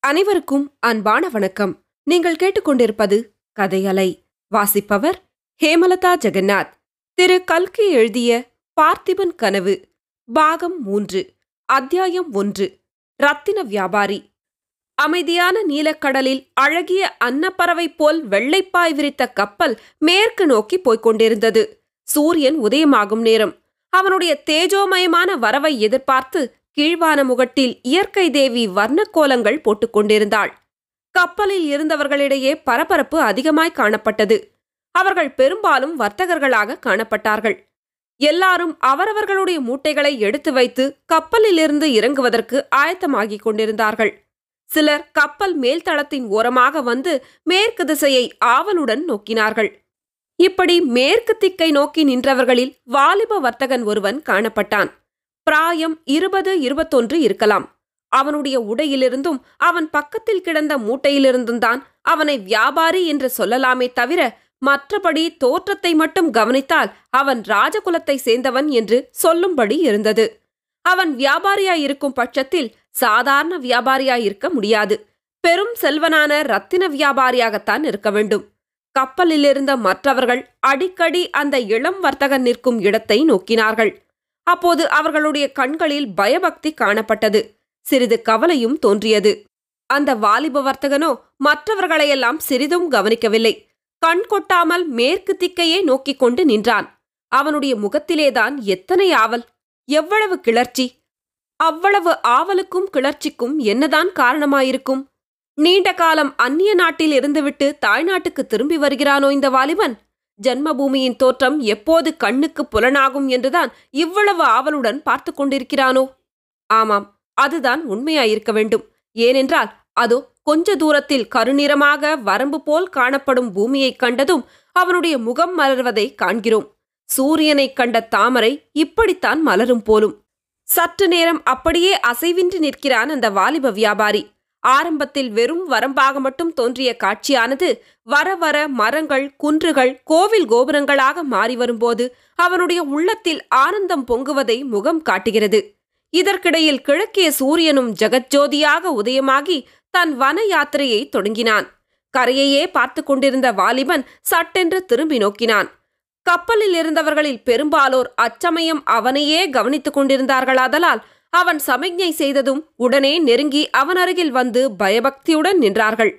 அனைவருக்கும் அன்பான வணக்கம் நீங்கள் கேட்டுக்கொண்டிருப்பது கதையலை வாசிப்பவர் ஹேமலதா ஜெகநாத் திரு கல்கி எழுதிய பார்த்திபன் கனவு பாகம் மூன்று அத்தியாயம் ஒன்று ரத்தின வியாபாரி அமைதியான நீலக்கடலில் அழகிய அன்னப்பறவை போல் வெள்ளைப்பாய் விரித்த கப்பல் மேற்கு நோக்கி போய்க் கொண்டிருந்தது சூரியன் உதயமாகும் நேரம் அவனுடைய தேஜோமயமான வரவை எதிர்பார்த்து கீழ்வான முகட்டில் இயற்கை தேவி வர்ணக்கோலங்கள் போட்டுக் கொண்டிருந்தாள் கப்பலில் இருந்தவர்களிடையே பரபரப்பு அதிகமாய் காணப்பட்டது அவர்கள் பெரும்பாலும் வர்த்தகர்களாக காணப்பட்டார்கள் எல்லாரும் அவரவர்களுடைய மூட்டைகளை எடுத்து வைத்து கப்பலிலிருந்து இறங்குவதற்கு ஆயத்தமாகிக் கொண்டிருந்தார்கள் சிலர் கப்பல் மேல்தளத்தின் ஓரமாக வந்து மேற்கு திசையை ஆவலுடன் நோக்கினார்கள் இப்படி மேற்கு திக்கை நோக்கி நின்றவர்களில் வாலிப வர்த்தகன் ஒருவன் காணப்பட்டான் பிராயம் இருபது இருபத்தொன்று இருக்கலாம் அவனுடைய உடையிலிருந்தும் அவன் பக்கத்தில் கிடந்த மூட்டையிலிருந்தும் தான் அவனை வியாபாரி என்று சொல்லலாமே தவிர மற்றபடி தோற்றத்தை மட்டும் கவனித்தால் அவன் ராஜகுலத்தை சேர்ந்தவன் என்று சொல்லும்படி இருந்தது அவன் வியாபாரியாயிருக்கும் பட்சத்தில் சாதாரண வியாபாரியாயிருக்க முடியாது பெரும் செல்வனான ரத்தின வியாபாரியாகத்தான் இருக்க வேண்டும் கப்பலில் இருந்த மற்றவர்கள் அடிக்கடி அந்த இளம் வர்த்தகன் நிற்கும் இடத்தை நோக்கினார்கள் அப்போது அவர்களுடைய கண்களில் பயபக்தி காணப்பட்டது சிறிது கவலையும் தோன்றியது அந்த வாலிப வர்த்தகனோ மற்றவர்களையெல்லாம் சிறிதும் கவனிக்கவில்லை கண் கொட்டாமல் மேற்கு திக்கையே நோக்கிக் கொண்டு நின்றான் அவனுடைய முகத்திலேதான் எத்தனை ஆவல் எவ்வளவு கிளர்ச்சி அவ்வளவு ஆவலுக்கும் கிளர்ச்சிக்கும் என்னதான் காரணமாயிருக்கும் நீண்ட காலம் அந்நிய நாட்டில் இருந்துவிட்டு தாய்நாட்டுக்கு திரும்பி வருகிறானோ இந்த வாலிபன் ஜன்மபூமியின் தோற்றம் எப்போது கண்ணுக்கு புலனாகும் என்றுதான் இவ்வளவு ஆவலுடன் பார்த்து கொண்டிருக்கிறானோ ஆமாம் அதுதான் உண்மையாயிருக்க வேண்டும் ஏனென்றால் அதோ கொஞ்ச தூரத்தில் கருநிறமாக வரம்பு போல் காணப்படும் பூமியைக் கண்டதும் அவனுடைய முகம் மலர்வதை காண்கிறோம் சூரியனைக் கண்ட தாமரை இப்படித்தான் மலரும் போலும் சற்று நேரம் அப்படியே அசைவின்றி நிற்கிறான் அந்த வாலிப வியாபாரி ஆரம்பத்தில் வெறும் வரம்பாக மட்டும் தோன்றிய காட்சியானது வர வர மரங்கள் குன்றுகள் கோவில் கோபுரங்களாக மாறி வரும்போது அவனுடைய உள்ளத்தில் ஆனந்தம் பொங்குவதை முகம் காட்டுகிறது இதற்கிடையில் கிழக்கிய சூரியனும் ஜெகஜோதியாக உதயமாகி தன் வன யாத்திரையை தொடங்கினான் கரையையே பார்த்து கொண்டிருந்த வாலிபன் சட்டென்று திரும்பி நோக்கினான் கப்பலில் இருந்தவர்களில் பெரும்பாலோர் அச்சமயம் அவனையே கவனித்துக் கொண்டிருந்தார்களாதலால் அவன் சமிக்ஞை செய்ததும் உடனே நெருங்கி அவன் அருகில் வந்து பயபக்தியுடன் நின்றார்கள்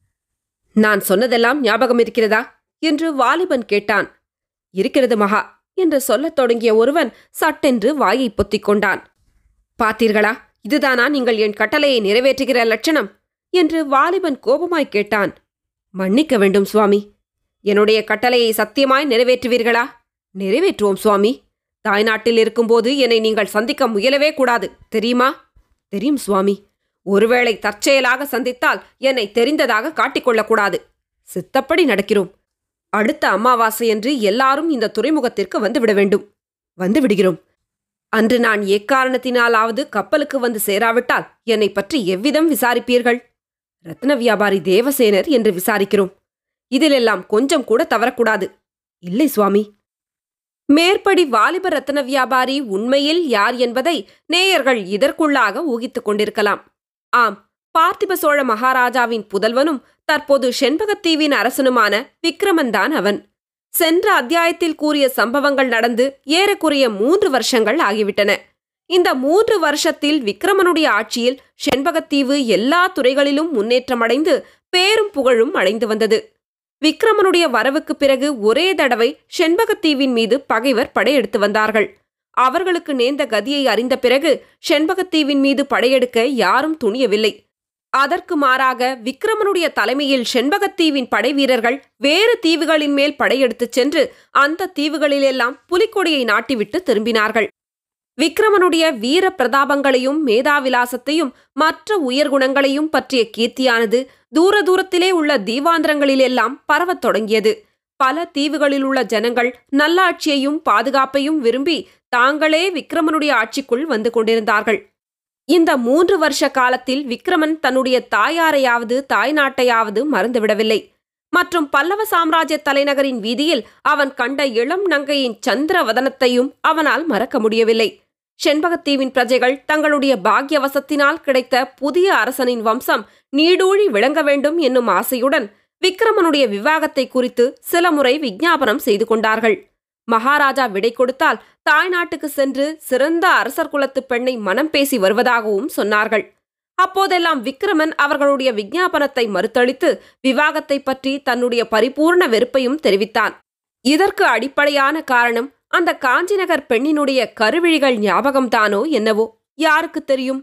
நான் சொன்னதெல்லாம் ஞாபகம் இருக்கிறதா என்று வாலிபன் கேட்டான் இருக்கிறது மகா என்று சொல்லத் தொடங்கிய ஒருவன் சட்டென்று வாயை பொத்திக் கொண்டான் பார்த்தீர்களா இதுதானா நீங்கள் என் கட்டளையை நிறைவேற்றுகிற லட்சணம் என்று வாலிபன் கோபமாய் கேட்டான் மன்னிக்க வேண்டும் சுவாமி என்னுடைய கட்டளையை சத்தியமாய் நிறைவேற்றுவீர்களா நிறைவேற்றுவோம் சுவாமி தாய்நாட்டில் இருக்கும்போது என்னை நீங்கள் சந்திக்க முயலவே கூடாது தெரியுமா தெரியும் சுவாமி ஒருவேளை தற்செயலாக சந்தித்தால் என்னை தெரிந்ததாக காட்டிக்கொள்ளக்கூடாது சித்தப்படி நடக்கிறோம் அடுத்த அமாவாசையன்று எல்லாரும் இந்த துறைமுகத்திற்கு வந்துவிட வேண்டும் வந்து விடுகிறோம் அன்று நான் எக்காரணத்தினாலாவது கப்பலுக்கு வந்து சேராவிட்டால் என்னை பற்றி எவ்விதம் விசாரிப்பீர்கள் ரத்ன வியாபாரி தேவசேனர் என்று விசாரிக்கிறோம் இதிலெல்லாம் கொஞ்சம் கூட தவறக்கூடாது இல்லை சுவாமி மேற்படி வாலிப ரத்ன வியாபாரி உண்மையில் யார் என்பதை நேயர்கள் இதற்குள்ளாக ஊகித்துக் கொண்டிருக்கலாம் ஆம் பார்த்திப சோழ மகாராஜாவின் புதல்வனும் தற்போது செண்பகத்தீவின் அரசனுமான விக்ரமன்தான் அவன் சென்ற அத்தியாயத்தில் கூறிய சம்பவங்கள் நடந்து ஏறக்குறைய மூன்று வருஷங்கள் ஆகிவிட்டன இந்த மூன்று வருஷத்தில் விக்ரமனுடைய ஆட்சியில் செண்பகத்தீவு எல்லா துறைகளிலும் முன்னேற்றமடைந்து பேரும் புகழும் அடைந்து வந்தது விக்ரமனுடைய வரவுக்கு பிறகு ஒரே தடவை செண்பகத்தீவின் மீது பகைவர் படையெடுத்து வந்தார்கள் அவர்களுக்கு நேர்ந்த கதியை அறிந்த பிறகு செண்பகத்தீவின் மீது படையெடுக்க யாரும் துணியவில்லை அதற்கு மாறாக விக்ரமனுடைய தலைமையில் செண்பகத்தீவின் படைவீரர்கள் வேறு தீவுகளின் மேல் படையெடுத்துச் சென்று அந்த தீவுகளிலெல்லாம் புலிக்கொடியை நாட்டிவிட்டு திரும்பினார்கள் விக்ரமனுடைய வீர பிரதாபங்களையும் மேதாவிலாசத்தையும் மற்ற உயர்குணங்களையும் பற்றிய கீர்த்தியானது தூர தூரத்திலே உள்ள தீவாந்திரங்களிலெல்லாம் பரவத் தொடங்கியது பல தீவுகளில் உள்ள ஜனங்கள் நல்லாட்சியையும் பாதுகாப்பையும் விரும்பி தாங்களே விக்ரமனுடைய ஆட்சிக்குள் வந்து கொண்டிருந்தார்கள் இந்த மூன்று வருஷ காலத்தில் விக்ரமன் தன்னுடைய தாயாரையாவது தாய் நாட்டையாவது மறந்துவிடவில்லை மற்றும் பல்லவ சாம்ராஜ்ய தலைநகரின் வீதியில் அவன் கண்ட இளம் நங்கையின் சந்திர வதனத்தையும் அவனால் மறக்க முடியவில்லை செண்பகத்தீவின் பிரஜைகள் தங்களுடைய பாக்யவசத்தினால் கிடைத்த புதிய அரசனின் வம்சம் நீடூழி விளங்க வேண்டும் என்னும் ஆசையுடன் விக்ரமனுடைய விவாகத்தை குறித்து சில முறை விஞ்ஞாபனம் செய்து கொண்டார்கள் மகாராஜா விடை கொடுத்தால் தாய்நாட்டுக்கு சென்று சிறந்த அரசர் குலத்து பெண்ணை மனம் பேசி வருவதாகவும் சொன்னார்கள் அப்போதெல்லாம் விக்ரமன் அவர்களுடைய விஞ்ஞாபனத்தை மறுத்தளித்து விவாகத்தை பற்றி தன்னுடைய பரிபூர்ண வெறுப்பையும் தெரிவித்தான் இதற்கு அடிப்படையான காரணம் அந்த காஞ்சிநகர் பெண்ணினுடைய கருவிழிகள் ஞாபகம்தானோ என்னவோ யாருக்கு தெரியும்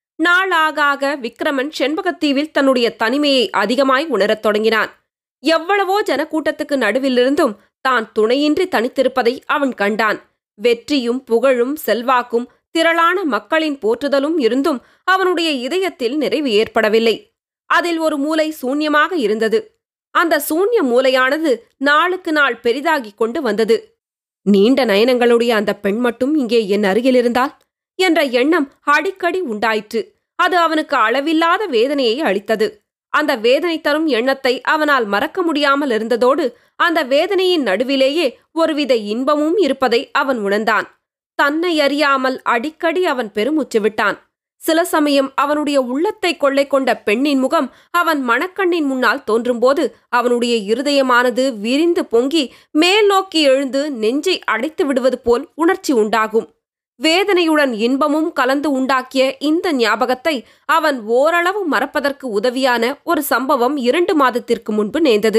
நாளாக ஆக விக்ரமன் செண்பகத்தீவில் தன்னுடைய தனிமையை அதிகமாய் உணரத் தொடங்கினான் எவ்வளவோ ஜனக்கூட்டத்துக்கு நடுவிலிருந்தும் தான் துணையின்றி தனித்திருப்பதை அவன் கண்டான் வெற்றியும் புகழும் செல்வாக்கும் திரளான மக்களின் போற்றுதலும் இருந்தும் அவனுடைய இதயத்தில் நிறைவு ஏற்படவில்லை அதில் ஒரு மூலை சூன்யமாக இருந்தது அந்த சூன்ய மூலையானது நாளுக்கு நாள் பெரிதாகிக் கொண்டு வந்தது நீண்ட நயனங்களுடைய அந்த பெண் மட்டும் இங்கே என் அருகில் இருந்தால் என்ற எண்ணம் அடிக்கடி உண்டாயிற்று அது அவனுக்கு அளவில்லாத வேதனையை அளித்தது அந்த வேதனை தரும் எண்ணத்தை அவனால் மறக்க முடியாமல் இருந்ததோடு அந்த வேதனையின் நடுவிலேயே ஒருவித இன்பமும் இருப்பதை அவன் உணர்ந்தான் தன்னை அறியாமல் அடிக்கடி அவன் பெருமூச்சு விட்டான் சில சமயம் அவனுடைய உள்ளத்தை கொள்ளை கொண்ட பெண்ணின் முகம் அவன் மணக்கண்ணின் முன்னால் தோன்றும்போது அவனுடைய இருதயமானது விரிந்து பொங்கி மேல் நோக்கி எழுந்து நெஞ்சை அடைத்து விடுவது போல் உணர்ச்சி உண்டாகும் வேதனையுடன் இன்பமும் கலந்து உண்டாக்கிய இந்த ஞாபகத்தை அவன் ஓரளவு மறப்பதற்கு உதவியான ஒரு சம்பவம் இரண்டு மாதத்திற்கு முன்பு நேர்ந்தது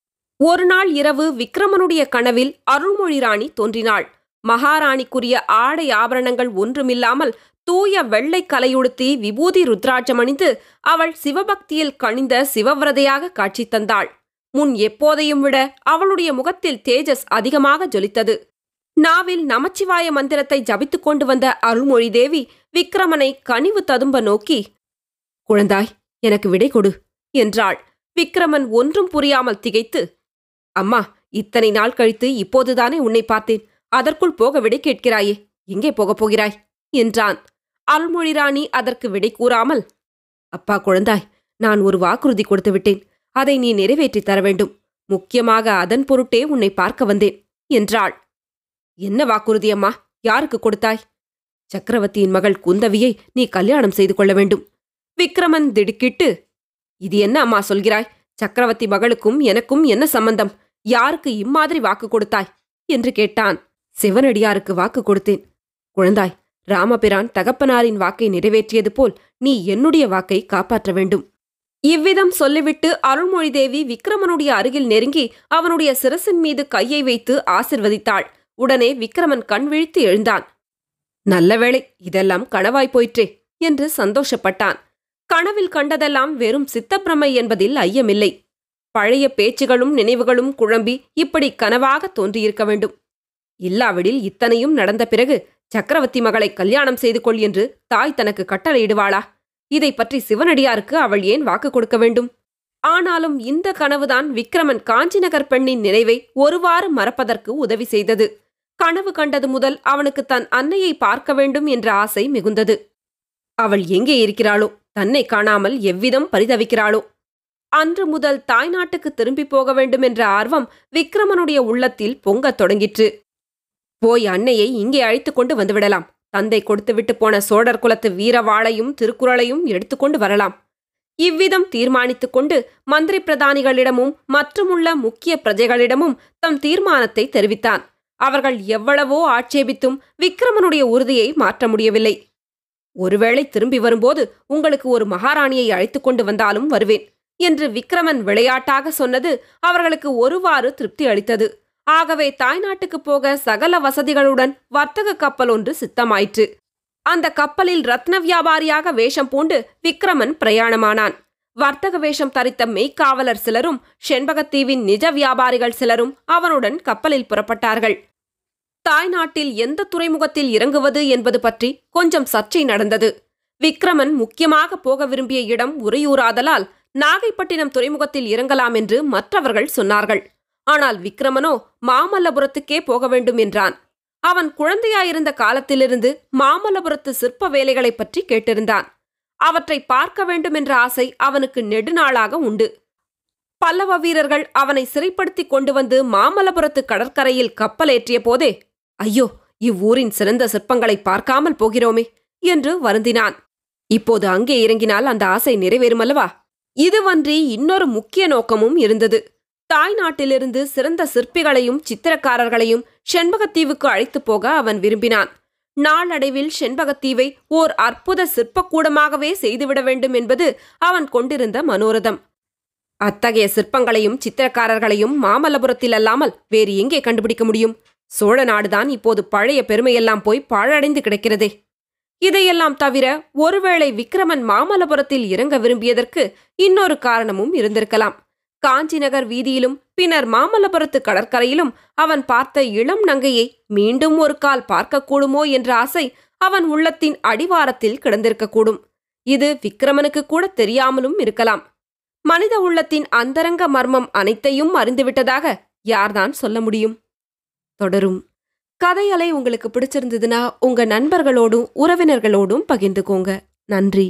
ஒரு நாள் இரவு விக்ரமனுடைய கனவில் அருள்மொழி ராணி தோன்றினாள் மகாராணிக்குரிய ஆடை ஆபரணங்கள் ஒன்றுமில்லாமல் தூய வெள்ளை கலையுடுத்தி விபூதி ருத்ராட்சம் அணிந்து அவள் சிவபக்தியில் கணிந்த சிவவிரதையாக காட்சி தந்தாள் முன் எப்போதையும் விட அவளுடைய முகத்தில் தேஜஸ் அதிகமாக ஜொலித்தது நாவில் நமச்சிவாய மந்திரத்தை ஜபித்துக் கொண்டு வந்த அருள்மொழி தேவி விக்ரமனை கனிவு ததும்ப நோக்கி குழந்தாய் எனக்கு விடை கொடு என்றாள் விக்ரமன் ஒன்றும் புரியாமல் திகைத்து அம்மா இத்தனை நாள் கழித்து இப்போதுதானே உன்னை பார்த்தேன் அதற்குள் போக விடை கேட்கிறாயே எங்கே போகப் போகிறாய் என்றான் அருள்மொழி ராணி அதற்கு விடை கூறாமல் அப்பா குழந்தாய் நான் ஒரு வாக்குறுதி கொடுத்து விட்டேன் அதை நீ நிறைவேற்றித் தர வேண்டும் முக்கியமாக அதன் பொருட்டே உன்னை பார்க்க வந்தேன் என்றாள் என்ன வாக்குறுதி அம்மா யாருக்கு கொடுத்தாய் சக்கரவர்த்தியின் மகள் குந்தவியை நீ கல்யாணம் செய்து கொள்ள வேண்டும் விக்ரமன் திடுக்கிட்டு இது என்ன அம்மா சொல்கிறாய் சக்கரவர்த்தி மகளுக்கும் எனக்கும் என்ன சம்பந்தம் யாருக்கு இம்மாதிரி வாக்கு கொடுத்தாய் என்று கேட்டான் சிவனடியாருக்கு வாக்கு கொடுத்தேன் குழந்தாய் ராமபிரான் தகப்பனாரின் வாக்கை நிறைவேற்றியது போல் நீ என்னுடைய வாக்கை காப்பாற்ற வேண்டும் இவ்விதம் சொல்லிவிட்டு அருள்மொழி தேவி விக்ரமனுடைய அருகில் நெருங்கி அவனுடைய சிரசின் மீது கையை வைத்து ஆசிர்வதித்தாள் உடனே விக்ரமன் கண் விழித்து எழுந்தான் நல்ல வேளை இதெல்லாம் கனவாய் போயிற்றே என்று சந்தோஷப்பட்டான் கனவில் கண்டதெல்லாம் வெறும் சித்தப்பிரமை என்பதில் ஐயமில்லை பழைய பேச்சுகளும் நினைவுகளும் குழம்பி இப்படி கனவாக தோன்றியிருக்க வேண்டும் இல்லாவிடில் இத்தனையும் நடந்த பிறகு சக்கரவர்த்தி மகளை கல்யாணம் செய்து கொள் என்று தாய் தனக்கு கட்டளையிடுவாளா இதை பற்றி சிவனடியாருக்கு அவள் ஏன் வாக்கு கொடுக்க வேண்டும் ஆனாலும் இந்த கனவுதான் விக்ரமன் காஞ்சிநகர் பெண்ணின் நினைவை ஒருவாறு மறப்பதற்கு உதவி செய்தது கனவு கண்டது முதல் அவனுக்கு தன் அன்னையை பார்க்க வேண்டும் என்ற ஆசை மிகுந்தது அவள் எங்கே இருக்கிறாளோ தன்னை காணாமல் எவ்விதம் பரிதவிக்கிறாளோ அன்று முதல் தாய்நாட்டுக்கு திரும்பி போக வேண்டும் என்ற ஆர்வம் விக்ரமனுடைய உள்ளத்தில் பொங்கத் தொடங்கிற்று போய் அன்னையை இங்கே அழைத்துக் கொண்டு வந்துவிடலாம் தந்தை கொடுத்துவிட்டு போன சோழர் குலத்து வீரவாளையும் திருக்குறளையும் எடுத்துக்கொண்டு வரலாம் இவ்விதம் தீர்மானித்துக் கொண்டு மந்திரி பிரதானிகளிடமும் மற்றுமுள்ள முக்கிய பிரஜைகளிடமும் தம் தீர்மானத்தை தெரிவித்தான் அவர்கள் எவ்வளவோ ஆட்சேபித்தும் விக்ரமனுடைய உறுதியை மாற்ற முடியவில்லை ஒருவேளை திரும்பி வரும்போது உங்களுக்கு ஒரு மகாராணியை அழைத்துக் கொண்டு வந்தாலும் வருவேன் என்று விக்ரமன் விளையாட்டாக சொன்னது அவர்களுக்கு ஒருவாறு திருப்தி அளித்தது ஆகவே தாய்நாட்டுக்குப் போக சகல வசதிகளுடன் வர்த்தக கப்பல் ஒன்று சித்தமாயிற்று அந்த கப்பலில் ரத்ன வியாபாரியாக வேஷம் பூண்டு விக்ரமன் பிரயாணமானான் வர்த்தக வேஷம் தரித்த மெய்க்காவலர் சிலரும் செண்பகத்தீவின் நிஜ வியாபாரிகள் சிலரும் அவனுடன் கப்பலில் புறப்பட்டார்கள் தாய்நாட்டில் எந்த துறைமுகத்தில் இறங்குவது என்பது பற்றி கொஞ்சம் சர்ச்சை நடந்தது விக்ரமன் முக்கியமாக போக விரும்பிய இடம் உறையூராதலால் நாகைப்பட்டினம் துறைமுகத்தில் இறங்கலாம் என்று மற்றவர்கள் சொன்னார்கள் ஆனால் விக்ரமனோ மாமல்லபுரத்துக்கே போக வேண்டும் என்றான் அவன் குழந்தையாயிருந்த காலத்திலிருந்து மாமல்லபுரத்து சிற்ப வேலைகளைப் பற்றி கேட்டிருந்தான் அவற்றை பார்க்க வேண்டும் என்ற ஆசை அவனுக்கு நெடுநாளாக உண்டு பல்லவ வீரர்கள் அவனை சிறைப்படுத்தி கொண்டு வந்து மாமல்லபுரத்து கடற்கரையில் கப்பலேற்றிய போதே ஐயோ இவ்வூரின் சிறந்த சிற்பங்களை பார்க்காமல் போகிறோமே என்று வருந்தினான் இப்போது அங்கே இறங்கினால் அந்த ஆசை நிறைவேறுமல்லவா இதுவன்றி இன்னொரு முக்கிய நோக்கமும் இருந்தது தாய் நாட்டிலிருந்து சிறந்த சிற்பிகளையும் சித்திரக்காரர்களையும் செண்பகத்தீவுக்கு அழைத்துப் போக அவன் விரும்பினான் நாளடைவில் செண்பகத்தீவை ஓர் அற்புத சிற்பக்கூடமாகவே செய்துவிட வேண்டும் என்பது அவன் கொண்டிருந்த மனோரதம் அத்தகைய சிற்பங்களையும் சித்திரக்காரர்களையும் மாமல்லபுரத்தில் அல்லாமல் வேறு எங்கே கண்டுபிடிக்க முடியும் சோழ நாடுதான் இப்போது பழைய பெருமையெல்லாம் போய் பாழடைந்து கிடக்கிறதே இதையெல்லாம் தவிர ஒருவேளை விக்ரமன் மாமல்லபுரத்தில் இறங்க விரும்பியதற்கு இன்னொரு காரணமும் இருந்திருக்கலாம் காஞ்சி நகர் வீதியிலும் பின்னர் மாமல்லபுரத்து கடற்கரையிலும் அவன் பார்த்த இளம் நங்கையை மீண்டும் ஒரு கால் பார்க்கக்கூடுமோ என்ற ஆசை அவன் உள்ளத்தின் அடிவாரத்தில் கிடந்திருக்கக்கூடும் இது விக்ரமனுக்கு கூட தெரியாமலும் இருக்கலாம் மனித உள்ளத்தின் அந்தரங்க மர்மம் அனைத்தையும் அறிந்துவிட்டதாக யார்தான் சொல்ல முடியும் தொடரும் கதையலை உங்களுக்கு பிடிச்சிருந்ததுன்னா உங்க நண்பர்களோடும் உறவினர்களோடும் பகிர்ந்துக்கோங்க நன்றி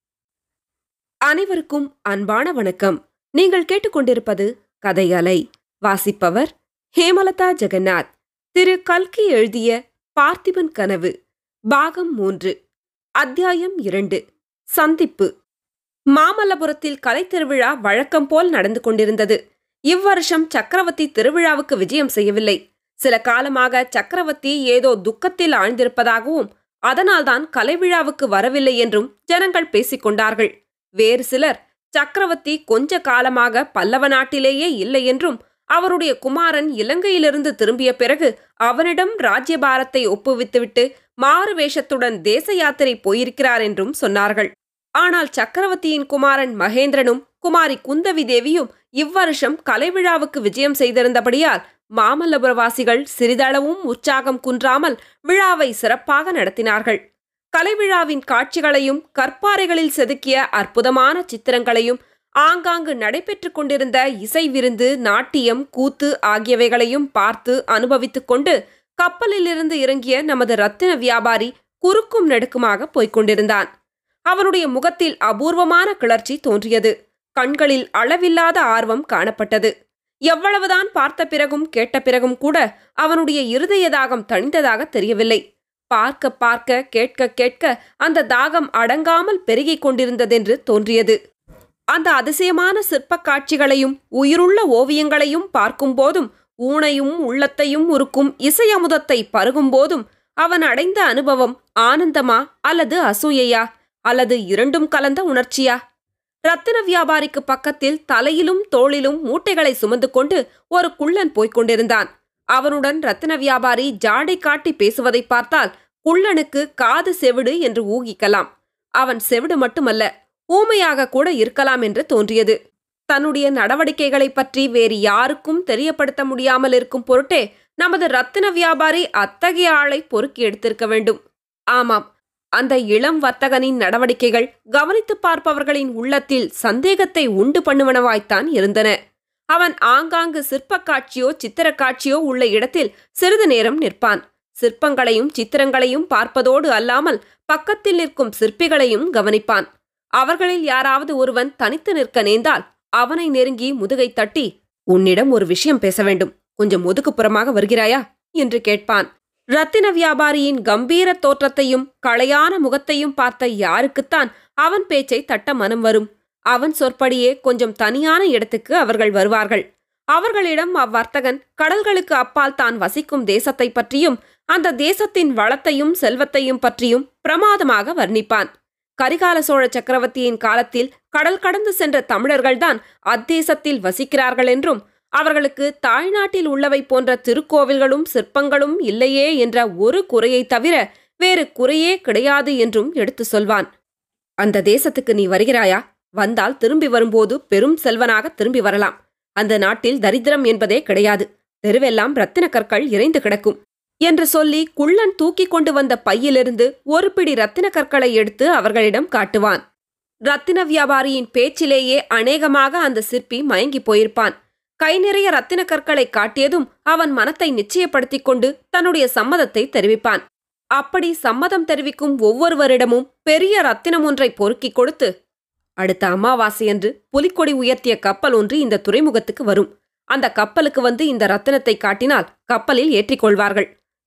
அனைவருக்கும் அன்பான வணக்கம் நீங்கள் கேட்டுக்கொண்டிருப்பது கதையலை வாசிப்பவர் ஹேமலதா ஜெகநாத் திரு கல்கி எழுதிய பார்த்திபன் கனவு பாகம் மூன்று அத்தியாயம் இரண்டு சந்திப்பு மாமல்லபுரத்தில் கலை திருவிழா வழக்கம் போல் நடந்து கொண்டிருந்தது இவ்வருஷம் சக்கரவர்த்தி திருவிழாவுக்கு விஜயம் செய்யவில்லை சில காலமாக சக்கரவர்த்தி ஏதோ துக்கத்தில் ஆழ்ந்திருப்பதாகவும் அதனால்தான் கலை விழாவுக்கு வரவில்லை என்றும் ஜனங்கள் பேசிக் கொண்டார்கள் வேறு சிலர் சக்கரவர்த்தி கொஞ்ச காலமாக பல்லவ நாட்டிலேயே இல்லை என்றும் அவருடைய குமாரன் இலங்கையிலிருந்து திரும்பிய பிறகு அவனிடம் ராஜ்யபாரத்தை ஒப்புவித்துவிட்டு மாறு வேஷத்துடன் தேச யாத்திரை போயிருக்கிறார் என்றும் சொன்னார்கள் ஆனால் சக்கரவர்த்தியின் குமாரன் மகேந்திரனும் குமாரி குந்தவி தேவியும் இவ்வருஷம் கலை விழாவுக்கு விஜயம் செய்திருந்தபடியால் மாமல்லபுரவாசிகள் சிறிதளவும் உற்சாகம் குன்றாமல் விழாவை சிறப்பாக நடத்தினார்கள் கலைவிழாவின் காட்சிகளையும் கற்பாறைகளில் செதுக்கிய அற்புதமான சித்திரங்களையும் ஆங்காங்கு நடைபெற்றுக் கொண்டிருந்த இசை விருந்து நாட்டியம் கூத்து ஆகியவைகளையும் பார்த்து அனுபவித்துக் கொண்டு கப்பலிலிருந்து இறங்கிய நமது ரத்தின வியாபாரி குறுக்கும் நெடுக்குமாக போய்க் கொண்டிருந்தான் அவனுடைய முகத்தில் அபூர்வமான கிளர்ச்சி தோன்றியது கண்களில் அளவில்லாத ஆர்வம் காணப்பட்டது எவ்வளவுதான் பார்த்த பிறகும் கேட்ட பிறகும் கூட அவனுடைய இருதய தாகம் தணிந்ததாக தெரியவில்லை பார்க்க பார்க்க கேட்க கேட்க அந்த தாகம் அடங்காமல் பெருகிக் கொண்டிருந்ததென்று தோன்றியது அந்த அதிசயமான சிற்பக் காட்சிகளையும் உயிருள்ள ஓவியங்களையும் பார்க்கும்போதும் ஊனையும் உள்ளத்தையும் உருக்கும் இசை அமுதத்தை பருகும்போதும் அவன் அடைந்த அனுபவம் ஆனந்தமா அல்லது அசூயையா அல்லது இரண்டும் கலந்த உணர்ச்சியா ரத்தின வியாபாரிக்கு பக்கத்தில் தலையிலும் தோளிலும் மூட்டைகளை சுமந்து கொண்டு ஒரு குள்ளன் போய்க் கொண்டிருந்தான் அவனுடன் ரத்தின வியாபாரி ஜாடை காட்டி பேசுவதை பார்த்தால் குள்ளனுக்கு காது செவிடு என்று ஊகிக்கலாம் அவன் செவிடு மட்டுமல்ல ஊமையாக கூட இருக்கலாம் என்று தோன்றியது தன்னுடைய நடவடிக்கைகளைப் பற்றி வேறு யாருக்கும் தெரியப்படுத்த முடியாமல் இருக்கும் பொருட்டே நமது ரத்தின வியாபாரி அத்தகைய ஆளை பொறுக்கி எடுத்திருக்க வேண்டும் ஆமாம் அந்த இளம் வர்த்தகனின் நடவடிக்கைகள் கவனித்துப் பார்ப்பவர்களின் உள்ளத்தில் சந்தேகத்தை உண்டு பண்ணுவனவாய்த்தான் இருந்தன அவன் ஆங்காங்கு சிற்பக் காட்சியோ சித்திரக் காட்சியோ உள்ள இடத்தில் சிறிது நேரம் நிற்பான் சிற்பங்களையும் சித்திரங்களையும் பார்ப்பதோடு அல்லாமல் பக்கத்தில் நிற்கும் சிற்பிகளையும் கவனிப்பான் அவர்களில் யாராவது ஒருவன் தனித்து நிற்க நேர்ந்தால் அவனை நெருங்கி முதுகை தட்டி உன்னிடம் ஒரு விஷயம் பேச வேண்டும் கொஞ்சம் ஒதுக்குப்புறமாக வருகிறாயா என்று கேட்பான் ரத்தின வியாபாரியின் கம்பீர தோற்றத்தையும் களையான முகத்தையும் பார்த்த யாருக்குத்தான் அவன் பேச்சை தட்ட மனம் வரும் அவன் சொற்படியே கொஞ்சம் தனியான இடத்துக்கு அவர்கள் வருவார்கள் அவர்களிடம் அவ்வர்த்தகன் கடல்களுக்கு அப்பால் தான் வசிக்கும் தேசத்தை பற்றியும் அந்த தேசத்தின் வளத்தையும் செல்வத்தையும் பற்றியும் பிரமாதமாக வர்ணிப்பான் கரிகால சோழ சக்கரவர்த்தியின் காலத்தில் கடல் கடந்து சென்ற தமிழர்கள்தான் அத்தேசத்தில் வசிக்கிறார்கள் என்றும் அவர்களுக்கு தாய்நாட்டில் உள்ளவை போன்ற திருக்கோவில்களும் சிற்பங்களும் இல்லையே என்ற ஒரு குறையை தவிர வேறு குறையே கிடையாது என்றும் எடுத்து சொல்வான் அந்த தேசத்துக்கு நீ வருகிறாயா வந்தால் திரும்பி வரும்போது பெரும் செல்வனாக திரும்பி வரலாம் அந்த நாட்டில் தரித்திரம் என்பதே கிடையாது தெருவெல்லாம் ரத்தின கற்கள் இறைந்து கிடக்கும் என்று சொல்லி குள்ளன் தூக்கிக் கொண்டு வந்த பையிலிருந்து ஒரு பிடி ரத்தின கற்களை எடுத்து அவர்களிடம் காட்டுவான் ரத்தின வியாபாரியின் பேச்சிலேயே அநேகமாக அந்த சிற்பி மயங்கி போயிருப்பான் கை நிறைய ரத்தின கற்களை காட்டியதும் அவன் மனத்தை நிச்சயப்படுத்திக் கொண்டு தன்னுடைய சம்மதத்தை தெரிவிப்பான் அப்படி சம்மதம் தெரிவிக்கும் ஒவ்வொருவரிடமும் பெரிய ரத்தினம் ஒன்றை பொறுக்கிக் கொடுத்து அடுத்த அமாவாசையன்று புலிக்கொடி உயர்த்திய கப்பல் ஒன்று இந்த துறைமுகத்துக்கு வரும் அந்த கப்பலுக்கு வந்து இந்த ரத்தினத்தை காட்டினால் கப்பலில் ஏற்றிக்கொள்வார்கள்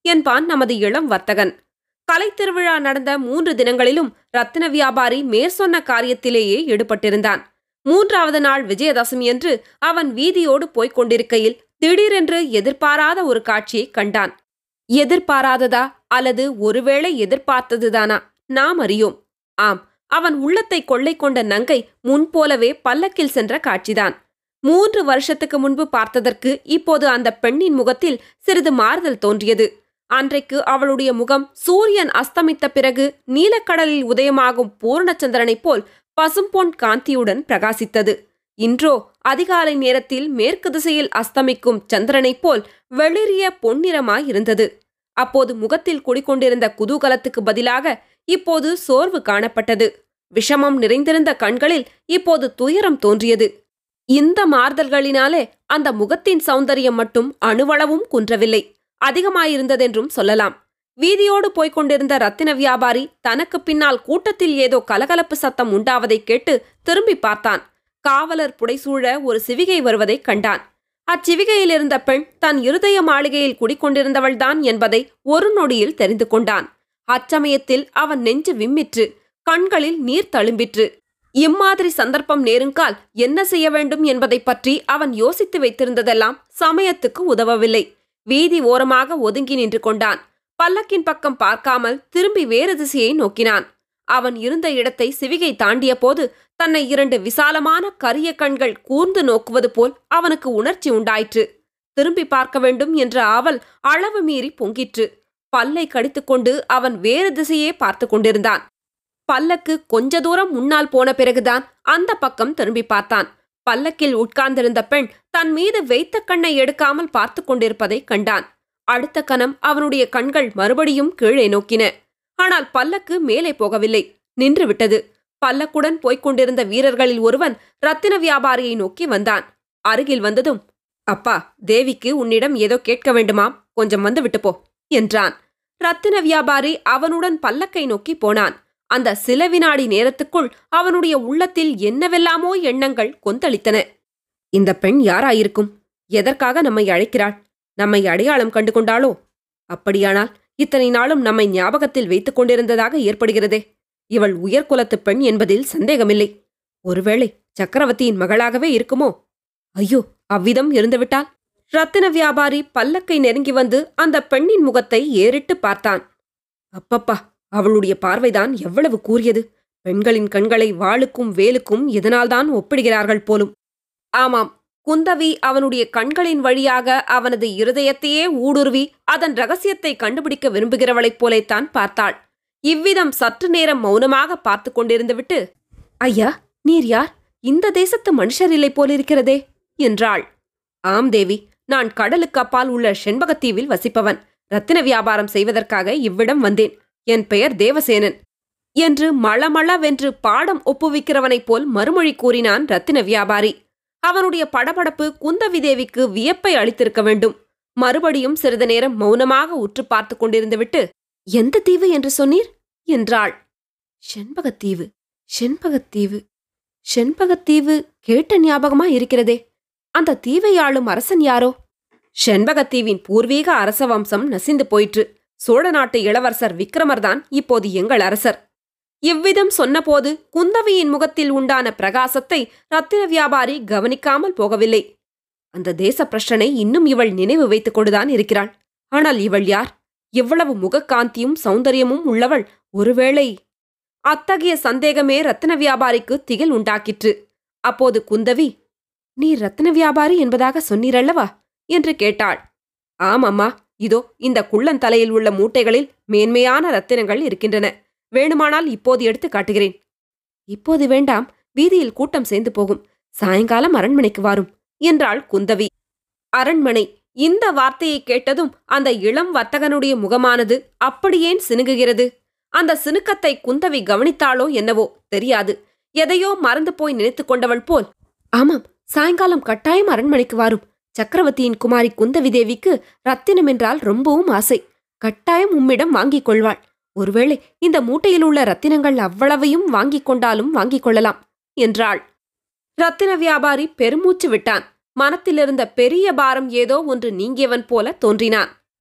என்பான் நமது இளம் வர்த்தகன் கலைத்திருவிழா நடந்த மூன்று தினங்களிலும் ரத்தின வியாபாரி மேற்சொன்ன காரியத்திலேயே ஈடுபட்டிருந்தான் மூன்றாவது நாள் விஜயதசமி என்று அவன் வீதியோடு போய்க் கொண்டிருக்கையில் திடீரென்று எதிர்பாராத ஒரு காட்சியை கண்டான் எதிர்பாராததா அல்லது ஒருவேளை எதிர்பார்த்ததுதானா நாம் அறியோம் ஆம் அவன் உள்ளத்தை கொள்ளை கொண்ட நங்கை முன்போலவே பல்லக்கில் சென்ற காட்சிதான் மூன்று வருஷத்துக்கு முன்பு பார்த்ததற்கு இப்போது அந்த பெண்ணின் முகத்தில் சிறிது மாறுதல் தோன்றியது அன்றைக்கு அவளுடைய முகம் சூரியன் அஸ்தமித்த பிறகு நீலக்கடலில் உதயமாகும் பூர்ணச்சந்திரனைப் போல் பசும்பொன் காந்தியுடன் பிரகாசித்தது இன்றோ அதிகாலை நேரத்தில் மேற்கு திசையில் அஸ்தமிக்கும் சந்திரனைப் போல் வெளிரிய பொன்னிறமாயிருந்தது அப்போது முகத்தில் குடிக்கொண்டிருந்த குதூகலத்துக்கு பதிலாக இப்போது சோர்வு காணப்பட்டது விஷமம் நிறைந்திருந்த கண்களில் இப்போது துயரம் தோன்றியது இந்த மாறுதல்களினாலே அந்த முகத்தின் சௌந்தரியம் மட்டும் அணுவளவும் குன்றவில்லை அதிகமாயிருந்ததென்றும் சொல்லலாம் வீதியோடு போய்க் கொண்டிருந்த ரத்தின வியாபாரி தனக்கு பின்னால் கூட்டத்தில் ஏதோ கலகலப்பு சத்தம் உண்டாவதைக் கேட்டு திரும்பி பார்த்தான் காவலர் புடைசூழ ஒரு சிவிகை வருவதைக் கண்டான் அச்சிவிகையில் இருந்த பெண் தன் இருதய மாளிகையில் குடிக்கொண்டிருந்தவள்தான் என்பதை ஒரு நொடியில் தெரிந்து கொண்டான் அச்சமயத்தில் அவன் நெஞ்சு விம்மிற்று கண்களில் நீர் தழும்பிற்று இம்மாதிரி சந்தர்ப்பம் நேருங்கால் என்ன செய்ய வேண்டும் என்பதைப் பற்றி அவன் யோசித்து வைத்திருந்ததெல்லாம் சமயத்துக்கு உதவவில்லை வீதி ஓரமாக ஒதுங்கி நின்று கொண்டான் பல்லக்கின் பக்கம் பார்க்காமல் திரும்பி வேறு திசையை நோக்கினான் அவன் இருந்த இடத்தை சிவிகை தாண்டிய போது தன்னை இரண்டு விசாலமான கரிய கண்கள் கூர்ந்து நோக்குவது போல் அவனுக்கு உணர்ச்சி உண்டாயிற்று திரும்பி பார்க்க வேண்டும் என்ற ஆவல் அளவு மீறி பொங்கிற்று பல்லை கடித்துக்கொண்டு அவன் வேறு திசையே பார்த்து கொண்டிருந்தான் பல்லக்கு கொஞ்ச தூரம் முன்னால் போன பிறகுதான் அந்த பக்கம் திரும்பி பார்த்தான் பல்லக்கில் உட்கார்ந்திருந்த பெண் தன் மீது வைத்த கண்ணை எடுக்காமல் பார்த்து கொண்டிருப்பதை கண்டான் அடுத்த கணம் அவனுடைய கண்கள் மறுபடியும் கீழே நோக்கின ஆனால் பல்லக்கு மேலே போகவில்லை நின்று விட்டது பல்லக்குடன் போய்க் கொண்டிருந்த வீரர்களில் ஒருவன் ரத்தின வியாபாரியை நோக்கி வந்தான் அருகில் வந்ததும் அப்பா தேவிக்கு உன்னிடம் ஏதோ கேட்க வேண்டுமாம் கொஞ்சம் வந்து விட்டு போ என்றான் ரத்தின வியாபாரி அவனுடன் பல்லக்கை நோக்கி போனான் அந்த சில வினாடி நேரத்துக்குள் அவனுடைய உள்ளத்தில் என்னவெல்லாமோ எண்ணங்கள் கொந்தளித்தன இந்த பெண் யாராயிருக்கும் எதற்காக நம்மை அழைக்கிறாள் நம்மை அடையாளம் கண்டு கொண்டாளோ அப்படியானால் இத்தனை நாளும் நம்மை ஞாபகத்தில் வைத்துக் கொண்டிருந்ததாக ஏற்படுகிறதே இவள் உயர்குலத்து பெண் என்பதில் சந்தேகமில்லை ஒருவேளை சக்கரவர்த்தியின் மகளாகவே இருக்குமோ ஐயோ அவ்விதம் இருந்துவிட்டால் ரத்தின வியாபாரி பல்லக்கை நெருங்கி வந்து அந்த பெண்ணின் முகத்தை ஏறிட்டு பார்த்தான் அப்பப்பா அவளுடைய பார்வைதான் எவ்வளவு கூறியது பெண்களின் கண்களை வாளுக்கும் வேலுக்கும் இதனால்தான் ஒப்பிடுகிறார்கள் போலும் ஆமாம் குந்தவி அவனுடைய கண்களின் வழியாக அவனது இருதயத்தையே ஊடுருவி அதன் ரகசியத்தை கண்டுபிடிக்க விரும்புகிறவளைப் போலேத்தான் பார்த்தாள் இவ்விதம் சற்று நேரம் மௌனமாக பார்த்து கொண்டிருந்துவிட்டு ஐயா நீர் யார் இந்த தேசத்து மனுஷர் இல்லை போலிருக்கிறதே என்றாள் ஆம் தேவி நான் கடலுக்கு அப்பால் உள்ள செண்பகத்தீவில் வசிப்பவன் ரத்தின வியாபாரம் செய்வதற்காக இவ்விடம் வந்தேன் என் பெயர் தேவசேனன் என்று மளமளவென்று பாடம் ஒப்புவிக்கிறவனைப் போல் மறுமொழி கூறினான் ரத்தின வியாபாரி அவனுடைய படபடப்பு குந்தவி தேவிக்கு வியப்பை அளித்திருக்க வேண்டும் மறுபடியும் சிறிது நேரம் மௌனமாக உற்று பார்த்து கொண்டிருந்துவிட்டு எந்த தீவு என்று சொன்னீர் என்றாள் செண்பகத்தீவு செண்பகத்தீவு செண்பகத்தீவு கேட்ட ஞாபகமா இருக்கிறதே அந்த தீவை ஆளும் அரசன் யாரோ செண்பகத்தீவின் பூர்வீக அரச வம்சம் நசிந்து போயிற்று சோழ நாட்டு இளவரசர் விக்ரமர்தான் இப்போது எங்கள் அரசர் இவ்விதம் சொன்னபோது குந்தவியின் முகத்தில் உண்டான பிரகாசத்தை ரத்தின வியாபாரி கவனிக்காமல் போகவில்லை அந்த தேச பிரஷனை இன்னும் இவள் நினைவு வைத்துக் கொண்டுதான் இருக்கிறாள் ஆனால் இவள் யார் இவ்வளவு முகக்காந்தியும் சௌந்தரியமும் உள்ளவள் ஒருவேளை அத்தகைய சந்தேகமே ரத்தின வியாபாரிக்கு திகில் உண்டாக்கிற்று அப்போது குந்தவி நீ ரத்தின வியாபாரி என்பதாக சொன்னீரல்லவா என்று கேட்டாள் ஆமம்மா இதோ இந்த குள்ளன் தலையில் உள்ள மூட்டைகளில் மேன்மையான ரத்தினங்கள் இருக்கின்றன வேணுமானால் இப்போது எடுத்து காட்டுகிறேன் இப்போது வேண்டாம் வீதியில் கூட்டம் சேர்ந்து போகும் சாயங்காலம் அரண்மனைக்கு வாரும் என்றாள் குந்தவி அரண்மனை இந்த வார்த்தையை கேட்டதும் அந்த இளம் வர்த்தகனுடைய முகமானது அப்படியேன் சினுகுகிறது அந்த சினுக்கத்தை குந்தவி கவனித்தாளோ என்னவோ தெரியாது எதையோ மறந்து போய் நினைத்துக் கொண்டவள் போல் ஆமாம் சாயங்காலம் கட்டாயம் அரண்மனைக்கு வாரும் சக்கரவர்த்தியின் குமாரி குந்தவி தேவிக்கு ரத்தினம் என்றால் ரொம்பவும் ஆசை கட்டாயம் உம்மிடம் வாங்கிக் கொள்வாள் ஒருவேளை இந்த மூட்டையில் உள்ள ரத்தினங்கள் அவ்வளவையும் வாங்கிக் கொண்டாலும் வாங்கிக் கொள்ளலாம் என்றாள் ரத்தின வியாபாரி பெருமூச்சு விட்டான் மனத்திலிருந்த பெரிய பாரம் ஏதோ ஒன்று நீங்கியவன் போல தோன்றினான்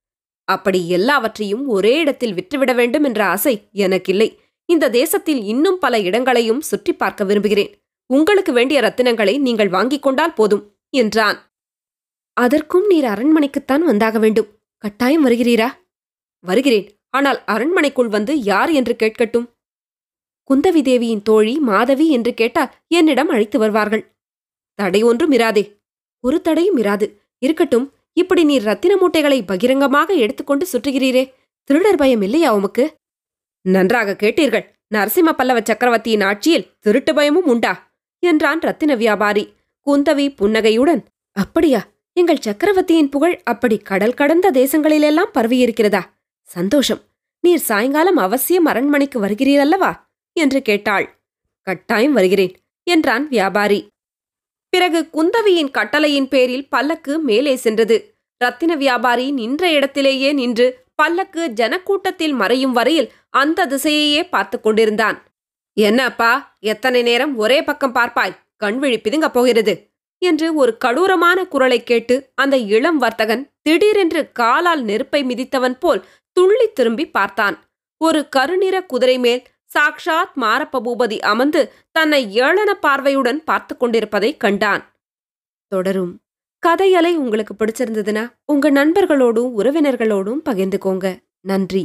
அப்படி எல்லாவற்றையும் ஒரே இடத்தில் விற்றுவிட வேண்டும் என்ற ஆசை எனக்கில்லை இந்த தேசத்தில் இன்னும் பல இடங்களையும் சுற்றி பார்க்க விரும்புகிறேன் உங்களுக்கு வேண்டிய ரத்தினங்களை நீங்கள் வாங்கிக் கொண்டால் போதும் என்றான் அதற்கும் நீர் அரண்மனைக்குத்தான் வந்தாக வேண்டும் கட்டாயம் வருகிறீரா வருகிறேன் ஆனால் அரண்மனைக்குள் வந்து யார் என்று கேட்கட்டும் குந்தவி தேவியின் தோழி மாதவி என்று கேட்டால் என்னிடம் அழைத்து வருவார்கள் தடை ஒன்றும் இராதே ஒரு தடையும் இராது இருக்கட்டும் இப்படி நீர் ரத்தின மூட்டைகளை பகிரங்கமாக எடுத்துக்கொண்டு சுற்றுகிறீரே திருடர் பயம் இல்லையா உமக்கு நன்றாக கேட்டீர்கள் நரசிம்ம பல்லவ சக்கரவர்த்தியின் ஆட்சியில் திருட்டு பயமும் உண்டா என்றான் ரத்தின வியாபாரி குந்தவி புன்னகையுடன் அப்படியா எங்கள் சக்கரவர்த்தியின் புகழ் அப்படி கடல் கடந்த தேசங்களிலெல்லாம் பரவியிருக்கிறதா சந்தோஷம் நீர் சாயங்காலம் அவசியம் அரண்மனைக்கு வருகிறீரல்லவா என்று கேட்டாள் கட்டாயம் வருகிறேன் என்றான் வியாபாரி பிறகு குந்தவியின் கட்டளையின் பேரில் பல்லக்கு மேலே சென்றது ரத்தின வியாபாரி நின்ற இடத்திலேயே நின்று பல்லக்கு ஜனக்கூட்டத்தில் மறையும் வரையில் அந்த திசையையே பார்த்து கொண்டிருந்தான் என்னப்பா எத்தனை நேரம் ஒரே பக்கம் பார்ப்பாய் கண்விழி பிதுங்கப் போகிறது என்று ஒரு கடூரமான குரலைக் கேட்டு அந்த இளம் வர்த்தகன் திடீரென்று காலால் நெருப்பை மிதித்தவன் போல் துள்ளி திரும்பி பார்த்தான் ஒரு கருநிற குதிரை மேல் சாக்ஷாத் மாரப்ப பூபதி அமர்ந்து தன்னை ஏளன பார்வையுடன் பார்த்து கொண்டிருப்பதை கண்டான் தொடரும் கதையலை உங்களுக்கு பிடிச்சிருந்ததுன்னா உங்க நண்பர்களோடும் உறவினர்களோடும் பகிர்ந்துக்கோங்க நன்றி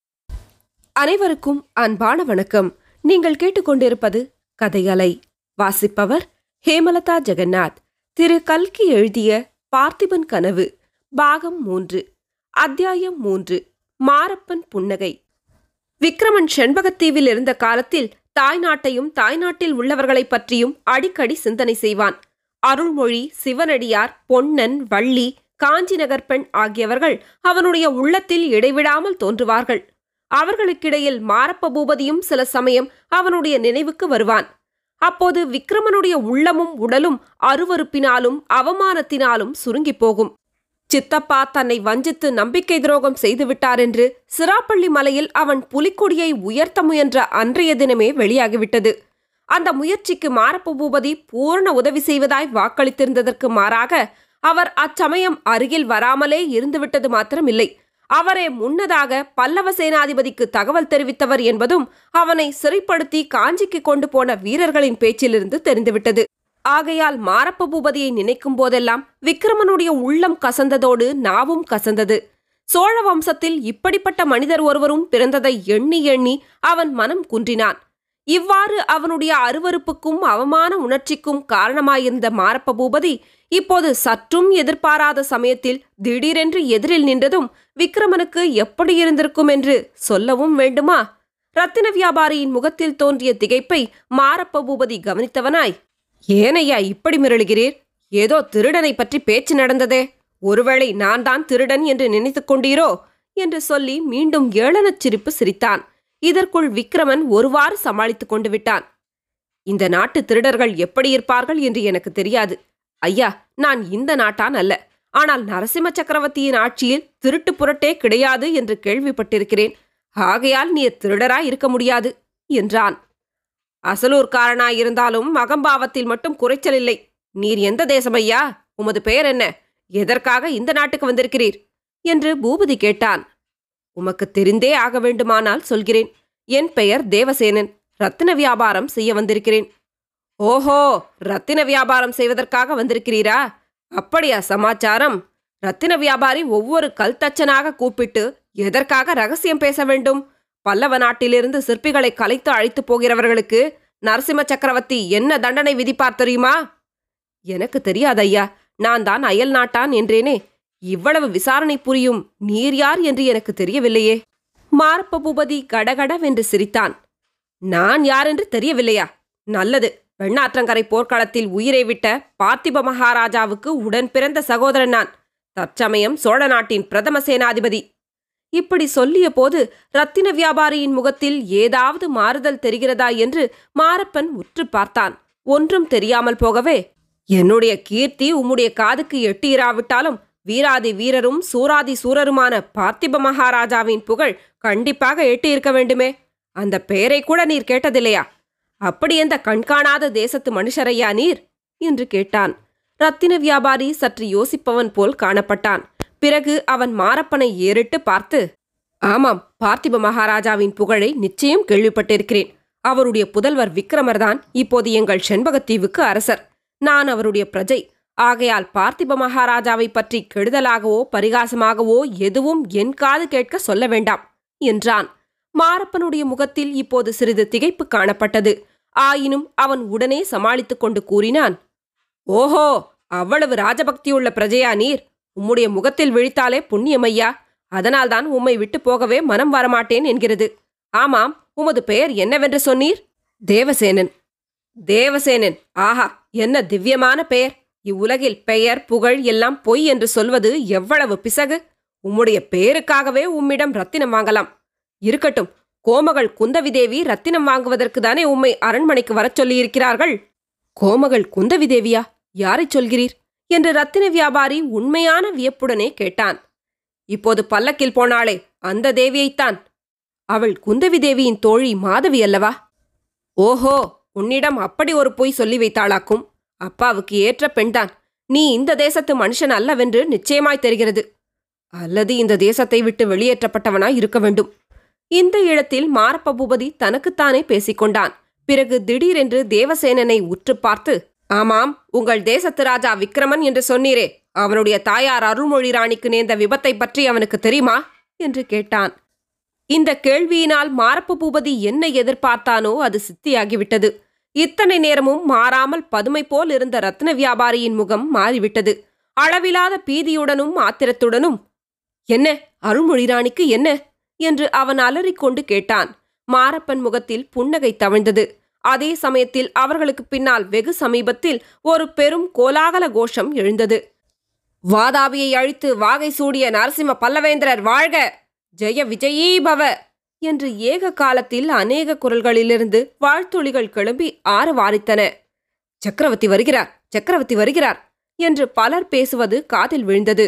அனைவருக்கும் அன்பான வணக்கம் நீங்கள் கேட்டுக்கொண்டிருப்பது கதையலை வாசிப்பவர் ஹேமலதா ஜெகநாத் திரு கல்கி எழுதிய பார்த்திபன் கனவு பாகம் மூன்று அத்தியாயம் மூன்று மாரப்பன் புன்னகை விக்ரமன் செண்பகத்தீவில் இருந்த காலத்தில் தாய்நாட்டையும் தாய்நாட்டில் உள்ளவர்களைப் பற்றியும் அடிக்கடி சிந்தனை செய்வான் அருள்மொழி சிவனடியார் பொன்னன் வள்ளி காஞ்சி நகர் பெண் ஆகியவர்கள் அவனுடைய உள்ளத்தில் இடைவிடாமல் தோன்றுவார்கள் அவர்களுக்கிடையில் மாரப்ப பூபதியும் சில சமயம் அவனுடைய நினைவுக்கு வருவான் அப்போது விக்ரமனுடைய உள்ளமும் உடலும் அருவருப்பினாலும் அவமானத்தினாலும் சுருங்கிப் போகும் சித்தப்பா தன்னை வஞ்சித்து நம்பிக்கை துரோகம் செய்துவிட்டார் என்று சிராப்பள்ளி மலையில் அவன் புலிக்கொடியை உயர்த்த முயன்ற அன்றைய தினமே வெளியாகிவிட்டது அந்த முயற்சிக்கு மாரப்ப பூபதி பூர்ண உதவி செய்வதாய் வாக்களித்திருந்ததற்கு மாறாக அவர் அச்சமயம் அருகில் வராமலே இருந்துவிட்டது மாத்திரமில்லை அவரே முன்னதாக பல்லவ சேனாதிபதிக்கு தகவல் தெரிவித்தவர் என்பதும் அவனை சிறைப்படுத்தி காஞ்சிக்கு கொண்டு போன வீரர்களின் பேச்சிலிருந்து தெரிந்துவிட்டது ஆகையால் மாரப்ப பூபதியை நினைக்கும் போதெல்லாம் விக்ரமனுடைய உள்ளம் கசந்ததோடு நாவும் கசந்தது சோழ வம்சத்தில் இப்படிப்பட்ட மனிதர் ஒருவரும் பிறந்ததை எண்ணி எண்ணி அவன் மனம் குன்றினான் இவ்வாறு அவனுடைய அருவருப்புக்கும் அவமான உணர்ச்சிக்கும் காரணமாயிருந்த மாரப்ப பூபதி இப்போது சற்றும் எதிர்பாராத சமயத்தில் திடீரென்று எதிரில் நின்றதும் விக்ரமனுக்கு எப்படி இருந்திருக்கும் என்று சொல்லவும் வேண்டுமா ரத்தின வியாபாரியின் முகத்தில் தோன்றிய திகைப்பை மாரப்ப பூபதி கவனித்தவனாய் ஏனையா இப்படி மிரளுகிறீர் ஏதோ திருடனை பற்றி பேச்சு நடந்ததே ஒருவேளை நான் தான் திருடன் என்று நினைத்துக் கொண்டீரோ என்று சொல்லி மீண்டும் ஏளனச் சிரிப்பு சிரித்தான் இதற்குள் விக்ரமன் ஒருவாறு சமாளித்துக் கொண்டு விட்டான் இந்த நாட்டு திருடர்கள் எப்படி இருப்பார்கள் என்று எனக்கு தெரியாது ஐயா நான் இந்த நாட்டான் அல்ல ஆனால் நரசிம்ம சக்கரவர்த்தியின் ஆட்சியில் திருட்டு புரட்டே கிடையாது என்று கேள்விப்பட்டிருக்கிறேன் ஆகையால் நீர் திருடராய் இருக்க முடியாது என்றான் அசலூர்காரனாயிருந்தாலும் மகம்பாவத்தில் மட்டும் குறைச்சல் இல்லை நீர் எந்த தேசமையா உமது பெயர் என்ன எதற்காக இந்த நாட்டுக்கு வந்திருக்கிறீர் என்று பூபதி கேட்டான் உமக்கு தெரிந்தே ஆக வேண்டுமானால் சொல்கிறேன் என் பெயர் தேவசேனன் ரத்தின வியாபாரம் செய்ய வந்திருக்கிறேன் ஓஹோ ரத்தின வியாபாரம் செய்வதற்காக வந்திருக்கிறீரா அப்படியா சமாச்சாரம் ரத்தின வியாபாரி ஒவ்வொரு கல்தச்சனாக கூப்பிட்டு எதற்காக ரகசியம் பேச வேண்டும் பல்லவ நாட்டிலிருந்து சிற்பிகளை கலைத்து அழைத்து போகிறவர்களுக்கு நரசிம்ம சக்கரவர்த்தி என்ன தண்டனை விதிப்பார் தெரியுமா எனக்கு தெரியாதையா நான் தான் அயல் நாட்டான் என்றேனே இவ்வளவு விசாரணை புரியும் நீர் யார் என்று எனக்கு தெரியவில்லையே மாரப்ப பூபதி கடகடவென்று சிரித்தான் நான் யார் என்று தெரியவில்லையா நல்லது வெண்ணாற்றங்கரை போர்க்களத்தில் உயிரை விட்ட பார்த்திப மகாராஜாவுக்கு உடன் பிறந்த சகோதரன் நான் தற்சமயம் சோழ நாட்டின் பிரதம சேனாதிபதி இப்படி சொல்லிய போது ரத்தின வியாபாரியின் முகத்தில் ஏதாவது மாறுதல் தெரிகிறதா என்று மாரப்பன் உற்று பார்த்தான் ஒன்றும் தெரியாமல் போகவே என்னுடைய கீர்த்தி உம்முடைய காதுக்கு எட்டியிராவிட்டாலும் வீராதி வீரரும் சூராதி சூரருமான பார்த்திப மகாராஜாவின் புகழ் கண்டிப்பாக எட்டியிருக்க வேண்டுமே அந்த பெயரை கூட நீர் கேட்டதில்லையா அப்படி எந்த கண்காணாத தேசத்து மனுஷரையா நீர் என்று கேட்டான் ரத்தின வியாபாரி சற்று யோசிப்பவன் போல் காணப்பட்டான் பிறகு அவன் மாரப்பனை ஏறிட்டு பார்த்து ஆமாம் பார்த்திப மகாராஜாவின் புகழை நிச்சயம் கேள்விப்பட்டிருக்கிறேன் அவருடைய புதல்வர் விக்ரமர்தான் இப்போது எங்கள் செண்பகத்தீவுக்கு அரசர் நான் அவருடைய பிரஜை ஆகையால் பார்த்திப மகாராஜாவை பற்றி கெடுதலாகவோ பரிகாசமாகவோ எதுவும் என் காது கேட்க சொல்ல வேண்டாம் என்றான் மாரப்பனுடைய முகத்தில் இப்போது சிறிது திகைப்பு காணப்பட்டது ஆயினும் அவன் உடனே சமாளித்துக் கொண்டு கூறினான் ஓஹோ அவ்வளவு ராஜபக்தியுள்ள பிரஜையா நீர் உம்முடைய முகத்தில் விழித்தாலே புண்ணியமையா அதனால்தான் உம்மை விட்டு போகவே மனம் வரமாட்டேன் என்கிறது ஆமாம் உமது பெயர் என்னவென்று சொன்னீர் தேவசேனன் தேவசேனன் ஆஹா என்ன திவ்யமான பெயர் இவ்வுலகில் பெயர் புகழ் எல்லாம் பொய் என்று சொல்வது எவ்வளவு பிசகு உம்முடைய பெயருக்காகவே உம்மிடம் ரத்தினம் வாங்கலாம் இருக்கட்டும் கோமகள் குந்தவி தேவி ரத்தினம் வாங்குவதற்கு தானே உம்மை அரண்மனைக்கு வரச் சொல்லியிருக்கிறார்கள் கோமகள் குந்தவி தேவியா யாரைச் சொல்கிறீர் என்று ரத்தின வியாபாரி உண்மையான வியப்புடனே கேட்டான் இப்போது பல்லக்கில் போனாளே அந்த தேவியைத்தான் அவள் குந்தவி தேவியின் தோழி மாதவி அல்லவா ஓஹோ உன்னிடம் அப்படி ஒரு பொய் சொல்லி வைத்தாளாக்கும் அப்பாவுக்கு ஏற்ற பெண்தான் நீ இந்த தேசத்து மனுஷன் அல்லவென்று நிச்சயமாய் தெரிகிறது அல்லது இந்த தேசத்தை விட்டு வெளியேற்றப்பட்டவனாய் இருக்க வேண்டும் இந்த இடத்தில் மாரப்ப பூபதி தனக்குத்தானே பேசிக்கொண்டான் பிறகு திடீரென்று தேவசேனனை உற்று பார்த்து ஆமாம் உங்கள் தேசத்து ராஜா விக்ரமன் என்று சொன்னீரே அவனுடைய தாயார் அருள்மொழி ராணிக்கு நேர்ந்த விபத்தை பற்றி அவனுக்கு தெரியுமா என்று கேட்டான் இந்த கேள்வியினால் மாரப்ப பூபதி என்ன எதிர்பார்த்தானோ அது சித்தியாகிவிட்டது இத்தனை நேரமும் மாறாமல் பதுமை போல் இருந்த ரத்ன வியாபாரியின் முகம் மாறிவிட்டது அளவிலாத பீதியுடனும் ஆத்திரத்துடனும் என்ன அருள்மொழி ராணிக்கு என்ன என்று அவன் அலறிக்கொண்டு கேட்டான் மாரப்பன் முகத்தில் புன்னகை தவழ்ந்தது அதே சமயத்தில் அவர்களுக்கு பின்னால் வெகு சமீபத்தில் ஒரு பெரும் கோலாகல கோஷம் எழுந்தது வாதாபியை அழித்து வாகை சூடிய நரசிம்ம பல்லவேந்திரர் வாழ்க ஜெய விஜயீ பவ என்று ஏக காலத்தில் அநேக குரல்களிலிருந்து வாழ்த்தொழிகள் கிளம்பி ஆரவாரித்தன சக்கரவர்த்தி வருகிறார் சக்கரவர்த்தி வருகிறார் என்று பலர் பேசுவது காதில் விழுந்தது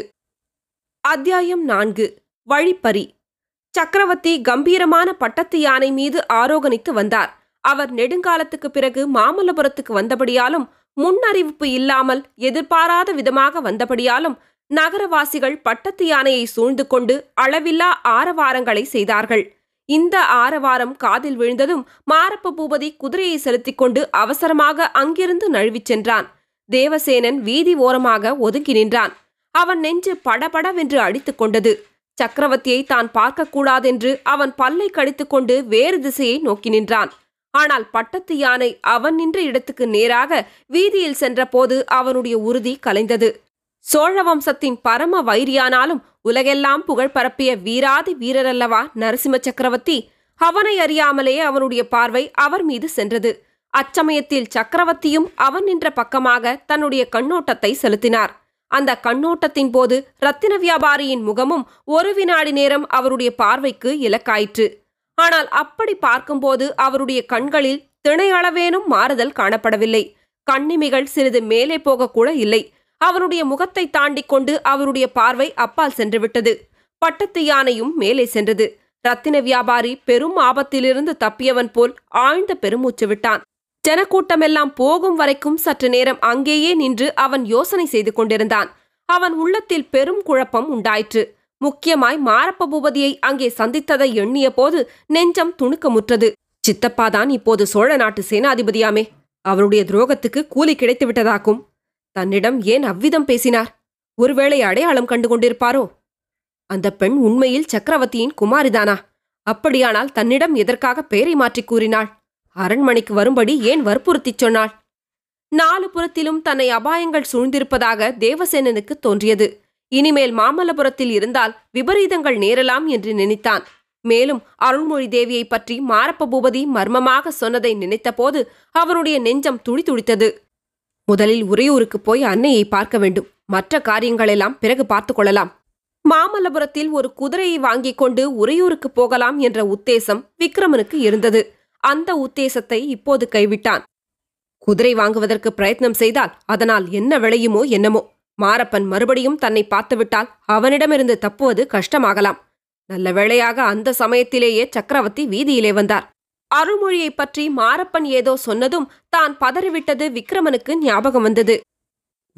அத்தியாயம் நான்கு வழிப்பறி சக்கரவர்த்தி கம்பீரமான பட்டத்து யானை மீது ஆரோகணித்து வந்தார் அவர் நெடுங்காலத்துக்கு பிறகு மாமல்லபுரத்துக்கு வந்தபடியாலும் முன்னறிவிப்பு இல்லாமல் எதிர்பாராத விதமாக வந்தபடியாலும் நகரவாசிகள் பட்டத்து யானையை சூழ்ந்து கொண்டு அளவில்லா ஆரவாரங்களை செய்தார்கள் இந்த ஆரவாரம் காதில் விழுந்ததும் மாரப்ப பூபதி குதிரையை செலுத்திக் கொண்டு அவசரமாக அங்கிருந்து நழுவிச் சென்றான் தேவசேனன் வீதி ஓரமாக ஒதுங்கி நின்றான் அவன் நெஞ்சு படபடவென்று அடித்துக் கொண்டது சக்கரவர்த்தியை தான் பார்க்கக்கூடாதென்று அவன் பல்லை கடித்துக்கொண்டு வேறு திசையை நோக்கி நின்றான் ஆனால் பட்டத்து யானை அவன் நின்ற இடத்துக்கு நேராக வீதியில் சென்றபோது அவனுடைய உறுதி கலைந்தது சோழ வம்சத்தின் பரம வைரியானாலும் உலகெல்லாம் புகழ் பரப்பிய வீராதி வீரரல்லவா நரசிம்ம சக்கரவர்த்தி அவனை அறியாமலே அவனுடைய பார்வை அவர் மீது சென்றது அச்சமயத்தில் சக்கரவர்த்தியும் அவன் நின்ற பக்கமாக தன்னுடைய கண்ணோட்டத்தை செலுத்தினார் அந்த கண்ணோட்டத்தின் போது ரத்தின வியாபாரியின் முகமும் ஒரு வினாடி நேரம் அவருடைய பார்வைக்கு இலக்காயிற்று ஆனால் அப்படி பார்க்கும்போது அவருடைய கண்களில் திணையளவேனும் மாறுதல் காணப்படவில்லை கண்ணிமைகள் சிறிது மேலே போகக்கூட இல்லை அவனுடைய முகத்தை தாண்டிக் கொண்டு அவருடைய பார்வை அப்பால் சென்றுவிட்டது பட்டத்து யானையும் மேலே சென்றது ரத்தின வியாபாரி பெரும் ஆபத்திலிருந்து தப்பியவன் போல் ஆழ்ந்த பெருமூச்சு விட்டான் ஜனக்கூட்டமெல்லாம் போகும் வரைக்கும் சற்று நேரம் அங்கேயே நின்று அவன் யோசனை செய்து கொண்டிருந்தான் அவன் உள்ளத்தில் பெரும் குழப்பம் உண்டாயிற்று முக்கியமாய் மாரப்ப பூபதியை அங்கே சந்தித்ததை எண்ணிய போது நெஞ்சம் துணுக்கமுற்றது சித்தப்பாதான் இப்போது சோழ நாட்டு சேனாதிபதியாமே அவருடைய துரோகத்துக்கு கூலி கிடைத்து விட்டதாக்கும் தன்னிடம் ஏன் அவ்விதம் பேசினார் ஒருவேளை அடையாளம் கண்டு கொண்டிருப்பாரோ அந்த பெண் உண்மையில் சக்கரவர்த்தியின் குமாரிதானா அப்படியானால் தன்னிடம் எதற்காக பெயரை மாற்றிக் கூறினாள் அரண்மனைக்கு வரும்படி ஏன் வற்புறுத்திச் சொன்னாள் நாலு புறத்திலும் தன்னை அபாயங்கள் சூழ்ந்திருப்பதாக தேவசேனனுக்கு தோன்றியது இனிமேல் மாமல்லபுரத்தில் இருந்தால் விபரீதங்கள் நேரலாம் என்று நினைத்தான் மேலும் அருள்மொழி தேவியை பற்றி மாரப்ப பூபதி மர்மமாக சொன்னதை நினைத்தபோது அவனுடைய நெஞ்சம் துடிதுடித்தது முதலில் உறையூருக்கு போய் அன்னையை பார்க்க வேண்டும் மற்ற காரியங்களெல்லாம் பிறகு பார்த்து கொள்ளலாம் மாமல்லபுரத்தில் ஒரு குதிரையை வாங்கிக் கொண்டு உறையூருக்கு போகலாம் என்ற உத்தேசம் விக்ரமனுக்கு இருந்தது அந்த உத்தேசத்தை இப்போது கைவிட்டான் குதிரை வாங்குவதற்கு பிரயத்னம் செய்தால் அதனால் என்ன விளையுமோ என்னமோ மாரப்பன் மறுபடியும் தன்னை பார்த்துவிட்டால் அவனிடமிருந்து தப்புவது கஷ்டமாகலாம் நல்ல வேளையாக அந்த சமயத்திலேயே சக்கரவர்த்தி வீதியிலே வந்தார் அருள்மொழியைப் பற்றி மாரப்பன் ஏதோ சொன்னதும் தான் பதறிவிட்டது விக்ரமனுக்கு ஞாபகம் வந்தது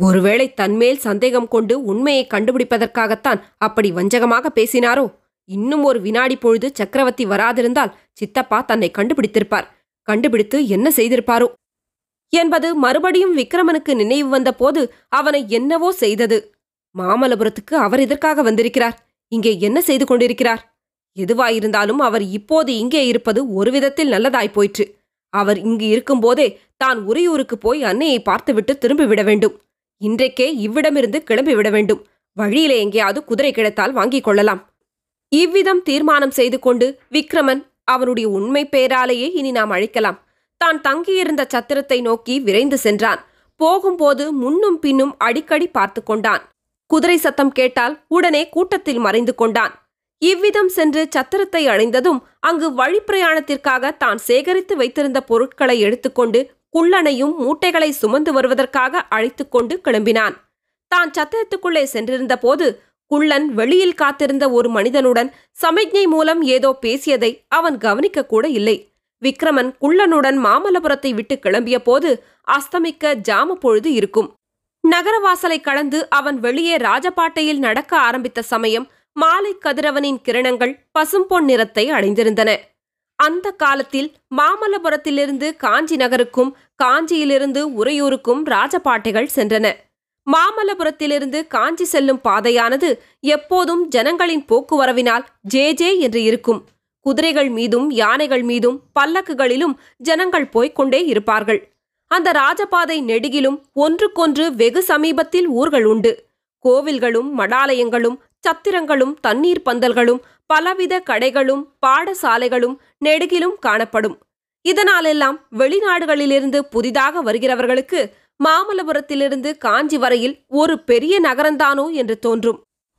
ஒருவேளை தன்மேல் சந்தேகம் கொண்டு உண்மையை கண்டுபிடிப்பதற்காகத்தான் அப்படி வஞ்சகமாக பேசினாரோ இன்னும் ஒரு வினாடி பொழுது சக்கரவர்த்தி வராதிருந்தால் சித்தப்பா தன்னை கண்டுபிடித்திருப்பார் கண்டுபிடித்து என்ன செய்திருப்பாரோ என்பது மறுபடியும் விக்ரமனுக்கு நினைவு வந்தபோது அவனை என்னவோ செய்தது மாமல்லபுரத்துக்கு அவர் எதற்காக வந்திருக்கிறார் இங்கே என்ன செய்து கொண்டிருக்கிறார் எதுவாயிருந்தாலும் அவர் இப்போது இங்கே இருப்பது ஒரு விதத்தில் நல்லதாய் போயிற்று அவர் இங்கு இருக்கும்போதே தான் உறையூருக்கு போய் அன்னையை பார்த்துவிட்டு திரும்பிவிட வேண்டும் இன்றைக்கே இவ்விடமிருந்து கிளம்பிவிட வேண்டும் வழியிலே எங்கேயாவது குதிரை கிடைத்தால் வாங்கிக் கொள்ளலாம் இவ்விதம் தீர்மானம் செய்து கொண்டு விக்ரமன் அவனுடைய உண்மை பெயராலேயே இனி நாம் அழைக்கலாம் தான் தங்கியிருந்த சத்திரத்தை நோக்கி விரைந்து சென்றான் போகும்போது முன்னும் பின்னும் அடிக்கடி பார்த்து கொண்டான் குதிரை சத்தம் கேட்டால் உடனே கூட்டத்தில் மறைந்து கொண்டான் இவ்விதம் சென்று சத்திரத்தை அடைந்ததும் அங்கு வழிப்பிரயாணத்திற்காக தான் சேகரித்து வைத்திருந்த பொருட்களை எடுத்துக்கொண்டு குள்ளனையும் மூட்டைகளை சுமந்து வருவதற்காக அழைத்துக்கொண்டு கிளம்பினான் தான் சத்திரத்துக்குள்ளே சென்றிருந்த போது குள்ளன் வெளியில் காத்திருந்த ஒரு மனிதனுடன் சமிக்ஞை மூலம் ஏதோ பேசியதை அவன் கவனிக்க கூட இல்லை விக்ரமன் குள்ளனுடன் மாமல்லபுரத்தை விட்டு கிளம்பிய போது அஸ்தமிக்க ஜாம பொழுது இருக்கும் நகரவாசலை கடந்து அவன் வெளியே ராஜபாட்டையில் நடக்க ஆரம்பித்த சமயம் மாலை கதிரவனின் கிரணங்கள் பசும்பொன் நிறத்தை அடைந்திருந்தன அந்த காலத்தில் மாமல்லபுரத்திலிருந்து காஞ்சி நகருக்கும் காஞ்சியிலிருந்து உறையூருக்கும் ராஜபாட்டைகள் சென்றன மாமல்லபுரத்திலிருந்து காஞ்சி செல்லும் பாதையானது எப்போதும் ஜனங்களின் போக்குவரவினால் ஜே ஜே என்று இருக்கும் குதிரைகள் மீதும் யானைகள் மீதும் பல்லக்குகளிலும் ஜனங்கள் போய்க் கொண்டே இருப்பார்கள் அந்த ராஜபாதை நெடுகிலும் ஒன்றுக்கொன்று வெகு சமீபத்தில் ஊர்கள் உண்டு கோவில்களும் மடாலயங்களும் சத்திரங்களும் தண்ணீர் பந்தல்களும் பலவித கடைகளும் பாடசாலைகளும் நெடுகிலும் காணப்படும் இதனாலெல்லாம் வெளிநாடுகளிலிருந்து புதிதாக வருகிறவர்களுக்கு மாமல்லபுரத்திலிருந்து காஞ்சி வரையில் ஒரு பெரிய நகரந்தானோ என்று தோன்றும்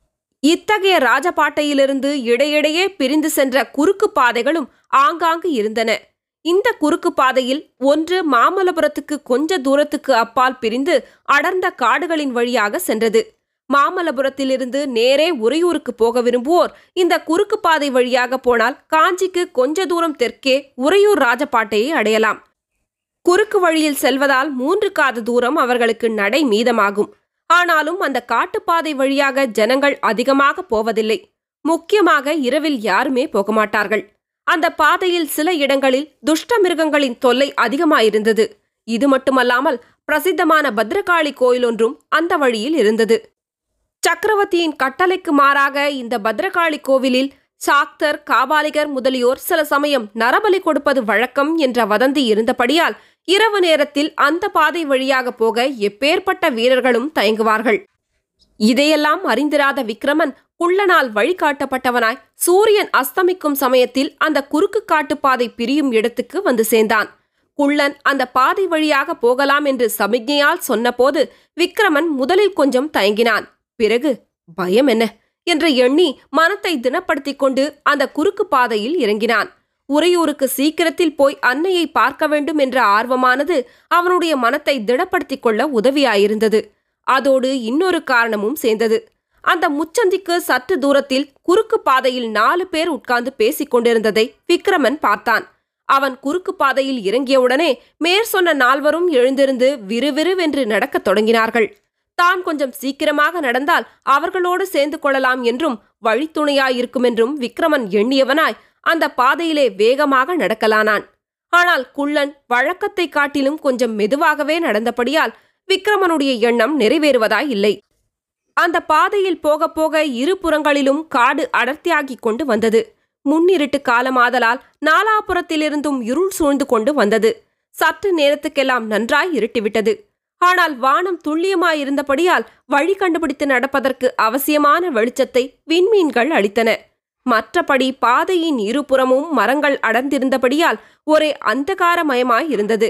இத்தகைய ராஜபாட்டையிலிருந்து இடையிடையே பிரிந்து சென்ற குறுக்கு பாதைகளும் ஆங்காங்கு இருந்தன இந்த குறுக்கு பாதையில் ஒன்று மாமல்லபுரத்துக்கு கொஞ்ச தூரத்துக்கு அப்பால் பிரிந்து அடர்ந்த காடுகளின் வழியாக சென்றது மாமல்லபுரத்திலிருந்து நேரே உறையூருக்கு போக விரும்புவோர் இந்த குறுக்கு பாதை வழியாக போனால் காஞ்சிக்கு கொஞ்ச தூரம் தெற்கே உறையூர் ராஜபாட்டையை அடையலாம் குறுக்கு வழியில் செல்வதால் மூன்று காத தூரம் அவர்களுக்கு நடை மீதமாகும் ஆனாலும் அந்த காட்டுப்பாதை வழியாக ஜனங்கள் அதிகமாக போவதில்லை முக்கியமாக இரவில் யாருமே போக மாட்டார்கள் அந்த பாதையில் சில இடங்களில் துஷ்ட மிருகங்களின் தொல்லை அதிகமாயிருந்தது இது மட்டுமல்லாமல் பிரசித்தமான பத்ரகாளி கோயில் ஒன்றும் அந்த வழியில் இருந்தது சக்கரவர்த்தியின் கட்டளைக்கு மாறாக இந்த பத்ரகாளி கோவிலில் சாக்தர் காபாலிகர் முதலியோர் சில சமயம் நரபலி கொடுப்பது வழக்கம் என்ற வதந்தி இருந்தபடியால் இரவு நேரத்தில் அந்த பாதை வழியாக போக எப்பேற்பட்ட வீரர்களும் தயங்குவார்கள் இதையெல்லாம் அறிந்திராத விக்ரமன் குள்ளனால் வழிகாட்டப்பட்டவனாய் சூரியன் அஸ்தமிக்கும் சமயத்தில் அந்த குறுக்கு காட்டு பாதை பிரியும் இடத்துக்கு வந்து சேர்ந்தான் குள்ளன் அந்த பாதை வழியாக போகலாம் என்று சமிக்ஞையால் சொன்னபோது விக்ரமன் முதலில் கொஞ்சம் தயங்கினான் பிறகு பயம் என்ன என்று எண்ணி மனத்தை திடப்படுத்திக் கொண்டு அந்த குறுக்கு பாதையில் இறங்கினான் உறையூருக்கு சீக்கிரத்தில் போய் அன்னையை பார்க்க வேண்டும் என்ற ஆர்வமானது அவனுடைய மனத்தை திடப்படுத்திக் கொள்ள உதவியாயிருந்தது அதோடு இன்னொரு காரணமும் சேர்ந்தது அந்த முச்சந்திக்கு சற்று தூரத்தில் குறுக்கு பாதையில் நாலு பேர் உட்கார்ந்து பேசிக் கொண்டிருந்ததை விக்ரமன் பார்த்தான் அவன் குறுக்கு பாதையில் இறங்கியவுடனே மேற் சொன்ன நால்வரும் எழுந்திருந்து விறுவிறுவென்று நடக்கத் தொடங்கினார்கள் தான் கொஞ்சம் சீக்கிரமாக நடந்தால் அவர்களோடு சேர்ந்து கொள்ளலாம் என்றும் வழித்துணையாயிருக்கும் என்றும் விக்ரமன் எண்ணியவனாய் அந்த பாதையிலே வேகமாக நடக்கலானான் ஆனால் குள்ளன் வழக்கத்தை காட்டிலும் கொஞ்சம் மெதுவாகவே நடந்தபடியால் விக்ரமனுடைய எண்ணம் நிறைவேறுவதாய் இல்லை அந்த பாதையில் போக போக இரு புறங்களிலும் காடு அடர்த்தியாகிக் கொண்டு வந்தது முன்னிருட்டு காலமாதலால் நாலாபுரத்திலிருந்தும் இருள் சூழ்ந்து கொண்டு வந்தது சற்று நேரத்துக்கெல்லாம் நன்றாய் இருட்டிவிட்டது ஆனால் வானம் துல்லியமாயிருந்தபடியால் வழி கண்டுபிடித்து நடப்பதற்கு அவசியமான வெளிச்சத்தை விண்மீன்கள் அளித்தன மற்றபடி பாதையின் இருபுறமும் மரங்கள் அடர்ந்திருந்தபடியால் ஒரே அந்தகாரமயமாய் இருந்தது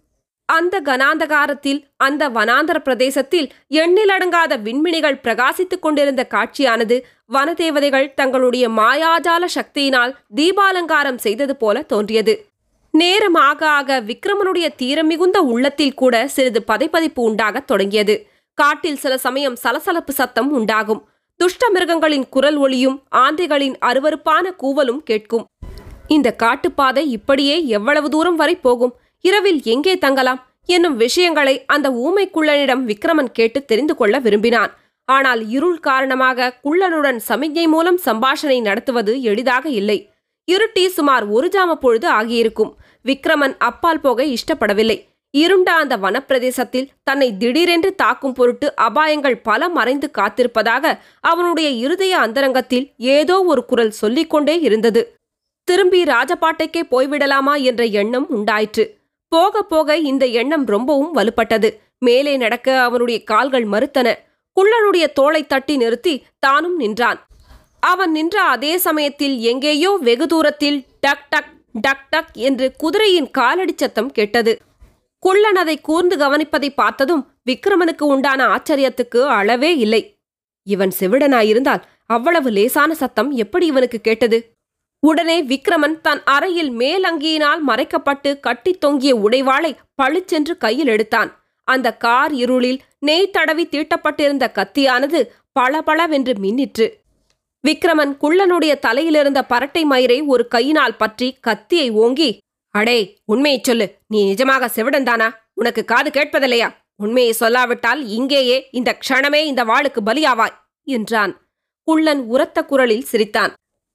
அந்த கனாந்தகாரத்தில் அந்த வனாந்தர பிரதேசத்தில் எண்ணிலடங்காத விண்மினிகள் பிரகாசித்துக் கொண்டிருந்த காட்சியானது வனதேவதைகள் தங்களுடைய மாயாஜால சக்தியினால் தீபாலங்காரம் செய்தது போல தோன்றியது நேரம் ஆக ஆக விக்ரமனுடைய தீரம் மிகுந்த உள்ளத்தில் கூட சிறிது பதைப்பதைப்பு உண்டாகத் தொடங்கியது காட்டில் சில சமயம் சலசலப்பு சத்தம் உண்டாகும் துஷ்ட மிருகங்களின் குரல் ஒளியும் ஆந்தைகளின் அருவருப்பான கூவலும் கேட்கும் இந்த காட்டுப்பாதை இப்படியே எவ்வளவு தூரம் வரை போகும் இரவில் எங்கே தங்கலாம் என்னும் விஷயங்களை அந்த ஊமை குள்ளனிடம் விக்ரமன் கேட்டு தெரிந்து கொள்ள விரும்பினான் ஆனால் இருள் காரணமாக குள்ளனுடன் சமிக்ஞை மூலம் சம்பாஷணை நடத்துவது எளிதாக இல்லை இருட்டி சுமார் ஒரு ஜாம பொழுது ஆகியிருக்கும் விக்ரமன் அப்பால் போக இஷ்டப்படவில்லை இருண்ட அந்த வனப்பிரதேசத்தில் தன்னை திடீரென்று தாக்கும் பொருட்டு அபாயங்கள் பல மறைந்து காத்திருப்பதாக அவனுடைய இருதய அந்தரங்கத்தில் ஏதோ ஒரு குரல் சொல்லிக்கொண்டே இருந்தது திரும்பி ராஜபாட்டைக்கே போய்விடலாமா என்ற எண்ணம் உண்டாயிற்று போக போக இந்த எண்ணம் ரொம்பவும் வலுப்பட்டது மேலே நடக்க அவனுடைய கால்கள் மறுத்தன குள்ளனுடைய தோளை தட்டி நிறுத்தி தானும் நின்றான் அவன் நின்ற அதே சமயத்தில் எங்கேயோ வெகு தூரத்தில் டக் டக் டக் டக் என்று குதிரையின் காலடி சத்தம் கேட்டது குள்ளன் அதை கூர்ந்து கவனிப்பதை பார்த்ததும் விக்ரமனுக்கு உண்டான ஆச்சரியத்துக்கு அளவே இல்லை இவன் செவிடனாயிருந்தால் அவ்வளவு லேசான சத்தம் எப்படி இவனுக்கு கேட்டது உடனே விக்ரமன் தன் அறையில் மேலங்கியினால் மறைக்கப்பட்டு கட்டித் தொங்கிய உடைவாளை பளிச்சென்று கையில் எடுத்தான் அந்த கார் இருளில் நெய் தடவி தீட்டப்பட்டிருந்த கத்தியானது பளபளவென்று மின்னிற்று விக்ரமன் குள்ளனுடைய தலையிலிருந்த பரட்டை மயிரை ஒரு கையினால் பற்றி கத்தியை ஓங்கி அடே உண்மையைச் சொல்லு நீ நிஜமாக செவிடன்தானா உனக்கு காது கேட்பதில்லையா உண்மையை சொல்லாவிட்டால் இங்கேயே இந்த க்ஷணமே இந்த வாளுக்கு பலியாவாய் என்றான் குள்ளன் உரத்த குரலில் சிரித்தான்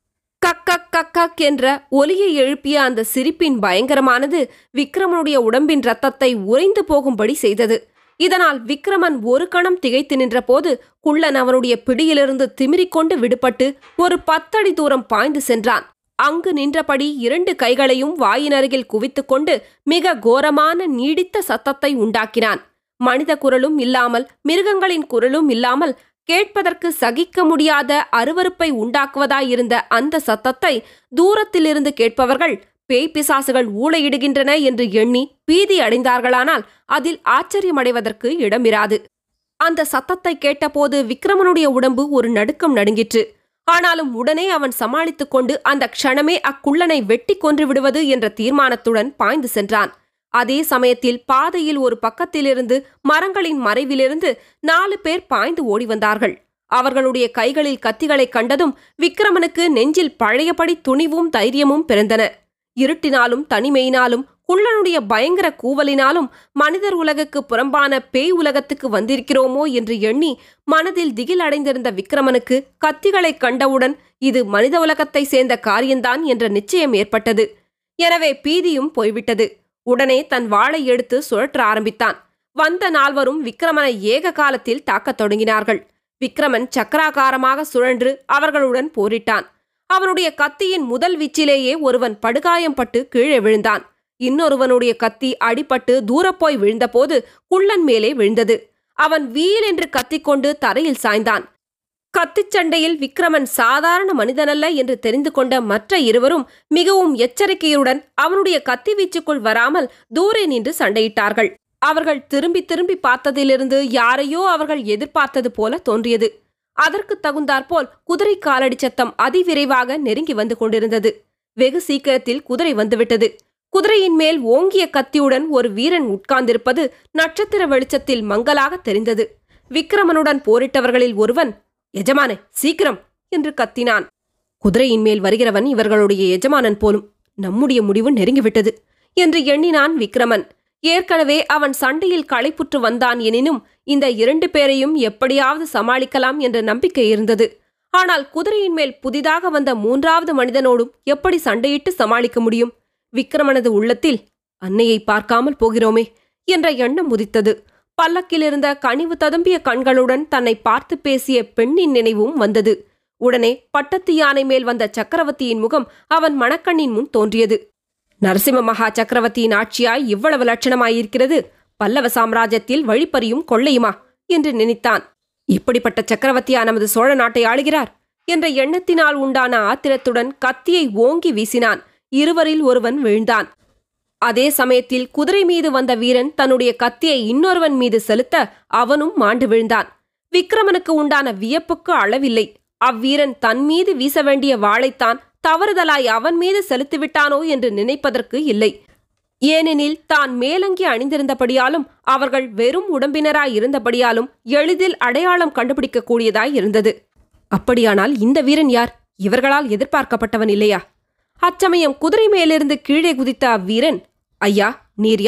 கக்கக் கக்கக் என்ற ஒலியை எழுப்பிய அந்த சிரிப்பின் பயங்கரமானது விக்ரமனுடைய உடம்பின் ரத்தத்தை உறைந்து போகும்படி செய்தது இதனால் விக்ரமன் ஒரு கணம் திகைத்து நின்றபோது குள்ளன் அவனுடைய பிடியிலிருந்து திமிரிக்கொண்டு விடுபட்டு ஒரு பத்தடி தூரம் பாய்ந்து சென்றான் அங்கு நின்றபடி இரண்டு கைகளையும் வாயினருகில் குவித்துக்கொண்டு மிக கோரமான நீடித்த சத்தத்தை உண்டாக்கினான் மனித குரலும் இல்லாமல் மிருகங்களின் குரலும் இல்லாமல் கேட்பதற்கு சகிக்க முடியாத அருவருப்பை உண்டாக்குவதாயிருந்த அந்த சத்தத்தை தூரத்திலிருந்து கேட்பவர்கள் பேய் பிசாசுகள் ஊளையிடுகின்றன என்று எண்ணி பீதி அடைந்தார்களானால் அதில் ஆச்சரியமடைவதற்கு இடமிராது அந்த சத்தத்தை கேட்டபோது விக்ரமனுடைய உடம்பு ஒரு நடுக்கம் நடுங்கிற்று ஆனாலும் உடனே அவன் சமாளித்துக் கொண்டு அந்த க்ஷணமே அக்குள்ளனை வெட்டி கொன்று விடுவது என்ற தீர்மானத்துடன் பாய்ந்து சென்றான் அதே சமயத்தில் பாதையில் ஒரு பக்கத்திலிருந்து மரங்களின் மறைவிலிருந்து நாலு பேர் பாய்ந்து ஓடி வந்தார்கள் அவர்களுடைய கைகளில் கத்திகளைக் கண்டதும் விக்ரமனுக்கு நெஞ்சில் பழையபடி துணிவும் தைரியமும் பிறந்தன இருட்டினாலும் தனிமையினாலும் குள்ளனுடைய பயங்கர கூவலினாலும் மனிதர் உலகுக்கு புறம்பான பேய் உலகத்துக்கு வந்திருக்கிறோமோ என்று எண்ணி மனதில் திகில் அடைந்திருந்த விக்ரமனுக்கு கத்திகளைக் கண்டவுடன் இது மனித உலகத்தை சேர்ந்த காரியம்தான் என்ற நிச்சயம் ஏற்பட்டது எனவே பீதியும் போய்விட்டது உடனே தன் வாளை எடுத்து சுழற்ற ஆரம்பித்தான் வந்த நால்வரும் விக்ரமனை ஏக காலத்தில் தாக்கத் தொடங்கினார்கள் விக்ரமன் சக்கராகாரமாக சுழன்று அவர்களுடன் போரிட்டான் அவனுடைய கத்தியின் முதல் வீச்சிலேயே ஒருவன் படுகாயம் பட்டு கீழே விழுந்தான் இன்னொருவனுடைய கத்தி அடிபட்டு தூரப்போய் விழுந்தபோது குள்ளன் மேலே விழுந்தது அவன் வீல் என்று கத்திக்கொண்டு தரையில் சாய்ந்தான் கத்திச் சண்டையில் விக்ரமன் சாதாரண மனிதனல்ல என்று தெரிந்து கொண்ட மற்ற இருவரும் மிகவும் எச்சரிக்கையுடன் அவனுடைய கத்தி வீச்சுக்குள் வராமல் தூரே நின்று சண்டையிட்டார்கள் அவர்கள் திரும்பி திரும்பி பார்த்ததிலிருந்து யாரையோ அவர்கள் எதிர்பார்த்தது போல தோன்றியது அதற்கு தகுந்தாற்போல் குதிரை காலடி சத்தம் அதிவிரைவாக நெருங்கி வந்து கொண்டிருந்தது வெகு சீக்கிரத்தில் குதிரை வந்துவிட்டது குதிரையின் மேல் ஓங்கிய கத்தியுடன் ஒரு வீரன் உட்கார்ந்திருப்பது நட்சத்திர வெளிச்சத்தில் மங்கலாக தெரிந்தது விக்ரமனுடன் போரிட்டவர்களில் ஒருவன் எஜமானே சீக்கிரம் என்று கத்தினான் குதிரையின் மேல் வருகிறவன் இவர்களுடைய எஜமானன் போலும் நம்முடைய முடிவு நெருங்கிவிட்டது என்று எண்ணினான் விக்ரமன் ஏற்கனவே அவன் சண்டையில் களைப்புற்று வந்தான் எனினும் இந்த இரண்டு பேரையும் எப்படியாவது சமாளிக்கலாம் என்ற நம்பிக்கை இருந்தது ஆனால் குதிரையின் மேல் புதிதாக வந்த மூன்றாவது மனிதனோடும் எப்படி சண்டையிட்டு சமாளிக்க முடியும் விக்ரமனது உள்ளத்தில் அன்னையை பார்க்காமல் போகிறோமே என்ற எண்ணம் உதித்தது பல்லக்கில் இருந்த கனிவு ததும்பிய கண்களுடன் தன்னை பார்த்து பேசிய பெண்ணின் நினைவும் வந்தது உடனே பட்டத்து யானை மேல் வந்த சக்கரவர்த்தியின் முகம் அவன் மணக்கண்ணின் முன் தோன்றியது நரசிம்ம மகா சக்கரவர்த்தியின் ஆட்சியாய் இவ்வளவு லட்சணமாயிருக்கிறது பல்லவ சாம்ராஜ்யத்தில் வழிப்பறியும் கொள்ளையுமா என்று நினைத்தான் இப்படிப்பட்ட சக்கரவர்த்தியா நமது சோழ நாட்டை ஆளுகிறார் என்ற எண்ணத்தினால் உண்டான ஆத்திரத்துடன் கத்தியை ஓங்கி வீசினான் இருவரில் ஒருவன் விழுந்தான் அதே சமயத்தில் குதிரை மீது வந்த வீரன் தன்னுடைய கத்தியை இன்னொருவன் மீது செலுத்த அவனும் மாண்டு விழுந்தான் விக்ரமனுக்கு உண்டான வியப்புக்கு அளவில்லை அவ்வீரன் தன் மீது வீச வேண்டிய வாளைத்தான் தவறுதலாய் அவன் மீது செலுத்திவிட்டானோ என்று நினைப்பதற்கு இல்லை ஏனெனில் தான் மேலங்கி அணிந்திருந்தபடியாலும் அவர்கள் வெறும் உடம்பினராய் இருந்தபடியாலும் எளிதில் அடையாளம் கண்டுபிடிக்கக்கூடியதாய் இருந்தது அப்படியானால் இந்த வீரன் யார் இவர்களால் எதிர்பார்க்கப்பட்டவன் இல்லையா அச்சமயம் குதிரை மேலிருந்து கீழே குதித்த அவ்வீரன் ஐயா நீர் யார்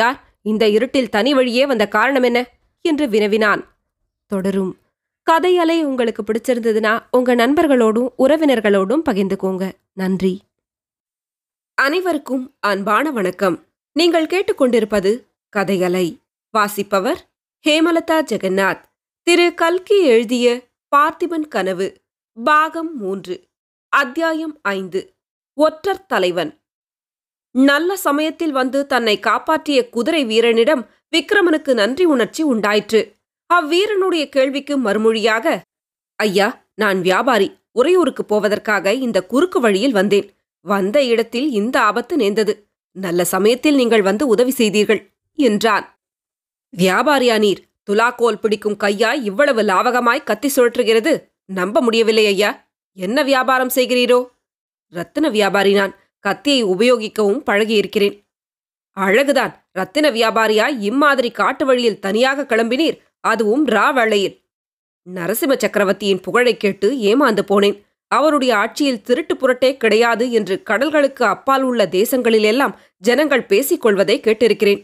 இந்த இருட்டில் தனி வழியே வந்த காரணம் என்ன என்று வினவினான் தொடரும் கதையலை உங்களுக்கு பிடிச்சிருந்ததுன்னா உங்க நண்பர்களோடும் உறவினர்களோடும் பகிர்ந்துக்கோங்க நன்றி அனைவருக்கும் அன்பான வணக்கம் நீங்கள் கேட்டுக்கொண்டிருப்பது கதையலை வாசிப்பவர் ஹேமலதா ஜெகநாத் திரு கல்கி எழுதிய பார்த்திபன் கனவு பாகம் மூன்று அத்தியாயம் ஐந்து ஒற்றர் தலைவன் நல்ல சமயத்தில் வந்து தன்னை காப்பாற்றிய குதிரை வீரனிடம் விக்ரமனுக்கு நன்றி உணர்ச்சி உண்டாயிற்று அவ்வீரனுடைய கேள்விக்கு மறுமொழியாக ஐயா நான் வியாபாரி உறையூருக்கு போவதற்காக இந்த குறுக்கு வழியில் வந்தேன் வந்த இடத்தில் இந்த ஆபத்து நேர்ந்தது நல்ல சமயத்தில் நீங்கள் வந்து உதவி செய்தீர்கள் என்றான் வியாபாரியா நீர் துலாக்கோல் பிடிக்கும் கையாய் இவ்வளவு லாவகமாய் கத்தி சுழற்றுகிறது நம்ப முடியவில்லை ஐயா என்ன வியாபாரம் செய்கிறீரோ ரத்தின வியாபாரி நான் கத்தியை உபயோகிக்கவும் பழகியிருக்கிறேன் அழகுதான் ரத்தின வியாபாரியாய் இம்மாதிரி காட்டு வழியில் தனியாக கிளம்பினீர் அதுவும் ரா வேளையில் நரசிம்ம சக்கரவர்த்தியின் புகழைக் கேட்டு ஏமாந்து போனேன் அவருடைய ஆட்சியில் திருட்டு புரட்டே கிடையாது என்று கடல்களுக்கு அப்பால் உள்ள தேசங்களிலெல்லாம் ஜனங்கள் பேசிக் கொள்வதை கேட்டிருக்கிறேன்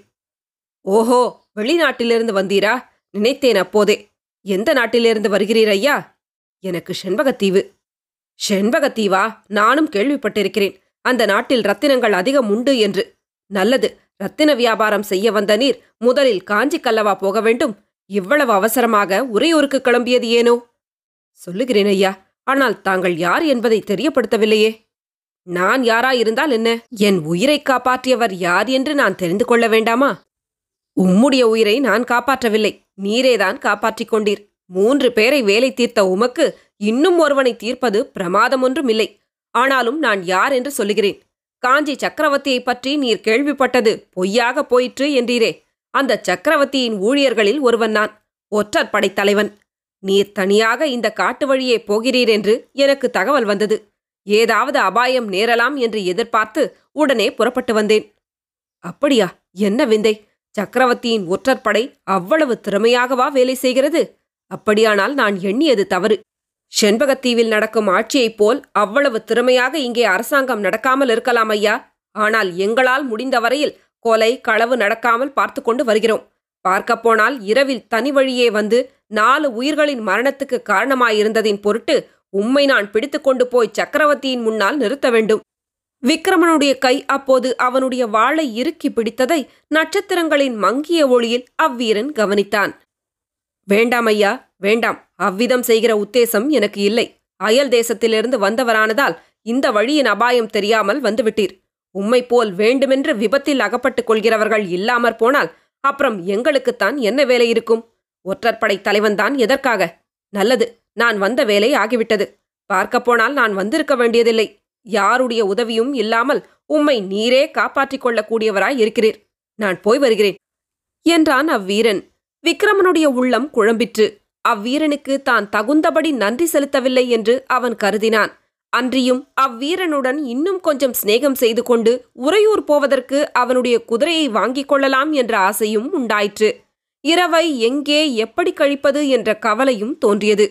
ஓஹோ வெளிநாட்டிலிருந்து வந்தீரா நினைத்தேன் அப்போதே எந்த நாட்டிலிருந்து வருகிறீர் ஐயா எனக்கு செண்பகத்தீவு செண்பகத்தீவா நானும் கேள்விப்பட்டிருக்கிறேன் அந்த நாட்டில் ரத்தினங்கள் அதிகம் உண்டு என்று நல்லது ரத்தின வியாபாரம் செய்ய வந்த நீர் முதலில் காஞ்சி கல்லவா போக வேண்டும் இவ்வளவு அவசரமாக உறையூருக்கு கிளம்பியது ஏனோ சொல்லுகிறேன் ஐயா ஆனால் தாங்கள் யார் என்பதை தெரியப்படுத்தவில்லையே நான் யாராயிருந்தால் என்ன என் உயிரை காப்பாற்றியவர் யார் என்று நான் தெரிந்து கொள்ள வேண்டாமா உம்முடைய உயிரை நான் காப்பாற்றவில்லை நீரேதான் காப்பாற்றிக் கொண்டீர் மூன்று பேரை வேலை தீர்த்த உமக்கு இன்னும் ஒருவனை தீர்ப்பது பிரமாதம் ஒன்றும் இல்லை ஆனாலும் நான் யார் என்று சொல்லுகிறேன் காஞ்சி சக்கரவர்த்தியை பற்றி நீர் கேள்விப்பட்டது பொய்யாக போயிற்று என்றீரே அந்த சக்கரவர்த்தியின் ஊழியர்களில் ஒருவன் நான் ஒற்றற் படைத்தலைவன் நீர் தனியாக இந்த காட்டு வழியே போகிறீர் என்று எனக்கு தகவல் வந்தது ஏதாவது அபாயம் நேரலாம் என்று எதிர்பார்த்து உடனே புறப்பட்டு வந்தேன் அப்படியா என்ன விந்தை சக்கரவர்த்தியின் ஒற்றற்படை அவ்வளவு திறமையாகவா வேலை செய்கிறது அப்படியானால் நான் எண்ணியது தவறு செண்பகத்தீவில் நடக்கும் ஆட்சியைப் போல் அவ்வளவு திறமையாக இங்கே அரசாங்கம் நடக்காமல் இருக்கலாம் ஐயா ஆனால் எங்களால் முடிந்த வரையில் கொலை களவு நடக்காமல் பார்த்து கொண்டு வருகிறோம் பார்க்கப் போனால் இரவில் தனி வழியே வந்து நாலு உயிர்களின் மரணத்துக்கு காரணமாயிருந்ததின் பொருட்டு உம்மை நான் பிடித்துக்கொண்டு போய் சக்கரவர்த்தியின் முன்னால் நிறுத்த வேண்டும் விக்ரமனுடைய கை அப்போது அவனுடைய வாளை இறுக்கி பிடித்ததை நட்சத்திரங்களின் மங்கிய ஒளியில் அவ்வீரன் கவனித்தான் வேண்டாம் ஐயா வேண்டாம் அவ்விதம் செய்கிற உத்தேசம் எனக்கு இல்லை அயல் தேசத்திலிருந்து வந்தவரானதால் இந்த வழியின் அபாயம் தெரியாமல் வந்துவிட்டீர் உம்மை போல் வேண்டுமென்று விபத்தில் அகப்பட்டுக் கொள்கிறவர்கள் இல்லாமற் போனால் அப்புறம் எங்களுக்குத்தான் என்ன வேலை இருக்கும் ஒற்றற்படை தலைவன்தான் எதற்காக நல்லது நான் வந்த வேலை ஆகிவிட்டது பார்க்கப் போனால் நான் வந்திருக்க வேண்டியதில்லை யாருடைய உதவியும் இல்லாமல் உம்மை நீரே காப்பாற்றிக் கொள்ளக்கூடியவராய் இருக்கிறீர் நான் போய் வருகிறேன் என்றான் அவ்வீரன் விக்ரமனுடைய உள்ளம் குழம்பிற்று அவ்வீரனுக்கு தான் தகுந்தபடி நன்றி செலுத்தவில்லை என்று அவன் கருதினான் அன்றியும் அவ்வீரனுடன் இன்னும் கொஞ்சம் சிநேகம் செய்து கொண்டு உறையூர் போவதற்கு அவனுடைய குதிரையை வாங்கிக் கொள்ளலாம் என்ற ஆசையும் உண்டாயிற்று இரவை எங்கே எப்படி கழிப்பது என்ற கவலையும் தோன்றியது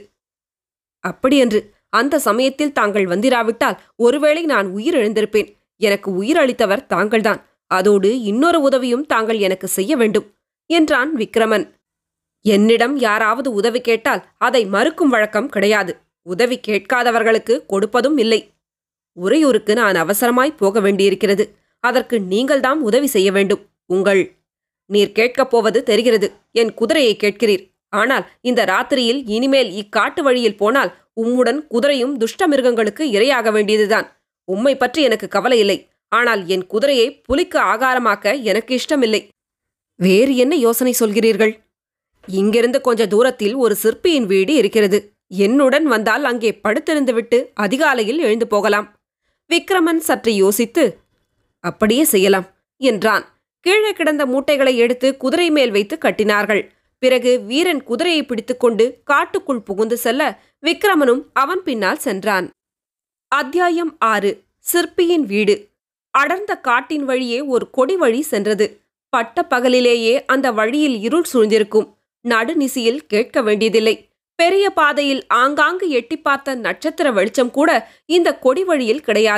அப்படியன்று அந்த சமயத்தில் தாங்கள் வந்திராவிட்டால் ஒருவேளை நான் உயிர் எழுந்திருப்பேன் எனக்கு உயிர் அளித்தவர் தாங்கள்தான் அதோடு இன்னொரு உதவியும் தாங்கள் எனக்கு செய்ய வேண்டும் என்றான் விக்ரமன் என்னிடம் யாராவது உதவி கேட்டால் அதை மறுக்கும் வழக்கம் கிடையாது உதவி கேட்காதவர்களுக்கு கொடுப்பதும் இல்லை உறையூருக்கு நான் அவசரமாய் போக வேண்டியிருக்கிறது அதற்கு நீங்கள்தான் உதவி செய்ய வேண்டும் உங்கள் நீர் கேட்கப் போவது தெரிகிறது என் குதிரையை கேட்கிறீர் ஆனால் இந்த ராத்திரியில் இனிமேல் இக்காட்டு வழியில் போனால் உம்முடன் குதிரையும் துஷ்ட மிருகங்களுக்கு இரையாக வேண்டியதுதான் உம்மை பற்றி எனக்கு கவலை இல்லை ஆனால் என் குதிரையை புலிக்கு ஆகாரமாக்க எனக்கு இஷ்டமில்லை வேறு என்ன யோசனை சொல்கிறீர்கள் இங்கிருந்து கொஞ்ச தூரத்தில் ஒரு சிற்பியின் வீடு இருக்கிறது என்னுடன் வந்தால் அங்கே படுத்திருந்துவிட்டு அதிகாலையில் எழுந்து போகலாம் விக்ரமன் சற்று யோசித்து அப்படியே செய்யலாம் என்றான் கீழே கிடந்த மூட்டைகளை எடுத்து குதிரை மேல் வைத்து கட்டினார்கள் பிறகு வீரன் குதிரையை பிடித்துக்கொண்டு காட்டுக்குள் புகுந்து செல்ல விக்ரமனும் அவன் பின்னால் சென்றான் அத்தியாயம் ஆறு சிற்பியின் வீடு அடர்ந்த காட்டின் வழியே ஒரு கொடி வழி சென்றது பட்ட பகலிலேயே அந்த வழியில் இருள் சூழ்ந்திருக்கும் நடுநிசியில் கேட்க வேண்டியதில்லை பெரிய பாதையில் ஆங்காங்கு எட்டி பார்த்த நட்சத்திர வெளிச்சம் கூட இந்த கொடி வழியில் கிடையாது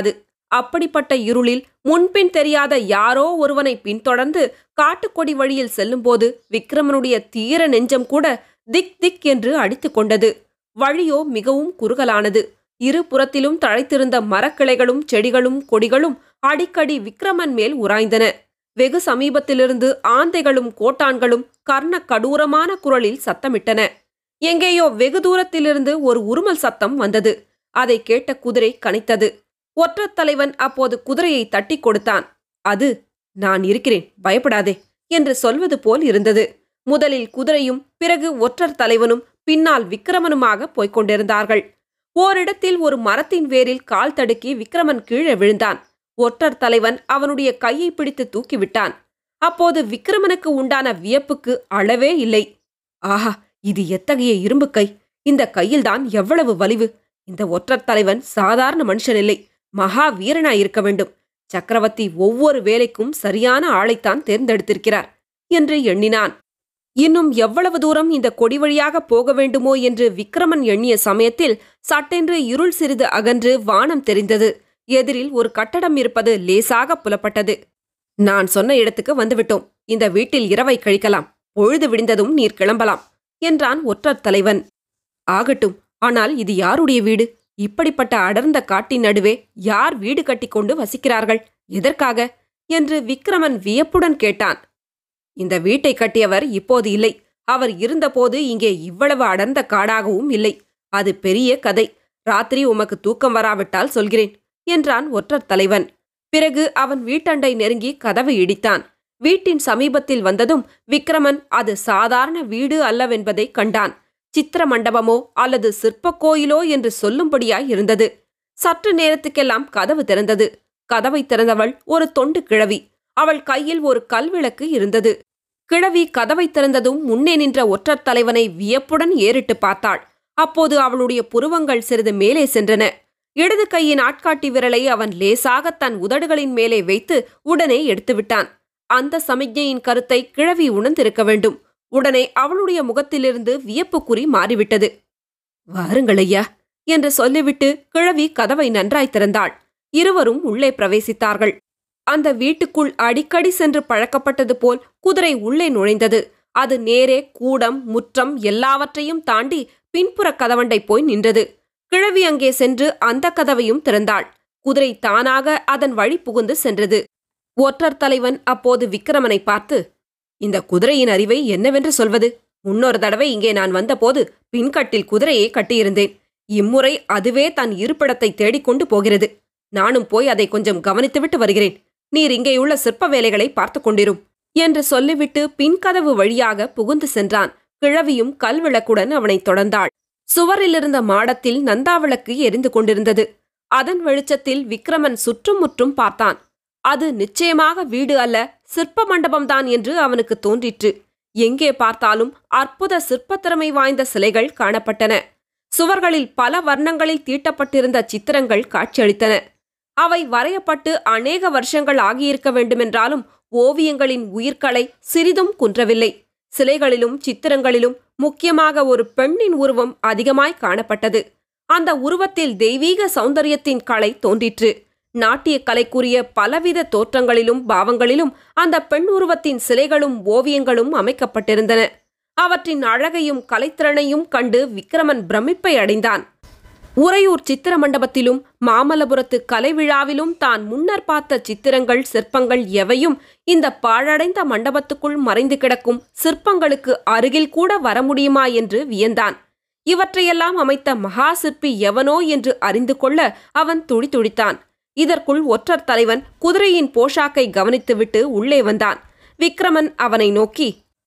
அப்படிப்பட்ட இருளில் முன்பின் தெரியாத யாரோ ஒருவனை பின்தொடர்ந்து காட்டுக்கொடி வழியில் செல்லும்போது விக்ரமனுடைய தீர நெஞ்சம் கூட திக் திக் என்று அடித்துக் கொண்டது வழியோ மிகவும் குறுகலானது இரு புறத்திலும் தழைத்திருந்த மரக்கிளைகளும் செடிகளும் கொடிகளும் அடிக்கடி விக்ரமன் மேல் உராய்ந்தன வெகு சமீபத்திலிருந்து ஆந்தைகளும் கோட்டான்களும் கர்ண கடூரமான குரலில் சத்தமிட்டன எங்கேயோ வெகு தூரத்திலிருந்து ஒரு உருமல் சத்தம் வந்தது அதை கேட்ட குதிரை கனைத்தது ஒற்றத் தலைவன் அப்போது குதிரையை தட்டி கொடுத்தான் அது நான் இருக்கிறேன் பயப்படாதே என்று சொல்வது போல் இருந்தது முதலில் குதிரையும் பிறகு ஒற்றர் தலைவனும் பின்னால் விக்ரமனுமாக போய்க் கொண்டிருந்தார்கள் ஓரிடத்தில் ஒரு மரத்தின் வேரில் கால் தடுக்கி விக்ரமன் கீழே விழுந்தான் ஒற்றர் தலைவன் அவனுடைய கையை பிடித்து தூக்கிவிட்டான் அப்போது விக்ரமனுக்கு உண்டான வியப்புக்கு அளவே இல்லை ஆஹா இது எத்தகைய இரும்பு கை இந்த கையில்தான் எவ்வளவு வலிவு இந்த ஒற்றர் தலைவன் சாதாரண மனுஷனில்லை மகா வீரனாயிருக்க வேண்டும் சக்கரவர்த்தி ஒவ்வொரு வேலைக்கும் சரியான ஆளைத்தான் தேர்ந்தெடுத்திருக்கிறார் என்று எண்ணினான் இன்னும் எவ்வளவு தூரம் இந்த கொடி வழியாக போக வேண்டுமோ என்று விக்ரமன் எண்ணிய சமயத்தில் சட்டென்று இருள் சிறிது அகன்று வானம் தெரிந்தது எதிரில் ஒரு கட்டடம் இருப்பது லேசாக புலப்பட்டது நான் சொன்ன இடத்துக்கு வந்துவிட்டோம் இந்த வீட்டில் இரவை கழிக்கலாம் பொழுது விடிந்ததும் நீர் கிளம்பலாம் என்றான் ஒற்றர் தலைவன் ஆகட்டும் ஆனால் இது யாருடைய வீடு இப்படிப்பட்ட அடர்ந்த காட்டின் நடுவே யார் வீடு கட்டிக்கொண்டு வசிக்கிறார்கள் எதற்காக என்று விக்ரமன் வியப்புடன் கேட்டான் இந்த வீட்டை கட்டியவர் இப்போது இல்லை அவர் இருந்தபோது இங்கே இவ்வளவு அடர்ந்த காடாகவும் இல்லை அது பெரிய கதை ராத்திரி உமக்கு தூக்கம் வராவிட்டால் சொல்கிறேன் என்றான் ஒற்றர் தலைவன் பிறகு அவன் வீட்டண்டை நெருங்கி கதவை இடித்தான் வீட்டின் சமீபத்தில் வந்ததும் விக்ரமன் அது சாதாரண வீடு அல்லவென்பதை கண்டான் சித்திர மண்டபமோ அல்லது சிற்பக் கோயிலோ என்று சொல்லும்படியாய் இருந்தது சற்று நேரத்துக்கெல்லாம் கதவு திறந்தது கதவை திறந்தவள் ஒரு தொண்டு கிழவி அவள் கையில் ஒரு கல்விளக்கு இருந்தது கிழவி கதவை திறந்ததும் முன்னே நின்ற ஒற்றர் தலைவனை வியப்புடன் ஏறிட்டு பார்த்தாள் அப்போது அவளுடைய புருவங்கள் சிறிது மேலே சென்றன இடது கையின் ஆட்காட்டி விரலை அவன் லேசாக தன் உதடுகளின் மேலே வைத்து உடனே எடுத்துவிட்டான் அந்த சமிக்ஞையின் கருத்தை கிழவி உணர்ந்திருக்க வேண்டும் உடனே அவளுடைய முகத்திலிருந்து வியப்புக்குறி மாறிவிட்டது வாருங்கள் ஐயா என்று சொல்லிவிட்டு கிழவி கதவை நன்றாய் திறந்தாள் இருவரும் உள்ளே பிரவேசித்தார்கள் அந்த வீட்டுக்குள் அடிக்கடி சென்று பழக்கப்பட்டது போல் குதிரை உள்ளே நுழைந்தது அது நேரே கூடம் முற்றம் எல்லாவற்றையும் தாண்டி பின்புற கதவண்டை போய் நின்றது கிழவி அங்கே சென்று அந்த கதவையும் திறந்தாள் குதிரை தானாக அதன் வழி புகுந்து சென்றது ஒற்றர் தலைவன் அப்போது விக்ரமனை பார்த்து இந்த குதிரையின் அறிவை என்னவென்று சொல்வது முன்னொரு தடவை இங்கே நான் வந்தபோது பின்கட்டில் குதிரையை கட்டியிருந்தேன் இம்முறை அதுவே தன் இருப்பிடத்தை தேடிக்கொண்டு போகிறது நானும் போய் அதை கொஞ்சம் கவனித்துவிட்டு வருகிறேன் நீர் இங்கேயுள்ள சிற்ப வேலைகளை பார்த்துக் கொண்டிரும் என்று சொல்லிவிட்டு பின்கதவு வழியாக புகுந்து சென்றான் கிழவியும் கல்விளக்குடன் அவனைத் தொடர்ந்தாள் சுவரிலிருந்த மாடத்தில் நந்தாவிளக்கு எரிந்து கொண்டிருந்தது அதன் வெளிச்சத்தில் விக்ரமன் சுற்றும் முற்றும் பார்த்தான் அது நிச்சயமாக வீடு அல்ல சிற்ப மண்டபம்தான் என்று அவனுக்கு தோன்றிற்று எங்கே பார்த்தாலும் அற்புத சிற்பத்திறமை வாய்ந்த சிலைகள் காணப்பட்டன சுவர்களில் பல வர்ணங்களில் தீட்டப்பட்டிருந்த சித்திரங்கள் காட்சியளித்தன அவை வரையப்பட்டு அநேக வருஷங்கள் ஆகியிருக்க வேண்டுமென்றாலும் ஓவியங்களின் உயிர்களை சிறிதும் குன்றவில்லை சிலைகளிலும் சித்திரங்களிலும் முக்கியமாக ஒரு பெண்ணின் உருவம் அதிகமாய் காணப்பட்டது அந்த உருவத்தில் தெய்வீக சௌந்தரியத்தின் கலை தோன்றிற்று நாட்டிய கலைக்குரிய பலவித தோற்றங்களிலும் பாவங்களிலும் அந்த பெண் உருவத்தின் சிலைகளும் ஓவியங்களும் அமைக்கப்பட்டிருந்தன அவற்றின் அழகையும் கலைத்திறனையும் கண்டு விக்ரமன் பிரமிப்பை அடைந்தான் உறையூர் சித்திர மண்டபத்திலும் மாமல்லபுரத்து கலை விழாவிலும் தான் முன்னர் பார்த்த சித்திரங்கள் சிற்பங்கள் எவையும் இந்த பாழடைந்த மண்டபத்துக்குள் மறைந்து கிடக்கும் சிற்பங்களுக்கு அருகில் கூட வர முடியுமா என்று வியந்தான் இவற்றையெல்லாம் அமைத்த மகா சிற்பி எவனோ என்று அறிந்து கொள்ள அவன் துடிதுடித்தான் இதற்குள் ஒற்றர் தலைவன் குதிரையின் போஷாக்கை கவனித்துவிட்டு உள்ளே வந்தான் விக்ரமன் அவனை நோக்கி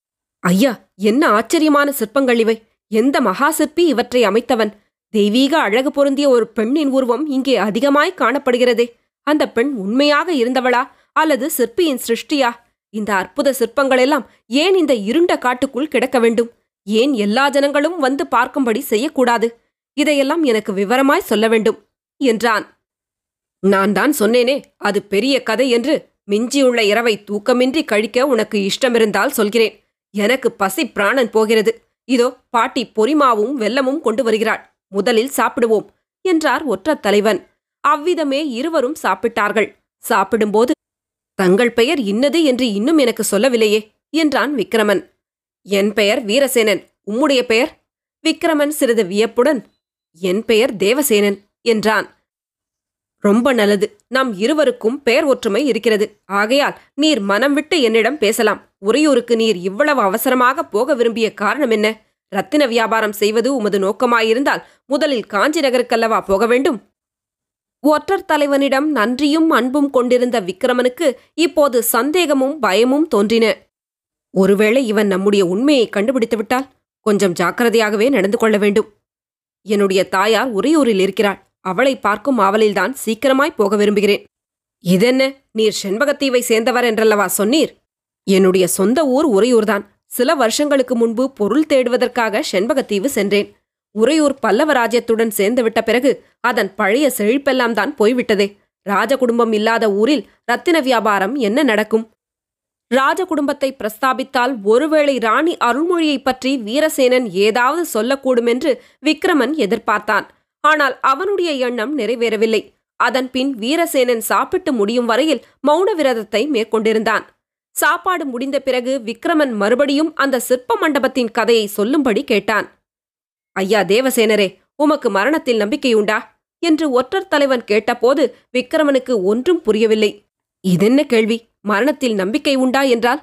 ஐயா என்ன ஆச்சரியமான சிற்பங்கள் இவை எந்த மகா சிற்பி இவற்றை அமைத்தவன் தெய்வீக அழகு பொருந்திய ஒரு பெண்ணின் உருவம் இங்கே அதிகமாய் காணப்படுகிறதே அந்த பெண் உண்மையாக இருந்தவளா அல்லது சிற்பியின் சிருஷ்டியா இந்த அற்புத சிற்பங்களெல்லாம் ஏன் இந்த இருண்ட காட்டுக்குள் கிடக்க வேண்டும் ஏன் எல்லா ஜனங்களும் வந்து பார்க்கும்படி செய்யக்கூடாது இதையெல்லாம் எனக்கு விவரமாய் சொல்ல வேண்டும் என்றான் நான் தான் சொன்னேனே அது பெரிய கதை என்று மிஞ்சியுள்ள இரவை தூக்கமின்றி கழிக்க உனக்கு இஷ்டமிருந்தால் சொல்கிறேன் எனக்கு பசி பிராணன் போகிறது இதோ பாட்டி பொரிமாவும் வெல்லமும் கொண்டு வருகிறாள் முதலில் சாப்பிடுவோம் என்றார் ஒற்றத் தலைவன் அவ்விதமே இருவரும் சாப்பிட்டார்கள் சாப்பிடும்போது தங்கள் பெயர் இன்னது என்று இன்னும் எனக்கு சொல்லவில்லையே என்றான் விக்ரமன் என் பெயர் வீரசேனன் உம்முடைய பெயர் விக்ரமன் சிறிது வியப்புடன் என் பெயர் தேவசேனன் என்றான் ரொம்ப நல்லது நம் இருவருக்கும் பெயர் ஒற்றுமை இருக்கிறது ஆகையால் நீர் மனம் விட்டு என்னிடம் பேசலாம் உறையூருக்கு நீர் இவ்வளவு அவசரமாக போக விரும்பிய காரணம் என்ன ரத்தின வியாபாரம் செய்வது உமது நோக்கமாயிருந்தால் முதலில் காஞ்சி நகருக்கல்லவா போக வேண்டும் ஒற்றர் தலைவனிடம் நன்றியும் அன்பும் கொண்டிருந்த விக்ரமனுக்கு இப்போது சந்தேகமும் பயமும் தோன்றின ஒருவேளை இவன் நம்முடைய உண்மையை கண்டுபிடித்து விட்டால் கொஞ்சம் ஜாக்கிரதையாகவே நடந்து கொள்ள வேண்டும் என்னுடைய தாயார் உறையூரில் இருக்கிறாள் அவளை பார்க்கும் ஆவலில்தான் சீக்கிரமாய் போக விரும்புகிறேன் இதென்ன நீர் செண்பகத்தீவை சேர்ந்தவர் என்றல்லவா சொன்னீர் என்னுடைய சொந்த ஊர் உறையூர்தான் சில வருஷங்களுக்கு முன்பு பொருள் தேடுவதற்காக செண்பகத்தீவு சென்றேன் உறையூர் பல்லவ ராஜ்யத்துடன் சேர்ந்துவிட்ட பிறகு அதன் பழைய செழிப்பெல்லாம் தான் போய்விட்டதே ராஜ குடும்பம் இல்லாத ஊரில் ரத்தின வியாபாரம் என்ன நடக்கும் ராஜ குடும்பத்தை பிரஸ்தாபித்தால் ஒருவேளை ராணி அருள்மொழியைப் பற்றி வீரசேனன் ஏதாவது சொல்லக்கூடுமென்று விக்ரமன் எதிர்பார்த்தான் ஆனால் அவனுடைய எண்ணம் நிறைவேறவில்லை அதன்பின் வீரசேனன் சாப்பிட்டு முடியும் வரையில் மௌன விரதத்தை மேற்கொண்டிருந்தான் சாப்பாடு முடிந்த பிறகு விக்ரமன் மறுபடியும் அந்த சிற்ப மண்டபத்தின் கதையை சொல்லும்படி கேட்டான் ஐயா தேவசேனரே உமக்கு மரணத்தில் நம்பிக்கையுண்டா என்று ஒற்றர் தலைவன் கேட்டபோது விக்ரமனுக்கு ஒன்றும் புரியவில்லை இதென்ன கேள்வி மரணத்தில் நம்பிக்கை உண்டா என்றால்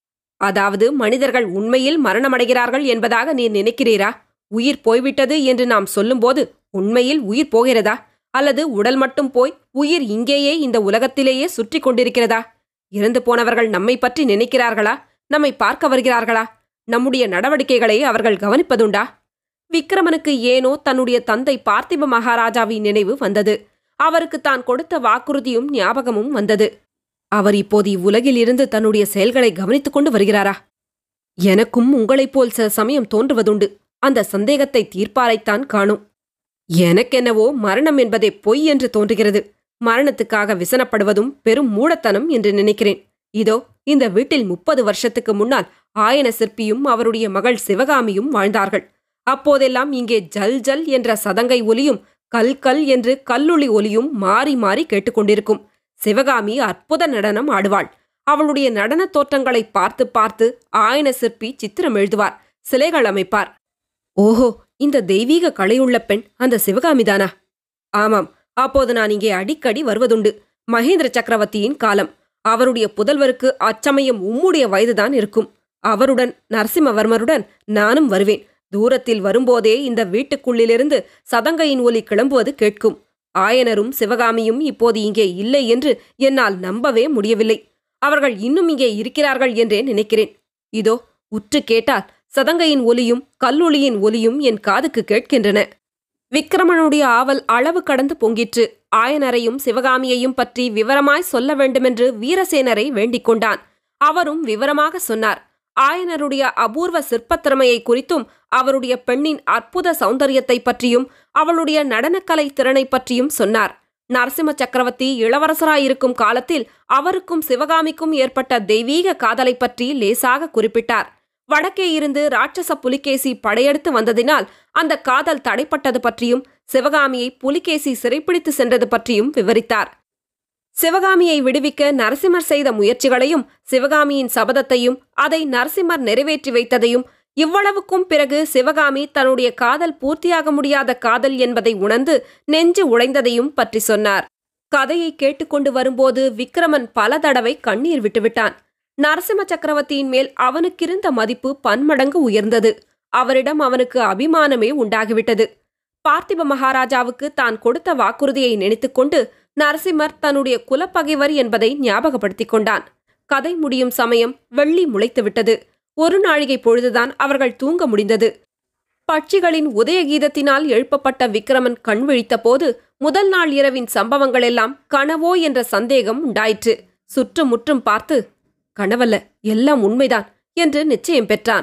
அதாவது மனிதர்கள் உண்மையில் மரணமடைகிறார்கள் என்பதாக நீர் நினைக்கிறீரா உயிர் போய்விட்டது என்று நாம் சொல்லும்போது உண்மையில் உயிர் போகிறதா அல்லது உடல் மட்டும் போய் உயிர் இங்கேயே இந்த உலகத்திலேயே சுற்றி கொண்டிருக்கிறதா இறந்து போனவர்கள் நம்மை பற்றி நினைக்கிறார்களா நம்மை பார்க்க வருகிறார்களா நம்முடைய நடவடிக்கைகளை அவர்கள் கவனிப்பதுண்டா விக்ரமனுக்கு ஏனோ தன்னுடைய தந்தை பார்த்திப மகாராஜாவின் நினைவு வந்தது அவருக்கு தான் கொடுத்த வாக்குறுதியும் ஞாபகமும் வந்தது அவர் இப்போது இவ்வுலகில் இருந்து தன்னுடைய செயல்களை கவனித்துக் கொண்டு வருகிறாரா எனக்கும் உங்களைப் போல் சில சமயம் தோன்றுவதுண்டு அந்த சந்தேகத்தை தீர்ப்பாரைத்தான் காணும் எனக்கென்னவோ மரணம் என்பதே பொய் என்று தோன்றுகிறது மரணத்துக்காக விசனப்படுவதும் பெரும் மூடத்தனம் என்று நினைக்கிறேன் இதோ இந்த வீட்டில் முப்பது வருஷத்துக்கு முன்னால் ஆயன சிற்பியும் அவருடைய மகள் சிவகாமியும் வாழ்ந்தார்கள் அப்போதெல்லாம் இங்கே ஜல் ஜல் என்ற சதங்கை ஒலியும் கல் கல் என்று கல்லுளி ஒலியும் மாறி மாறி கேட்டுக்கொண்டிருக்கும் சிவகாமி அற்புத நடனம் ஆடுவாள் அவளுடைய நடனத் தோற்றங்களை பார்த்து பார்த்து ஆயன சிற்பி சித்திரம் எழுதுவார் சிலைகள் அமைப்பார் ஓஹோ இந்த தெய்வீக கலையுள்ள பெண் அந்த சிவகாமிதானா ஆமாம் அப்போது நான் இங்கே அடிக்கடி வருவதுண்டு மகேந்திர சக்கரவர்த்தியின் காலம் அவருடைய புதல்வருக்கு அச்சமயம் உம்முடைய வயதுதான் இருக்கும் அவருடன் நரசிம்மவர்மருடன் நானும் வருவேன் தூரத்தில் வரும்போதே இந்த வீட்டுக்குள்ளிலிருந்து சதங்கையின் ஒலி கிளம்புவது கேட்கும் ஆயனரும் சிவகாமியும் இப்போது இங்கே இல்லை என்று என்னால் நம்பவே முடியவில்லை அவர்கள் இன்னும் இங்கே இருக்கிறார்கள் என்றே நினைக்கிறேன் இதோ உற்று கேட்டால் சதங்கையின் ஒலியும் கல்லொலியின் ஒலியும் என் காதுக்கு கேட்கின்றன விக்ரமனுடைய ஆவல் அளவு கடந்து பொங்கிற்று ஆயனரையும் சிவகாமியையும் பற்றி விவரமாய் சொல்ல வேண்டுமென்று வீரசேனரை வேண்டிக் கொண்டான் அவரும் விவரமாக சொன்னார் ஆயனருடைய அபூர்வ சிற்பத்திறமையை குறித்தும் அவருடைய பெண்ணின் அற்புத சௌந்தரியத்தை பற்றியும் அவளுடைய நடனக்கலை திறனை பற்றியும் சொன்னார் நரசிம்ம சக்கரவர்த்தி இளவரசராயிருக்கும் காலத்தில் அவருக்கும் சிவகாமிக்கும் ஏற்பட்ட தெய்வீக காதலை பற்றி லேசாக குறிப்பிட்டார் வடக்கே இருந்து ராட்சச புலிகேசி படையெடுத்து வந்ததினால் அந்த காதல் தடைப்பட்டது பற்றியும் சிவகாமியை புலிகேசி சிறைப்பிடித்து சென்றது பற்றியும் விவரித்தார் சிவகாமியை விடுவிக்க நரசிம்மர் செய்த முயற்சிகளையும் சிவகாமியின் சபதத்தையும் அதை நரசிம்மர் நிறைவேற்றி வைத்ததையும் இவ்வளவுக்கும் பிறகு சிவகாமி தன்னுடைய காதல் பூர்த்தியாக முடியாத காதல் என்பதை உணர்ந்து நெஞ்சு உடைந்ததையும் பற்றி சொன்னார் கதையை கேட்டுக்கொண்டு வரும்போது விக்ரமன் பல தடவை கண்ணீர் விட்டுவிட்டான் நரசிம்ம சக்கரவர்த்தியின் மேல் அவனுக்கிருந்த மதிப்பு பன்மடங்கு உயர்ந்தது அவரிடம் அவனுக்கு அபிமானமே உண்டாகிவிட்டது பார்த்திப மகாராஜாவுக்கு தான் கொடுத்த வாக்குறுதியை நினைத்துக்கொண்டு நரசிம்மர் தன்னுடைய குலப்பகைவர் என்பதை ஞாபகப்படுத்திக் கொண்டான் கதை முடியும் சமயம் வெள்ளி முளைத்துவிட்டது ஒரு நாழிகை பொழுதுதான் அவர்கள் தூங்க முடிந்தது பட்சிகளின் உதய கீதத்தினால் எழுப்பப்பட்ட விக்ரமன் கண் விழித்தபோது முதல் நாள் இரவின் சம்பவங்களெல்லாம் கனவோ என்ற சந்தேகம் உண்டாயிற்று சுற்றும் முற்றும் பார்த்து கனவல்ல எல்லாம் உண்மைதான் என்று நிச்சயம் பெற்றான்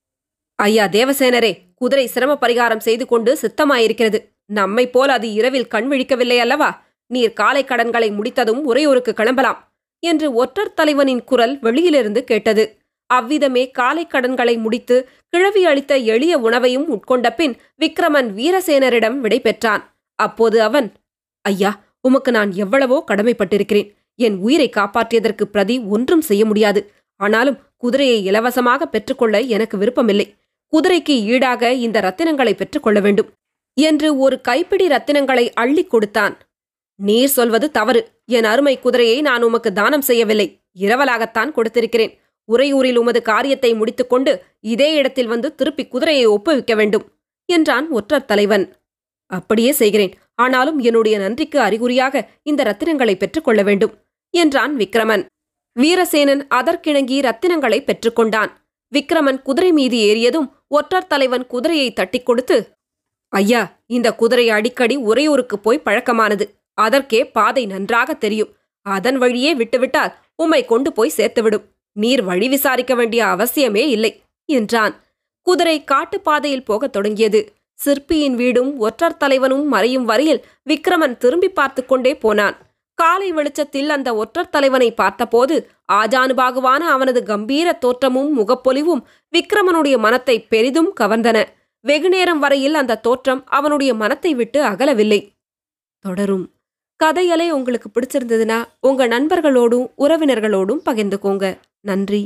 ஐயா தேவசேனரே குதிரை சிரம பரிகாரம் செய்து கொண்டு சித்தமாயிருக்கிறது நம்மைப் போல் அது இரவில் கண் விழிக்கவில்லை அல்லவா நீர் காலை கடன்களை முடித்ததும் உறையூருக்கு கிளம்பலாம் என்று ஒற்றர் தலைவனின் குரல் வெளியிலிருந்து கேட்டது அவ்விதமே காலை கடன்களை முடித்து கிழவி அளித்த எளிய உணவையும் உட்கொண்ட பின் விக்ரமன் வீரசேனரிடம் விடை பெற்றான் அப்போது அவன் ஐயா உமக்கு நான் எவ்வளவோ கடமைப்பட்டிருக்கிறேன் என் உயிரை காப்பாற்றியதற்கு பிரதி ஒன்றும் செய்ய முடியாது ஆனாலும் குதிரையை இலவசமாக பெற்றுக்கொள்ள எனக்கு விருப்பமில்லை குதிரைக்கு ஈடாக இந்த ரத்தினங்களை பெற்றுக்கொள்ள வேண்டும் என்று ஒரு கைப்பிடி ரத்தினங்களை அள்ளிக் கொடுத்தான் நீர் சொல்வது தவறு என் அருமை குதிரையை நான் உமக்கு தானம் செய்யவில்லை இரவலாகத்தான் கொடுத்திருக்கிறேன் உறையூரில் உமது காரியத்தை முடித்துக்கொண்டு இதே இடத்தில் வந்து திருப்பி குதிரையை ஒப்புவிக்க வேண்டும் என்றான் ஒற்றர் தலைவன் அப்படியே செய்கிறேன் ஆனாலும் என்னுடைய நன்றிக்கு அறிகுறியாக இந்த ரத்தினங்களை பெற்றுக்கொள்ள வேண்டும் என்றான் விக்ரமன் வீரசேனன் அதற்கிணங்கி ரத்தினங்களை பெற்றுக்கொண்டான் விக்ரமன் குதிரை மீது ஏறியதும் ஒற்றர் தலைவன் குதிரையை தட்டிக் கொடுத்து ஐயா இந்த குதிரை அடிக்கடி உறையூருக்கு போய் பழக்கமானது அதற்கே பாதை நன்றாக தெரியும் அதன் வழியே விட்டுவிட்டால் உம்மை கொண்டு போய் சேர்த்துவிடும் நீர் வழி விசாரிக்க வேண்டிய அவசியமே இல்லை என்றான் குதிரை காட்டுப்பாதையில் போகத் தொடங்கியது சிற்பியின் வீடும் ஒற்றர் தலைவனும் மறையும் வரையில் விக்ரமன் திரும்பி பார்த்து கொண்டே போனான் காலை வெளிச்சத்தில் அந்த ஒற்றர் தலைவனை பார்த்தபோது ஆஜானுபாகுவான அவனது கம்பீர தோற்றமும் முகப்பொலிவும் விக்ரமனுடைய மனத்தை பெரிதும் கவர்ந்தன வெகுநேரம் வரையில் அந்த தோற்றம் அவனுடைய மனத்தை விட்டு அகலவில்லை தொடரும் கதையலை உங்களுக்கு பிடிச்சிருந்ததுன்னா உங்க நண்பர்களோடும் உறவினர்களோடும் பகிர்ந்துக்கோங்க நன்றி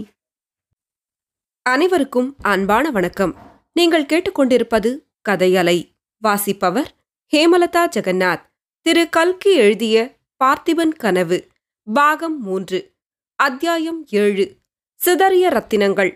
அனைவருக்கும் அன்பான வணக்கம் நீங்கள் கேட்டுக்கொண்டிருப்பது கதையலை வாசிப்பவர் ஹேமலதா ஜெகநாத் திரு கல்கி எழுதிய பார்த்திபன் கனவு பாகம் மூன்று அத்தியாயம் ஏழு சிதறிய ரத்தினங்கள்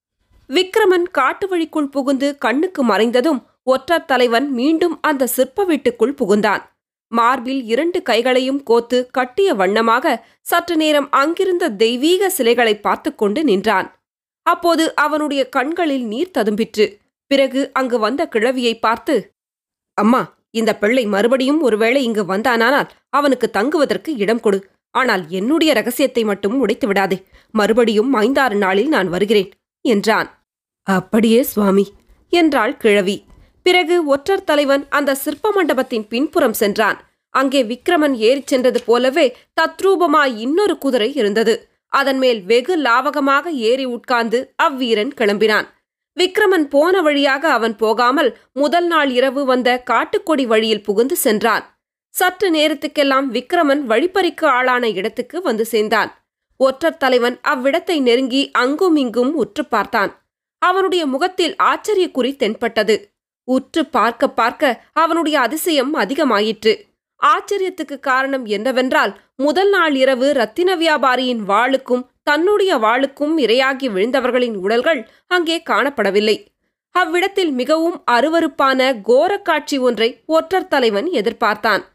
விக்ரமன் காட்டு வழிக்குள் புகுந்து கண்ணுக்கு மறைந்ததும் ஒற்றர் தலைவன் மீண்டும் அந்த சிற்ப வீட்டுக்குள் புகுந்தான் மார்பில் இரண்டு கைகளையும் கோத்து கட்டிய வண்ணமாக சற்று நேரம் அங்கிருந்த தெய்வீக சிலைகளை பார்த்து கொண்டு நின்றான் அப்போது அவனுடைய கண்களில் நீர் ததும்பிற்று பிறகு அங்கு வந்த கிழவியை பார்த்து அம்மா இந்த பிள்ளை மறுபடியும் ஒருவேளை இங்கு வந்தானானால் அவனுக்கு தங்குவதற்கு இடம் கொடு ஆனால் என்னுடைய ரகசியத்தை மட்டும் உடைத்து விடாதே மறுபடியும் ஐந்தாறு நாளில் நான் வருகிறேன் என்றான் அப்படியே சுவாமி என்றாள் கிழவி பிறகு ஒற்றர் தலைவன் அந்த சிற்ப மண்டபத்தின் பின்புறம் சென்றான் அங்கே விக்ரமன் ஏறிச் சென்றது போலவே தத்ரூபமாய் இன்னொரு குதிரை இருந்தது அதன் மேல் வெகு லாவகமாக ஏறி உட்கார்ந்து அவ்வீரன் கிளம்பினான் விக்ரமன் போன வழியாக அவன் போகாமல் முதல் நாள் இரவு வந்த காட்டுக்கொடி வழியில் புகுந்து சென்றான் சற்று நேரத்துக்கெல்லாம் விக்ரமன் வழிப்பறிக்கு ஆளான இடத்துக்கு வந்து சேர்ந்தான் ஒற்றர் தலைவன் அவ்விடத்தை நெருங்கி அங்கும் இங்கும் உற்று பார்த்தான் அவனுடைய முகத்தில் ஆச்சரியக்குறி தென்பட்டது உற்று பார்க்க பார்க்க அவனுடைய அதிசயம் அதிகமாயிற்று ஆச்சரியத்துக்கு காரணம் என்னவென்றால் முதல் நாள் இரவு ரத்தின வியாபாரியின் வாளுக்கும் தன்னுடைய வாளுக்கும் இரையாகி விழுந்தவர்களின் உடல்கள் அங்கே காணப்படவில்லை அவ்விடத்தில் மிகவும் அருவருப்பான கோரக் காட்சி ஒன்றை ஒற்றர் தலைவன் எதிர்பார்த்தான்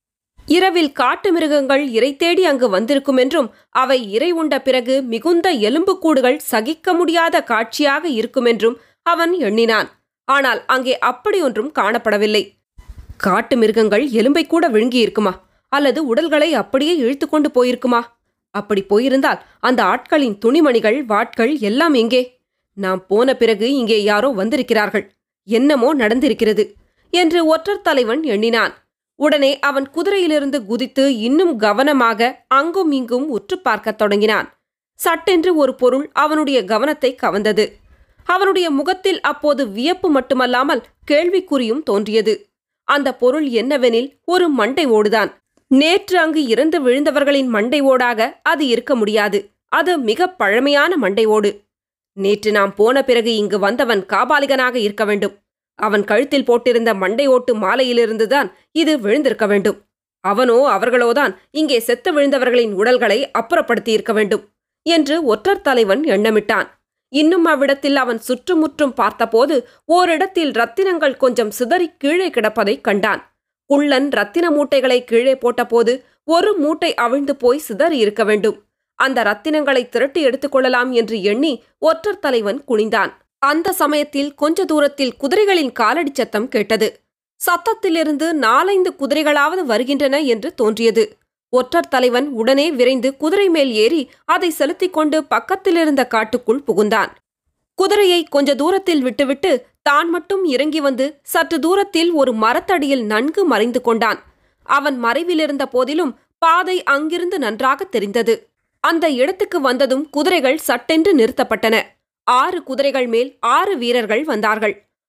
இரவில் காட்டு மிருகங்கள் இரை தேடி அங்கு வந்திருக்கும் என்றும் அவை இரை உண்ட பிறகு மிகுந்த எலும்புக்கூடுகள் சகிக்க முடியாத காட்சியாக இருக்கும் என்றும் அவன் எண்ணினான் ஆனால் அங்கே அப்படியொன்றும் காணப்படவில்லை காட்டு மிருகங்கள் எலும்பை கூட விழுங்கி இருக்குமா அல்லது உடல்களை அப்படியே இழுத்து கொண்டு போயிருக்குமா அப்படி போயிருந்தால் அந்த ஆட்களின் துணிமணிகள் வாட்கள் எல்லாம் எங்கே நாம் போன பிறகு இங்கே யாரோ வந்திருக்கிறார்கள் என்னமோ நடந்திருக்கிறது என்று ஒற்றர் தலைவன் எண்ணினான் உடனே அவன் குதிரையிலிருந்து குதித்து இன்னும் கவனமாக அங்கும் இங்கும் உற்று பார்க்கத் தொடங்கினான் சட்டென்று ஒரு பொருள் அவனுடைய கவனத்தை கவர்ந்தது அவனுடைய முகத்தில் அப்போது வியப்பு மட்டுமல்லாமல் கேள்விக்குறியும் தோன்றியது அந்த பொருள் என்னவெனில் ஒரு மண்டை ஓடுதான் நேற்று அங்கு இறந்து விழுந்தவர்களின் மண்டை ஓடாக அது இருக்க முடியாது அது மிக பழமையான மண்டை ஓடு நேற்று நாம் போன பிறகு இங்கு வந்தவன் காபாலிகனாக இருக்க வேண்டும் அவன் கழுத்தில் போட்டிருந்த மண்டை ஓட்டு மாலையிலிருந்துதான் இது விழுந்திருக்க வேண்டும் அவனோ அவர்களோதான் இங்கே செத்து விழுந்தவர்களின் உடல்களை அப்புறப்படுத்தி இருக்க வேண்டும் என்று ஒற்றர் தலைவன் எண்ணமிட்டான் இன்னும் அவ்விடத்தில் அவன் சுற்றுமுற்றும் பார்த்தபோது ஓரிடத்தில் ரத்தினங்கள் கொஞ்சம் சிதறி கீழே கிடப்பதைக் கண்டான் குள்ளன் ரத்தின மூட்டைகளை கீழே போட்டபோது ஒரு மூட்டை அவிழ்ந்து போய் சிதறி இருக்க வேண்டும் அந்த ரத்தினங்களை திரட்டி எடுத்துக்கொள்ளலாம் என்று எண்ணி ஒற்றர் தலைவன் குனிந்தான் அந்த சமயத்தில் கொஞ்ச தூரத்தில் குதிரைகளின் காலடி சத்தம் கேட்டது சத்தத்திலிருந்து நாலைந்து குதிரைகளாவது வருகின்றன என்று தோன்றியது ஒற்றர் தலைவன் உடனே விரைந்து குதிரை மேல் ஏறி அதை செலுத்திக் கொண்டு பக்கத்திலிருந்த காட்டுக்குள் புகுந்தான் குதிரையை கொஞ்ச தூரத்தில் விட்டுவிட்டு தான் மட்டும் இறங்கி வந்து சற்று தூரத்தில் ஒரு மரத்தடியில் நன்கு மறைந்து கொண்டான் அவன் மறைவிலிருந்த போதிலும் பாதை அங்கிருந்து நன்றாக தெரிந்தது அந்த இடத்துக்கு வந்ததும் குதிரைகள் சட்டென்று நிறுத்தப்பட்டன ஆறு குதிரைகள் மேல் ஆறு வீரர்கள் வந்தார்கள்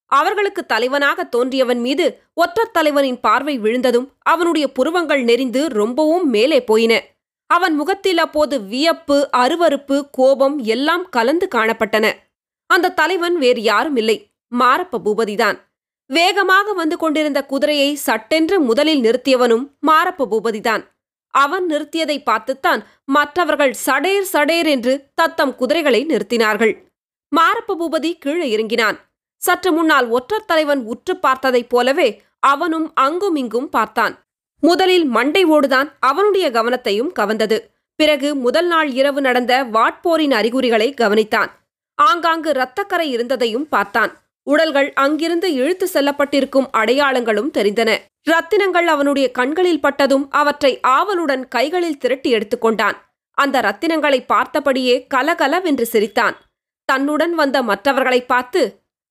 அவர்களுக்கு தலைவனாக தோன்றியவன் மீது ஒற்றர் தலைவனின் பார்வை விழுந்ததும் அவனுடைய புருவங்கள் நெறிந்து ரொம்பவும் மேலே போயின அவன் முகத்தில் அப்போது வியப்பு அருவருப்பு கோபம் எல்லாம் கலந்து காணப்பட்டன அந்த தலைவன் வேறு யாரும் இல்லை மாரப்ப பூபதிதான் வேகமாக வந்து கொண்டிருந்த குதிரையை சட்டென்று முதலில் நிறுத்தியவனும் மாரப்ப பூபதிதான் அவன் நிறுத்தியதை பார்த்துத்தான் மற்றவர்கள் சடேர் சடேர் என்று தத்தம் குதிரைகளை நிறுத்தினார்கள் மாரப்ப பூபதி கீழே இறங்கினான் சற்று முன்னால் ஒற்றர் தலைவன் உற்று பார்த்ததைப் போலவே அவனும் அங்கும் இங்கும் பார்த்தான் முதலில் மண்டை ஓடுதான் அவனுடைய கவனத்தையும் கவர்ந்தது பிறகு முதல் நாள் இரவு நடந்த வாட்போரின் அறிகுறிகளை கவனித்தான் ஆங்காங்கு இரத்தக்கரை இருந்ததையும் பார்த்தான் உடல்கள் அங்கிருந்து இழுத்து செல்லப்பட்டிருக்கும் அடையாளங்களும் தெரிந்தன ரத்தினங்கள் அவனுடைய கண்களில் பட்டதும் அவற்றை ஆவலுடன் கைகளில் திரட்டி எடுத்துக்கொண்டான் அந்த ரத்தினங்களை பார்த்தபடியே கலகலவென்று சிரித்தான் தன்னுடன் வந்த மற்றவர்களை பார்த்து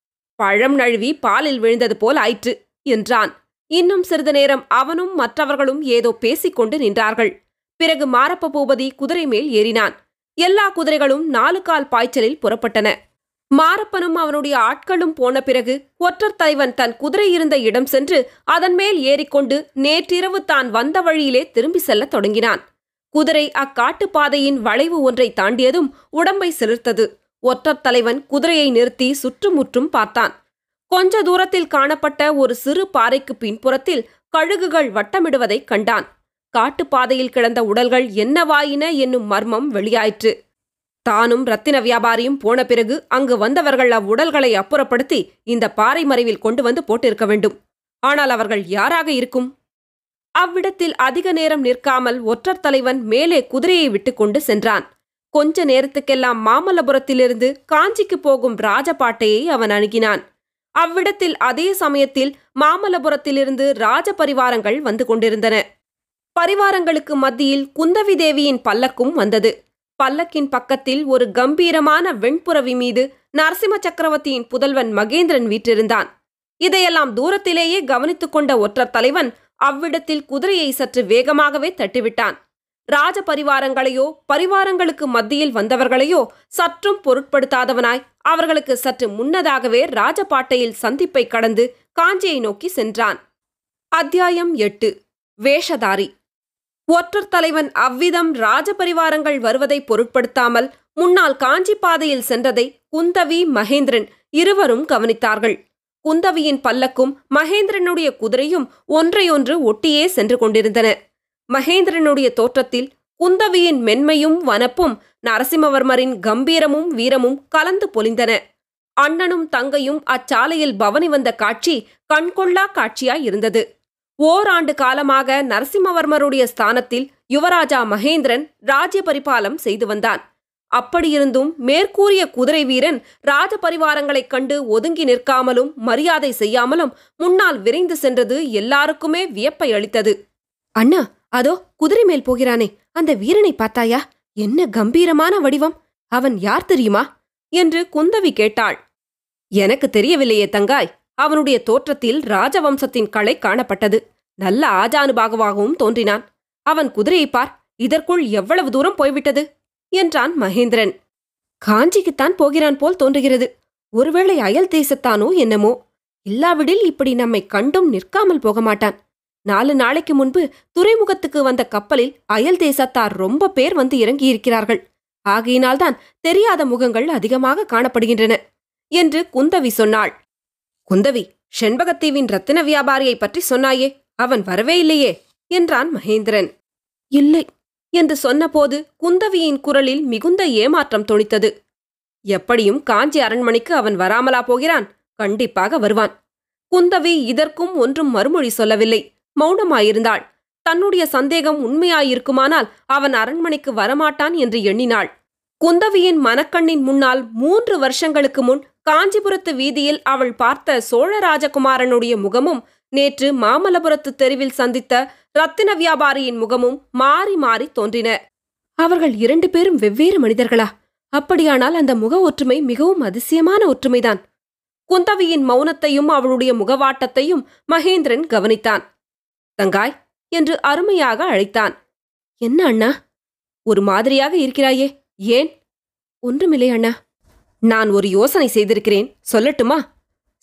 பழம் நழுவி பாலில் விழுந்தது போல் ஆயிற்று என்றான் இன்னும் சிறிது நேரம் அவனும் மற்றவர்களும் ஏதோ பேசிக்கொண்டு நின்றார்கள் பிறகு மாரப்ப பூபதி குதிரை மேல் ஏறினான் எல்லா குதிரைகளும் நாலு கால் பாய்ச்சலில் புறப்பட்டன மாரப்பனும் அவனுடைய ஆட்களும் போன பிறகு ஒற்றர் தலைவன் தன் குதிரை இருந்த இடம் சென்று அதன் மேல் ஏறிக்கொண்டு நேற்றிரவு தான் வந்த வழியிலே திரும்பி செல்லத் தொடங்கினான் குதிரை அக்காட்டுப் பாதையின் வளைவு ஒன்றை தாண்டியதும் உடம்பை சிலிர்த்தது ஒற்றர் தலைவன் குதிரையை நிறுத்தி சுற்றுமுற்றும் பார்த்தான் கொஞ்ச தூரத்தில் காணப்பட்ட ஒரு சிறு பாறைக்கு பின்புறத்தில் கழுகுகள் வட்டமிடுவதைக் கண்டான் காட்டுப்பாதையில் கிடந்த உடல்கள் என்னவாயின என்னும் மர்மம் வெளியாயிற்று தானும் ரத்தின வியாபாரியும் போன பிறகு அங்கு வந்தவர்கள் அவ்வுடல்களை அப்புறப்படுத்தி இந்த பாறை மறைவில் கொண்டு வந்து போட்டிருக்க வேண்டும் ஆனால் அவர்கள் யாராக இருக்கும் அவ்விடத்தில் அதிக நேரம் நிற்காமல் ஒற்றர் தலைவன் மேலே குதிரையை விட்டுக்கொண்டு சென்றான் கொஞ்ச நேரத்துக்கெல்லாம் மாமல்லபுரத்திலிருந்து காஞ்சிக்கு போகும் ராஜபாட்டையை அவன் அணுகினான் அவ்விடத்தில் அதே சமயத்தில் மாமல்லபுரத்திலிருந்து ராஜ பரிவாரங்கள் வந்து கொண்டிருந்தன பரிவாரங்களுக்கு மத்தியில் குந்தவி தேவியின் பல்லக்கும் வந்தது பல்லக்கின் பக்கத்தில் ஒரு கம்பீரமான வெண்புறவி மீது நரசிம்ம சக்கரவர்த்தியின் புதல்வன் மகேந்திரன் வீற்றிருந்தான் இதையெல்லாம் தூரத்திலேயே கவனித்துக் கொண்ட ஒற்றர் தலைவன் அவ்விடத்தில் குதிரையை சற்று வேகமாகவே தட்டிவிட்டான் ராஜ பரிவாரங்களையோ பரிவாரங்களுக்கு மத்தியில் வந்தவர்களையோ சற்றும் பொருட்படுத்தாதவனாய் அவர்களுக்கு சற்று முன்னதாகவே ராஜபாட்டையில் சந்திப்பை கடந்து காஞ்சியை நோக்கி சென்றான் அத்தியாயம் எட்டு வேஷதாரி ஒற்றர் தலைவன் அவ்விதம் ராஜபரிவாரங்கள் வருவதை பொருட்படுத்தாமல் முன்னால் காஞ்சி பாதையில் சென்றதை குந்தவி மகேந்திரன் இருவரும் கவனித்தார்கள் குந்தவியின் பல்லக்கும் மகேந்திரனுடைய குதிரையும் ஒன்றையொன்று ஒட்டியே சென்று கொண்டிருந்தன மகேந்திரனுடைய தோற்றத்தில் குந்தவியின் மென்மையும் வனப்பும் நரசிம்மவர்மரின் கம்பீரமும் வீரமும் கலந்து பொலிந்தன அண்ணனும் தங்கையும் அச்சாலையில் பவனி வந்த காட்சி கண்கொள்ளா காட்சியாய் இருந்தது ஓராண்டு காலமாக நரசிம்மவர்மருடைய ஸ்தானத்தில் யுவராஜா மகேந்திரன் ராஜ்ய பரிபாலம் செய்து வந்தான் அப்படியிருந்தும் மேற்கூறிய குதிரை வீரன் ராஜ பரிவாரங்களைக் கண்டு ஒதுங்கி நிற்காமலும் மரியாதை செய்யாமலும் முன்னால் விரைந்து சென்றது எல்லாருக்குமே வியப்பை அளித்தது அண்ணா அதோ குதிரை மேல் போகிறானே அந்த வீரனை பார்த்தாயா என்ன கம்பீரமான வடிவம் அவன் யார் தெரியுமா என்று குந்தவி கேட்டாள் எனக்கு தெரியவில்லையே தங்காய் அவனுடைய தோற்றத்தில் ராஜவம்சத்தின் களை காணப்பட்டது நல்ல ஆஜானுபாகவாகவும் தோன்றினான் அவன் குதிரையை பார் இதற்குள் எவ்வளவு தூரம் போய்விட்டது என்றான் மகேந்திரன் காஞ்சிக்குத்தான் போகிறான் போல் தோன்றுகிறது ஒருவேளை அயல் தேசத்தானோ என்னமோ இல்லாவிடில் இப்படி நம்மை கண்டும் நிற்காமல் போக மாட்டான் நாலு நாளைக்கு முன்பு துறைமுகத்துக்கு வந்த கப்பலில் அயல் தேசத்தார் ரொம்ப பேர் வந்து இறங்கியிருக்கிறார்கள் ஆகையினால்தான் தெரியாத முகங்கள் அதிகமாக காணப்படுகின்றன என்று குந்தவி சொன்னாள் குந்தவி செண்பகத்தீவின் ரத்தின வியாபாரியை பற்றி சொன்னாயே அவன் வரவே இல்லையே என்றான் மகேந்திரன் இல்லை என்று சொன்னபோது குந்தவியின் குரலில் மிகுந்த ஏமாற்றம் தொனித்தது எப்படியும் காஞ்சி அரண்மனைக்கு அவன் வராமலா போகிறான் கண்டிப்பாக வருவான் குந்தவி இதற்கும் ஒன்றும் மறுமொழி சொல்லவில்லை மௌனமாயிருந்தாள் தன்னுடைய சந்தேகம் உண்மையாயிருக்குமானால் அவன் அரண்மனைக்கு வரமாட்டான் என்று எண்ணினாள் குந்தவியின் மனக்கண்ணின் முன்னால் மூன்று வருஷங்களுக்கு முன் காஞ்சிபுரத்து வீதியில் அவள் பார்த்த சோழ ராஜகுமாரனுடைய முகமும் நேற்று மாமல்லபுரத்து தெருவில் சந்தித்த ரத்தின வியாபாரியின் முகமும் மாறி மாறி தோன்றின அவர்கள் இரண்டு பேரும் வெவ்வேறு மனிதர்களா அப்படியானால் அந்த முக ஒற்றுமை மிகவும் அதிசயமான ஒற்றுமைதான் குந்தவியின் மௌனத்தையும் அவளுடைய முகவாட்டத்தையும் மகேந்திரன் கவனித்தான் தங்காய் என்று அருமையாக அழைத்தான் என்ன அண்ணா ஒரு மாதிரியாக இருக்கிறாயே ஏன் ஒன்றுமில்லை அண்ணா நான் ஒரு யோசனை செய்திருக்கிறேன் சொல்லட்டுமா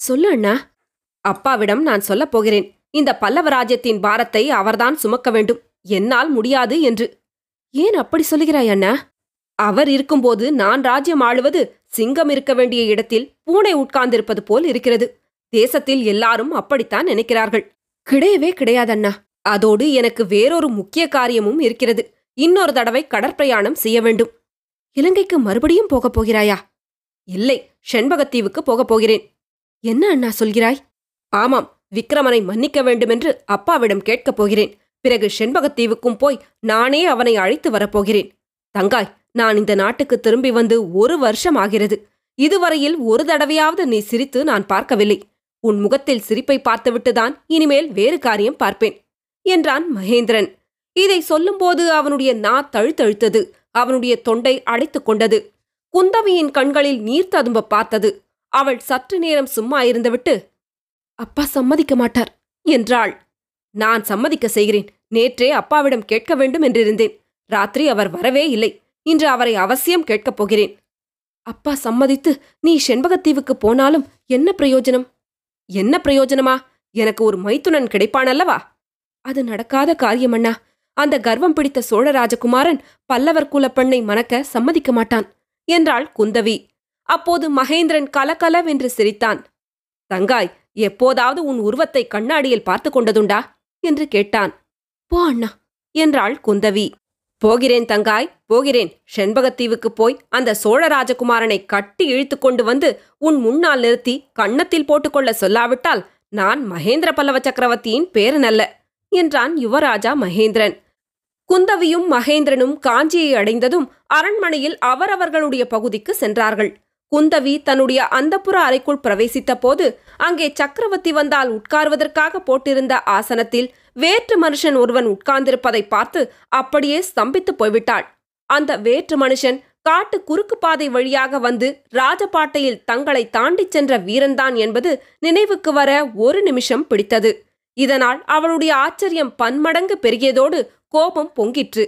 சொல்லு அண்ணா அப்பாவிடம் நான் சொல்லப் போகிறேன் இந்த பல்லவ ராஜ்யத்தின் பாரத்தை அவர்தான் சுமக்க வேண்டும் என்னால் முடியாது என்று ஏன் அப்படி சொல்லுகிறாய் அண்ணா அவர் இருக்கும்போது நான் ராஜ்யம் ஆளுவது சிங்கம் இருக்க வேண்டிய இடத்தில் பூனை உட்கார்ந்திருப்பது போல் இருக்கிறது தேசத்தில் எல்லாரும் அப்படித்தான் நினைக்கிறார்கள் கிடையவே கிடையாதண்ணா அதோடு எனக்கு வேறொரு முக்கிய காரியமும் இருக்கிறது இன்னொரு தடவை கடற்பிரயாணம் செய்ய வேண்டும் இலங்கைக்கு மறுபடியும் போகப் போகிறாயா இல்லை செண்பகத்தீவுக்கு போகப் போகிறேன் என்ன அண்ணா சொல்கிறாய் ஆமாம் விக்ரமனை மன்னிக்க வேண்டுமென்று அப்பாவிடம் கேட்கப் போகிறேன் பிறகு செண்பகத்தீவுக்கும் போய் நானே அவனை அழைத்து வரப்போகிறேன் தங்காய் நான் இந்த நாட்டுக்கு திரும்பி வந்து ஒரு வருஷம் ஆகிறது இதுவரையில் ஒரு தடவையாவது நீ சிரித்து நான் பார்க்கவில்லை உன் முகத்தில் சிரிப்பை பார்த்துவிட்டுதான் இனிமேல் வேறு காரியம் பார்ப்பேன் என்றான் மகேந்திரன் இதை சொல்லும்போது அவனுடைய நா தழுத்தழுத்தது அவனுடைய தொண்டை அடைத்துக் கொண்டது குந்தவியின் கண்களில் நீர் ததும்ப பார்த்தது அவள் சற்று நேரம் சும்மா இருந்துவிட்டு அப்பா சம்மதிக்க மாட்டார் என்றாள் நான் சம்மதிக்க செய்கிறேன் நேற்றே அப்பாவிடம் கேட்க வேண்டும் என்றிருந்தேன் ராத்திரி அவர் வரவே இல்லை இன்று அவரை அவசியம் கேட்கப் போகிறேன் அப்பா சம்மதித்து நீ செண்பகத்தீவுக்கு போனாலும் என்ன பிரயோஜனம் என்ன பிரயோஜனமா எனக்கு ஒரு மைத்துனன் கிடைப்பான் அல்லவா அது நடக்காத காரியமண்ணா அந்த கர்வம் பிடித்த சோழ ராஜகுமாரன் பல்லவர் குலப் பெண்ணை மணக்க சம்மதிக்க மாட்டான் என்றாள் குந்தவி அப்போது மகேந்திரன் கலகலவென்று சிரித்தான் தங்காய் எப்போதாவது உன் உருவத்தை கண்ணாடியில் பார்த்து கொண்டதுண்டா என்று கேட்டான் போ அண்ணா என்றாள் குந்தவி போகிறேன் தங்காய் போகிறேன் செண்பகத்தீவுக்கு போய் அந்த சோழ ராஜகுமாரனை கட்டி இழுத்து கொண்டு வந்து உன் முன்னால் நிறுத்தி கன்னத்தில் போட்டுக்கொள்ள சொல்லாவிட்டால் நான் மகேந்திர பல்லவ சக்கரவர்த்தியின் பேரன் அல்ல என்றான் யுவராஜா மகேந்திரன் குந்தவியும் மகேந்திரனும் காஞ்சியை அடைந்ததும் அரண்மனையில் அவரவர்களுடைய பகுதிக்கு சென்றார்கள் குந்தவி தன்னுடைய அந்தப்புற அறைக்குள் பிரவேசித்த போது அங்கே சக்கரவர்த்தி வந்தால் உட்கார்வதற்காக போட்டிருந்த ஆசனத்தில் வேற்று மனுஷன் ஒருவன் உட்கார்ந்திருப்பதை பார்த்து அப்படியே ஸ்தம்பித்து போய்விட்டாள் அந்த வேற்று மனுஷன் காட்டு குறுக்கு பாதை வழியாக வந்து ராஜபாட்டையில் தங்களை தாண்டிச் சென்ற வீரன்தான் என்பது நினைவுக்கு வர ஒரு நிமிஷம் பிடித்தது இதனால் அவளுடைய ஆச்சரியம் பன்மடங்கு பெருகியதோடு கோபம் பொங்கிற்று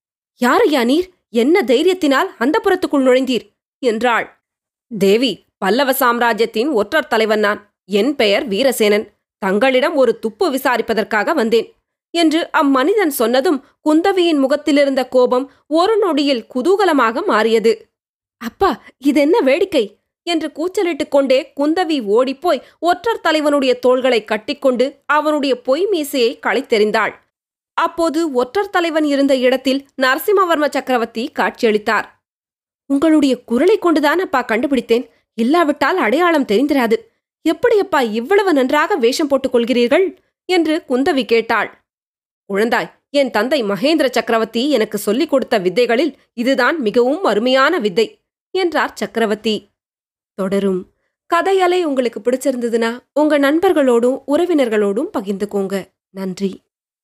யாரையா நீர் என்ன தைரியத்தினால் அந்த புறத்துக்குள் நுழைந்தீர் என்றாள் தேவி பல்லவ சாம்ராஜ்யத்தின் ஒற்றர் தலைவன் நான் என் பெயர் வீரசேனன் தங்களிடம் ஒரு துப்பு விசாரிப்பதற்காக வந்தேன் என்று அம்மனிதன் சொன்னதும் குந்தவியின் முகத்திலிருந்த கோபம் ஒரு நொடியில் குதூகலமாக மாறியது அப்பா இதென்ன வேடிக்கை என்று கூச்சலிட்டுக் கொண்டே குந்தவி ஓடிப்போய் ஒற்றர் தலைவனுடைய தோள்களை கட்டிக்கொண்டு அவனுடைய பொய் மீசையை களைத்தெறிந்தாள் அப்போது ஒற்றர் தலைவன் இருந்த இடத்தில் நரசிம்மவர்ம சக்கரவர்த்தி காட்சியளித்தார் உங்களுடைய குரலை கொண்டுதான் அப்பா கண்டுபிடித்தேன் இல்லாவிட்டால் அடையாளம் தெரிந்திராது எப்படியப்பா இவ்வளவு நன்றாக வேஷம் போட்டுக் கொள்கிறீர்கள் என்று குந்தவி கேட்டாள் குழந்தாய் என் தந்தை மகேந்திர சக்கரவர்த்தி எனக்கு சொல்லிக் கொடுத்த வித்தைகளில் இதுதான் மிகவும் அருமையான வித்தை என்றார் சக்கரவர்த்தி தொடரும் கதையலை உங்களுக்கு பிடிச்சிருந்ததுன்னா உங்க நண்பர்களோடும் உறவினர்களோடும் பகிர்ந்துக்கோங்க நன்றி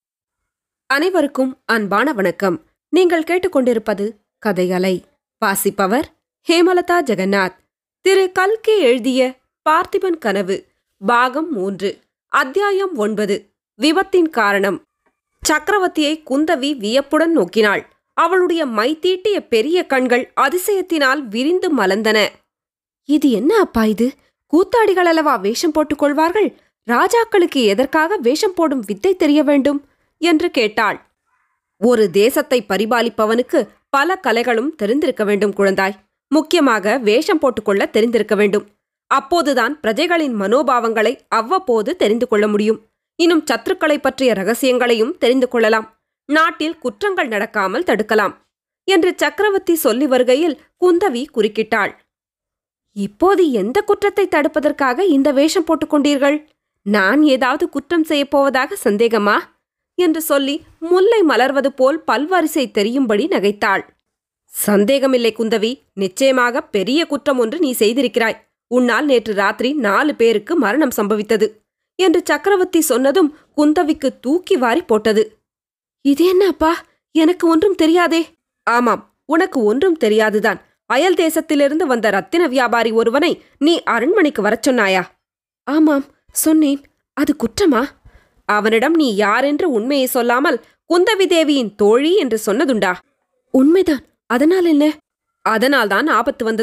அனைவருக்கும் அன்பான வணக்கம் நீங்கள் கேட்டுக்கொண்டிருப்பது கதையலை வாசிப்பவர் ஹேமலதா ஜெகநாத் திரு கல்கி எழுதிய பார்த்திபன் கனவு பாகம் மூன்று அத்தியாயம் ஒன்பது விபத்தின் காரணம் சக்கரவர்த்தியை குந்தவி வியப்புடன் நோக்கினாள் அவளுடைய மைத்தீட்டிய பெரிய கண்கள் அதிசயத்தினால் விரிந்து மலர்ந்தன இது என்ன அப்பா இது கூத்தாடிகள் அல்லவா வேஷம் போட்டுக் கொள்வார்கள் ராஜாக்களுக்கு எதற்காக வேஷம் போடும் வித்தை தெரிய வேண்டும் என்று கேட்டாள் ஒரு தேசத்தை பரிபாலிப்பவனுக்கு பல கலைகளும் தெரிந்திருக்க வேண்டும் குழந்தாய் முக்கியமாக வேஷம் போட்டுக்கொள்ள தெரிந்திருக்க வேண்டும் அப்போதுதான் பிரஜைகளின் மனோபாவங்களை அவ்வப்போது தெரிந்து கொள்ள முடியும் இன்னும் சத்துருக்களை பற்றிய ரகசியங்களையும் தெரிந்து கொள்ளலாம் நாட்டில் குற்றங்கள் நடக்காமல் தடுக்கலாம் என்று சக்கரவர்த்தி சொல்லி வருகையில் குந்தவி குறுக்கிட்டாள் இப்போது எந்த குற்றத்தை தடுப்பதற்காக இந்த வேஷம் போட்டுக்கொண்டீர்கள் நான் ஏதாவது குற்றம் செய்யப் போவதாக சந்தேகமா என்று சொல்லி முல்லை மலர்வது போல் பல்வரிசை தெரியும்படி நகைத்தாள் சந்தேகமில்லை குந்தவி நிச்சயமாக பெரிய குற்றம் ஒன்று நீ செய்திருக்கிறாய் உன்னால் நேற்று ராத்திரி நாலு பேருக்கு மரணம் சம்பவித்தது என்று சக்கரவர்த்தி சொன்னதும் குந்தவிக்கு தூக்கி வாரி போட்டது இது என்ன அப்பா எனக்கு ஒன்றும் தெரியாதே ஆமாம் உனக்கு ஒன்றும் தெரியாதுதான் அயல் தேசத்திலிருந்து வந்த ரத்தின வியாபாரி ஒருவனை நீ அரண்மனைக்கு வரச் சொன்னாயா ஆமாம் சொன்னேன் அது குற்றமா அவனிடம் நீ யாரென்று உண்மையை சொல்லாமல் குந்தவி தேவியின் தோழி என்று சொன்னதுண்டா உண்மைதான் அதனால் என்ன அதனால்தான் ஆபத்து வந்தது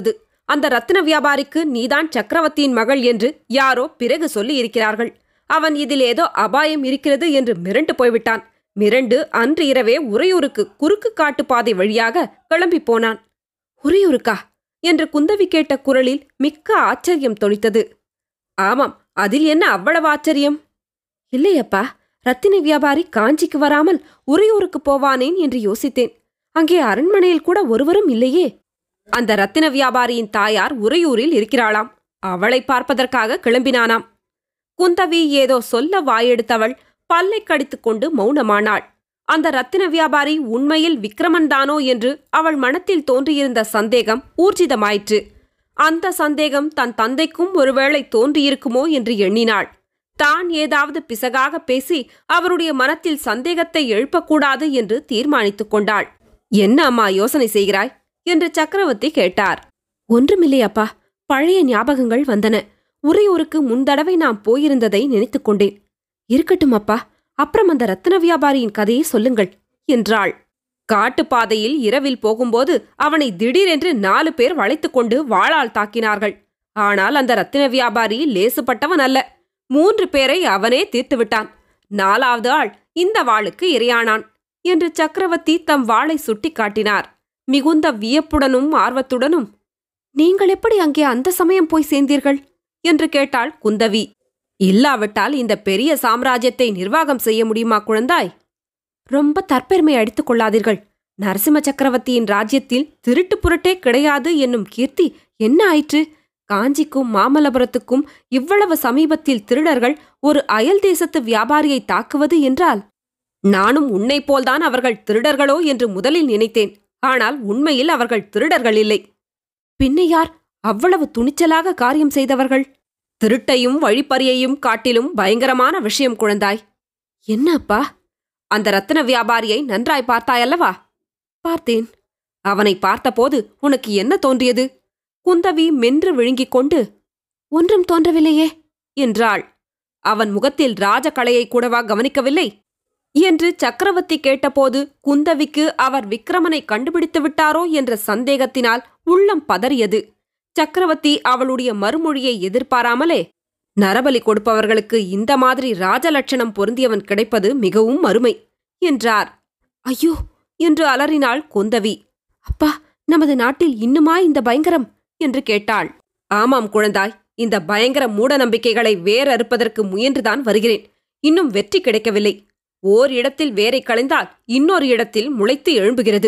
அந்த ரத்தின வியாபாரிக்கு நீதான் சக்கரவர்த்தியின் மகள் என்று யாரோ பிறகு சொல்லி இருக்கிறார்கள் அவன் இதில் ஏதோ அபாயம் இருக்கிறது என்று மிரண்டு போய்விட்டான் மிரண்டு அன்று இரவே உறையூருக்கு குறுக்கு காட்டு பாதை வழியாக கிளம்பி போனான் உறையூருக்கா என்று குந்தவி கேட்ட குரலில் மிக்க ஆச்சரியம் தொனித்தது ஆமாம் அதில் என்ன அவ்வளவு ஆச்சரியம் இல்லையப்பா ரத்தின வியாபாரி காஞ்சிக்கு வராமல் உறையூருக்கு போவானேன் என்று யோசித்தேன் அங்கே அரண்மனையில் கூட ஒருவரும் இல்லையே அந்த ரத்தின வியாபாரியின் தாயார் உறையூரில் இருக்கிறாளாம் அவளை பார்ப்பதற்காக கிளம்பினானாம் குந்தவி ஏதோ சொல்ல வாயெடுத்தவள் பல்லை கடித்துக்கொண்டு மௌனமானாள் அந்த ரத்தின வியாபாரி உண்மையில் விக்ரமன்தானோ என்று அவள் மனத்தில் தோன்றியிருந்த சந்தேகம் ஊர்ஜிதமாயிற்று அந்த சந்தேகம் தன் தந்தைக்கும் ஒருவேளை தோன்றியிருக்குமோ என்று எண்ணினாள் தான் ஏதாவது பிசகாக பேசி அவருடைய மனத்தில் சந்தேகத்தை எழுப்பக்கூடாது என்று தீர்மானித்துக் கொண்டாள் என்ன அம்மா யோசனை செய்கிறாய் என்று சக்கரவர்த்தி கேட்டார் ஒன்றுமில்லை அப்பா பழைய ஞாபகங்கள் வந்தன உறையூருக்கு முந்தடவை நாம் போயிருந்ததை நினைத்துக் கொண்டேன் இருக்கட்டும் அப்பா அப்புறம் அந்த ரத்தின வியாபாரியின் கதையை சொல்லுங்கள் என்றாள் காட்டுப்பாதையில் இரவில் போகும்போது அவனை திடீரென்று நாலு பேர் வளைத்துக் கொண்டு வாளால் தாக்கினார்கள் ஆனால் அந்த ரத்தின வியாபாரி லேசுப்பட்டவன் அல்ல மூன்று பேரை அவனே தீர்த்து விட்டான் நாலாவது ஆள் இந்த வாளுக்கு இரையானான் என்று சக்கரவர்த்தி தம் வாளை சுட்டிக் காட்டினார் மிகுந்த வியப்புடனும் ஆர்வத்துடனும் நீங்கள் எப்படி அங்கே அந்த சமயம் போய் சேர்ந்தீர்கள் என்று கேட்டாள் குந்தவி இல்லாவிட்டால் இந்த பெரிய சாம்ராஜ்யத்தை நிர்வாகம் செய்ய முடியுமா குழந்தாய் ரொம்ப தற்பெருமை அடித்துக் கொள்ளாதீர்கள் நரசிம்ம சக்கரவர்த்தியின் ராஜ்யத்தில் திருட்டு புரட்டே கிடையாது என்னும் கீர்த்தி என்ன ஆயிற்று காஞ்சிக்கும் மாமல்லபுரத்துக்கும் இவ்வளவு சமீபத்தில் திருடர்கள் ஒரு அயல் தேசத்து வியாபாரியை தாக்குவது என்றால் நானும் உன்னைப் போல்தான் அவர்கள் திருடர்களோ என்று முதலில் நினைத்தேன் ஆனால் உண்மையில் அவர்கள் திருடர்கள் இல்லை பின்ன யார் அவ்வளவு துணிச்சலாக காரியம் செய்தவர்கள் திருட்டையும் வழிப்பறியையும் காட்டிலும் பயங்கரமான விஷயம் குழந்தாய் என்ன அப்பா அந்த ரத்தின வியாபாரியை நன்றாய் பார்த்தாயல்லவா பார்த்தேன் அவனை பார்த்தபோது உனக்கு என்ன தோன்றியது குந்தவி மென்று விழுங்கிக் கொண்டு ஒன்றும் தோன்றவில்லையே என்றாள் அவன் முகத்தில் ராஜகலையை கூடவா கவனிக்கவில்லை என்று சக்கரவர்த்தி கேட்டபோது குந்தவிக்கு அவர் விக்ரமனை கண்டுபிடித்து விட்டாரோ என்ற சந்தேகத்தினால் உள்ளம் பதறியது சக்கரவர்த்தி அவளுடைய மறுமொழியை எதிர்பாராமலே நரபலி கொடுப்பவர்களுக்கு இந்த மாதிரி ராஜலட்சணம் பொருந்தியவன் கிடைப்பது மிகவும் அருமை என்றார் ஐயோ என்று அலறினாள் குந்தவி அப்பா நமது நாட்டில் இன்னுமா இந்த பயங்கரம் என்று கேட்டாள் ஆமாம் குழந்தாய் இந்த பயங்கர மூட நம்பிக்கைகளை வேறறுப்பதற்கு முயன்றுதான் வருகிறேன் இன்னும் வெற்றி கிடைக்கவில்லை ஓர் இடத்தில் வேரை களைந்தால் இன்னொரு இடத்தில் முளைத்து எழும்புகிறது